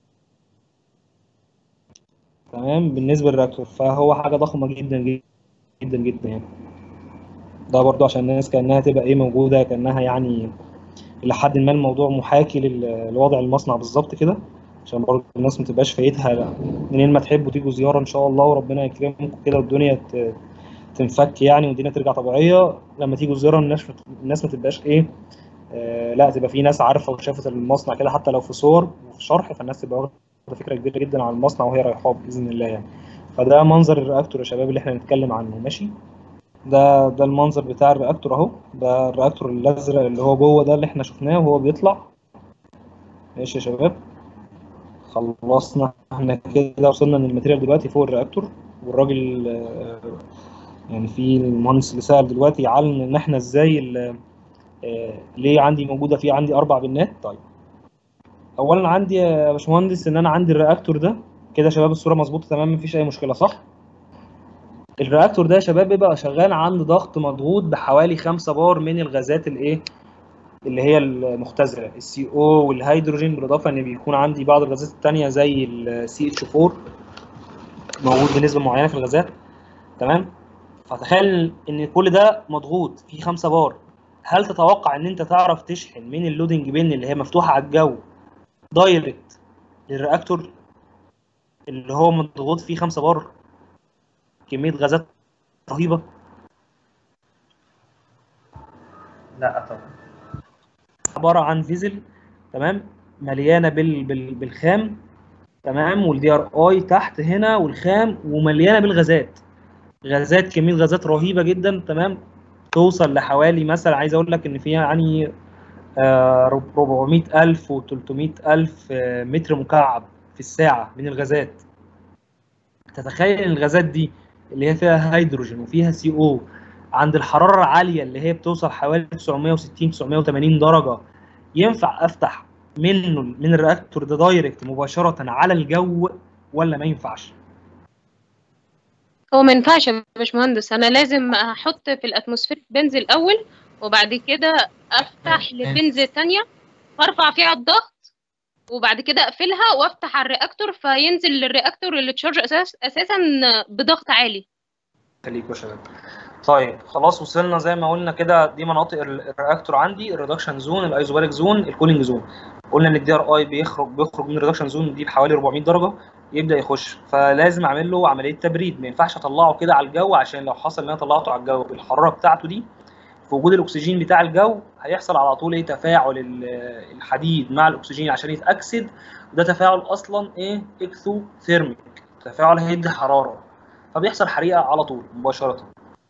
تمام بالنسبه للرياكتور فهو حاجه ضخمه جدا جدا جدا جدا يعني ده برضو عشان الناس كانها تبقى ايه موجوده كانها يعني الى حد ما الموضوع محاكي لل- لوضع المصنع بالظبط كده عشان برضو الناس ما تبقاش فايتها لا. منين ما تحبوا تيجوا زياره ان شاء الله وربنا يكرمكم كده والدنيا ت- تنفك يعني والدنيا ترجع طبيعيه لما تيجوا زياره الناس الناس ما تبقاش ايه آه، لا تبقى في ناس عارفه وشافت المصنع كده حتى لو في صور وفي شرح فالناس تبقى واخده فكره كبيره جدا عن المصنع وهي رايحه باذن الله يعني فده منظر الرياكتور يا شباب اللي احنا هنتكلم عنه ماشي ده ده المنظر بتاع الرياكتور اهو ده الرياكتور الازرق اللي هو جوه ده اللي احنا شفناه وهو بيطلع ماشي يا شباب خلصنا احنا كده وصلنا ان الماتيريال دلوقتي فوق الرياكتور والراجل آه، يعني في المهندس اللي سأل دلوقتي يعلم ان احنا ازاي ال- آه، ليه عندي موجوده فيه عندي اربع بنات طيب اولا عندي يا باشمهندس ان انا عندي الرياكتور ده كده يا شباب الصوره مظبوطه تمام مفيش اي مشكله صح الرياكتور ده يا شباب بيبقى شغال عند ضغط مضغوط بحوالي 5 بار من الغازات الايه اللي هي المختزله السي او والهيدروجين بالاضافه ان بيكون عندي بعض الغازات التانية زي السي اتش 4 موجود بنسبه معينه في الغازات تمام فتخيل ان كل ده مضغوط فيه 5 بار هل تتوقع ان انت تعرف تشحن من اللودنج بين اللي هي مفتوحه على الجو دايركت للرياكتور اللي هو مضغوط فيه 5 بار كميه غازات رهيبه لا طبعا عباره عن فيزل تمام مليانه بال... بال... بالخام تمام والدي ار اي تحت هنا والخام ومليانه بالغازات غازات كميه غازات رهيبه جدا تمام توصل لحوالي مثلا عايز اقول لك ان فيها يعني آه، 400 ألف و 300 ألف آه، متر مكعب في الساعة من الغازات تتخيل ان الغازات دي اللي هي فيها هيدروجين وفيها سي او عند الحرارة العالية اللي هي بتوصل حوالي 960 980 درجة ينفع افتح منه من الرياكتور ده دايركت مباشرة على الجو ولا ما ينفعش؟ هو ما ينفعش يا باشمهندس انا لازم احط في الاتموسفير بنز الاول وبعد كده افتح لبنز تانية وارفع فيها الضغط وبعد كده اقفلها وافتح على الرياكتور فينزل للرياكتور اللي تشارج اساس اساسا بضغط عالي خليكوا يا شباب طيب خلاص وصلنا زي ما قلنا كده دي مناطق ال- الرياكتور عندي الريدكشن زون الايزوباريك زون الكولينج زون قلنا ان الدي ار اي بيخرج بيخرج من الريدكشن زون دي بحوالي 400 درجه يبدا يخش فلازم اعمل له عمليه تبريد ما ينفعش اطلعه كده على الجو عشان لو حصل ان انا طلعته على الجو بالحراره بتاعته دي في وجود الاكسجين بتاع الجو هيحصل على طول ايه تفاعل ال- الحديد مع الاكسجين عشان يتاكسد وده تفاعل اصلا ايه اكثو ثيرميك تفاعل هيدي حراره فبيحصل حريقه على طول مباشره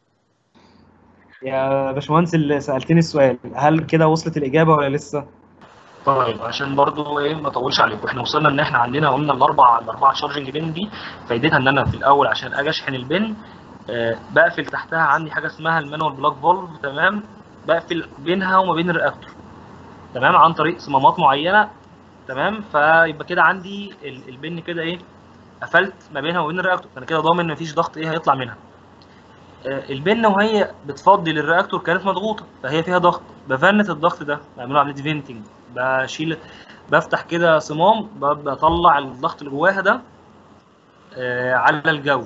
يا باشمهندس اللي سالتني السؤال هل كده وصلت الاجابه ولا لسه طيب عشان برضو ايه ما اطولش عليكم احنا وصلنا ان احنا عندنا قلنا الاربع الاربع شارجنج بن دي فايدتها ان انا في الاول عشان اجي اشحن البن آه بقفل تحتها عندي حاجه اسمها المانوال بلاك فولف تمام بقفل بينها وما بين الرياكتور تمام عن طريق صمامات معينه تمام فيبقى كده عندي ال- البن كده ايه قفلت ما بينها وبين الرياكتور فانا كده ضامن ان مفيش ضغط ايه هيطلع منها آه، البن وهي بتفضي للرياكتور كانت مضغوطه فهي فيها ضغط بفنت الضغط ده بعمله عمليه فينتنج بشيل بفتح كده صمام ب- بطلع الضغط اللي جواها ده آه، على الجو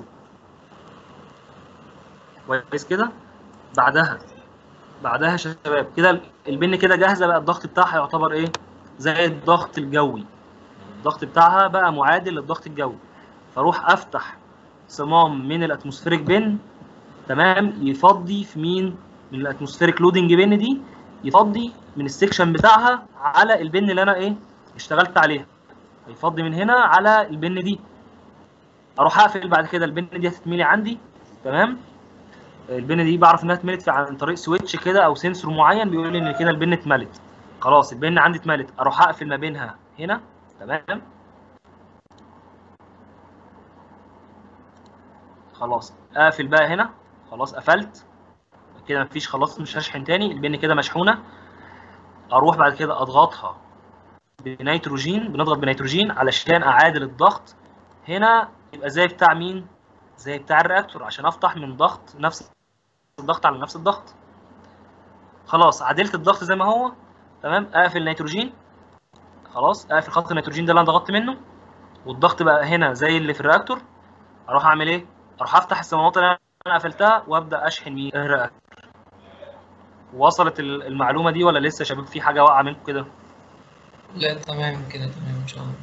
كويس كده بعدها بعدها يا شباب كده البن كده جاهزه بقى الضغط بتاعها يعتبر ايه زي الضغط الجوي الضغط بتاعها بقى معادل للضغط الجوي فاروح افتح صمام من الاتموسفيريك بن تمام يفضي في مين من الاتموسفيريك لودنج بن دي يفضي من السكشن بتاعها على البن اللي انا ايه اشتغلت عليها يفضي من هنا على البن دي اروح اقفل بعد كده البن دي هتتملي عندي تمام البن دي بعرف انها اتملت في- عن طريق سويتش كده او سنسور معين بيقول لي ان كده البن اتملت خلاص البن عندي اتملت اروح اقفل ما بينها هنا تمام خلاص اقفل بقى هنا خلاص قفلت كده مفيش خلاص مش هشحن تاني البن كده مشحونه اروح بعد كده اضغطها بنيتروجين بنضغط بنيتروجين علشان اعادل الضغط هنا يبقى زي بتاع مين زي بتاع الرياكتور عشان افتح من ضغط نفس الضغط على نفس الضغط خلاص عدلت الضغط زي ما هو تمام اقفل نيتروجين خلاص اقفل خط النيتروجين ده اللي انا ضغطت منه والضغط بقى هنا زي اللي في الرياكتور اروح اعمل ايه اروح افتح الصمامات اللي انا قفلتها وابدا اشحن مين الرياكتور وصلت ال- المعلومه دي ولا لسه يا شباب في حاجه واقعه منكم كده لا تمام كده تمام ان شاء الله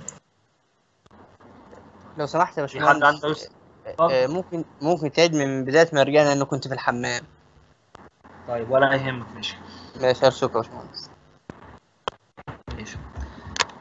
لو سمحت يا في حد باشمهندس عنده آه، ممكن ممكن تعيد من بداية ما رجعنا لأنه كنت في الحمام طيب ولا يهمك ماشي ماشي شكرا يا باشمهندس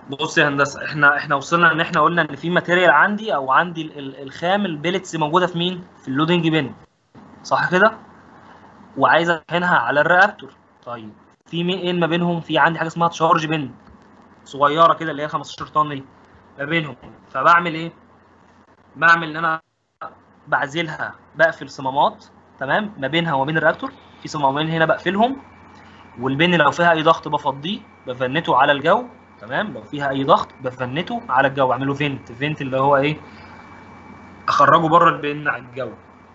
بص يا هندسه احنا احنا وصلنا ان احنا قلنا ان في ماتيريال عندي او عندي ال- ال- الخام البيلتس موجوده في مين؟ في اللودنج بين صح كده؟ وعايز اشحنها على الرياكتور طيب في مين ايه ما بينهم؟ في عندي حاجه اسمها تشارج بين صغيره كده اللي هي 15 طن دي ما بينهم فبعمل ايه؟ بعمل ان انا بعزلها بقفل صمامات تمام ما بينها وما بين الرياكتور في صمامين هنا بقفلهم والبن لو فيها اي ضغط بفضيه بفنته على الجو تمام لو فيها اي ضغط بفنته على الجو اعمله فينت فينت اللي هو ايه اخرجه بره البن على الجو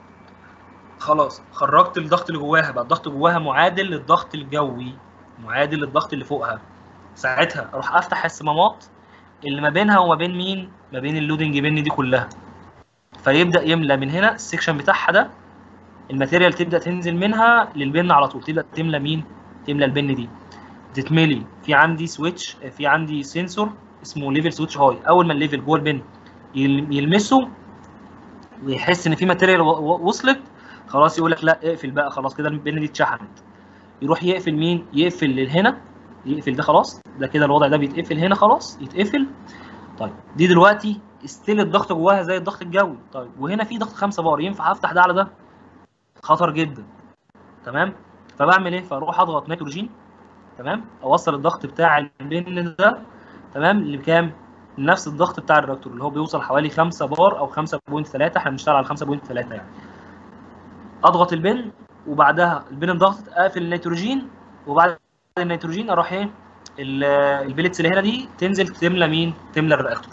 خلاص خرجت الضغط اللي جواها بقى الضغط جواها معادل للضغط الجوي معادل للضغط اللي فوقها ساعتها اروح افتح الصمامات اللي ما بينها وما بين مين ما بين اللودنج بن دي كلها فيبدا يملى من هنا السكشن بتاعها ده الماتيريال تبدا تنزل منها للبن على طول تبدا تملى مين تملى البن دي تتملي في عندي سويتش في عندي سنسور اسمه ليفل سويتش هاي اول ما الليفل جوه البن يل- يلمسه ويحس ان في ماتيريال و- و- وصلت خلاص يقول لك لا اقفل بقى خلاص كده البن دي اتشحنت يروح يقفل مين يقفل لهنا يقفل ده خلاص ده كده الوضع ده بيتقفل هنا خلاص يتقفل طيب دي دلوقتي استيل الضغط جواها زي الضغط الجوي طيب وهنا في ضغط 5 بار ينفع افتح ده على ده خطر جدا تمام فبعمل ايه فاروح اضغط نيتروجين تمام اوصل الضغط بتاع البن ده تمام لكام نفس الضغط بتاع الرياكتور اللي هو بيوصل حوالي 5 بار او 5.3 احنا بنشتغل على 5.3 يعني اضغط البن وبعدها البن الضغط اقفل النيتروجين وبعد النيتروجين اروح ايه ال- البيلتس اللي هنا دي تنزل تملى مين تملى الرياكتور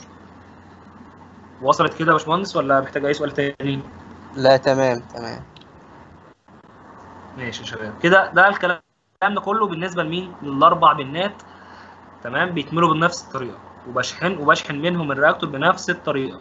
وصلت كده يا باشمهندس ولا محتاج اي سؤال تاني لا تمام تمام ماشي يا شباب كده ده الكلام ده كله بالنسبه لمين للاربع بنات تمام بيتملوا بنفس الطريقه وبشحن وبشحن منهم الرياكتور بنفس الطريقه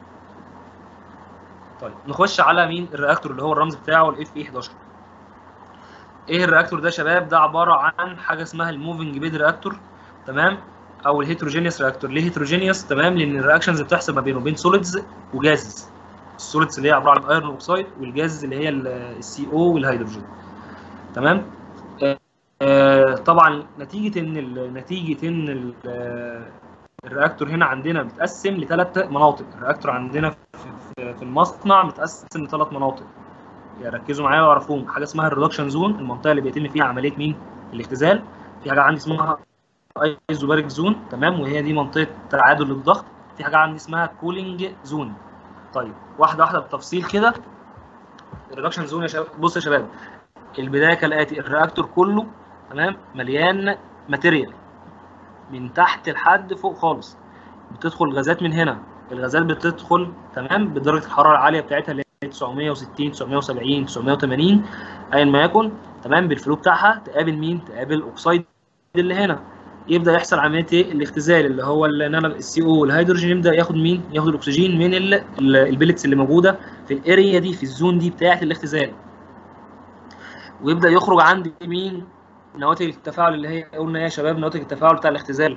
طيب نخش على مين الرياكتور اللي هو الرمز بتاعه الاف اي 11 ايه الرياكتور ده يا شباب ده عباره عن حاجه اسمها الموفنج بيد رياكتور تمام او الهيتروجينيوس رياكتور ليه هيتروجينيوس تمام لان الرياكشنز بتحصل ما بينه وبين سوليدز وجازز السوليدز اللي هي عباره عن الايرون اوكسايد والجاز اللي هي السي او والهيدروجين تمام آه، طبعا نتيجه ان ال- نتيجه ان ال- آه، الرياكتور هنا عندنا متقسم لثلاث مناطق الرياكتور عندنا في, في, في المصنع متقسم لثلاث مناطق يعني ركزوا معايا واعرفوهم حاجه اسمها الريدكشن زون المنطقه اللي بيتم فيها عمليه مين الاختزال في حاجه عندي اسمها ايزوباريك زون تمام وهي دي منطقه تعادل للضغط في حاجه عندي اسمها كولينج زون طيب واحده واحده بالتفصيل كده الريدكشن زون يا شباب بص يا شباب البدايه كالاتي الرياكتور كله تمام مليان ماتيريال من تحت لحد فوق خالص بتدخل غازات من هنا الغازات بتدخل تمام بدرجه الحراره العاليه بتاعتها اللي هي 960 970 980 ايا ما يكن تمام بالفلو بتاعها تقابل مين تقابل اكسيد اللي هنا يبدا يحصل عمليه ايه الاختزال اللي هو النانو السي او والهيدروجين يبدا ياخد مين ياخد الاكسجين من ال- ال- البيلتس اللي موجوده في الاريا دي في الزون دي بتاعه الاختزال ويبدا يخرج عندي مين نواتج التفاعل اللي هي قلنا ايه يا شباب نواتج التفاعل بتاع الاختزال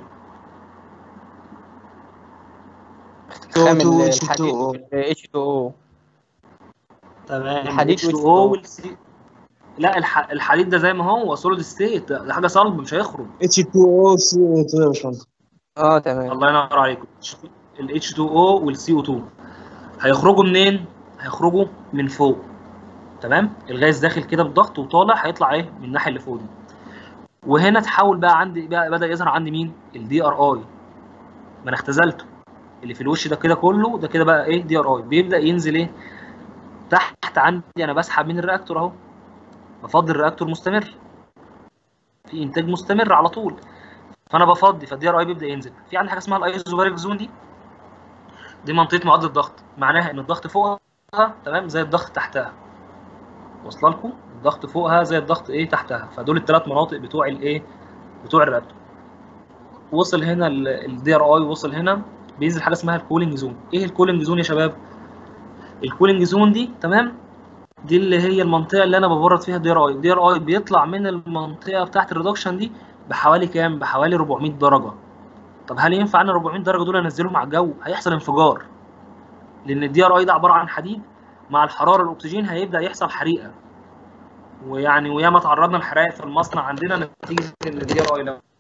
خام ال- الحديد اتش 2 او تمام الحديد H2O H2O. والسي لا الح... الحديد ده زي ما هو سوليد ستيت ده حاجه صلب مش هيخرج اتش 2 او سي او 2 يا باشمهندس اه تمام الله ينور عليكم ال H2O وال CO2 هيخرجوا منين؟ هيخرجوا من فوق تمام؟ الغاز داخل كده بضغط وطالع هيطلع ايه؟ من الناحيه اللي فوق دي وهنا تحول بقى عندي بقى بدا يظهر عندي مين؟ الدي ار اي ما انا اختزلته اللي في الوش ده كده كله ده كده بقى ايه دي ار اي بيبدا ينزل ايه؟ تحت عندي انا بسحب من الرياكتور اهو بفضي الرياكتور مستمر في انتاج مستمر على طول فانا بفضي فالدي ار اي بيبدا ينزل في عندي حاجه اسمها الايزوباريك زون دي دي منطقه معادله الضغط معناها ان الضغط فوقها تمام زي الضغط تحتها واصله لكم الضغط فوقها زي الضغط ايه تحتها فدول الثلاث مناطق بتوع الايه بتوع الرياكتور وصل هنا الدي ار اي وصل هنا بينزل حاجه اسمها الكولينج زون ايه الكولينج زون يا شباب الكولينج زون دي تمام دي اللي هي المنطقه اللي انا ببرد فيها الدي ار اي الدي ار اي بيطلع من المنطقه بتاعه الريدكشن دي بحوالي كام بحوالي 400 درجه طب هل ينفع انا 400 درجه دول انزلهم على الجو هيحصل انفجار لان الدي ار اي ده عباره عن حديد مع الحراره الاكسجين هيبدا يحصل حريقه ويعني وياما تعرضنا لحرائق في المصنع عندنا نتيجه ان الدي ار اي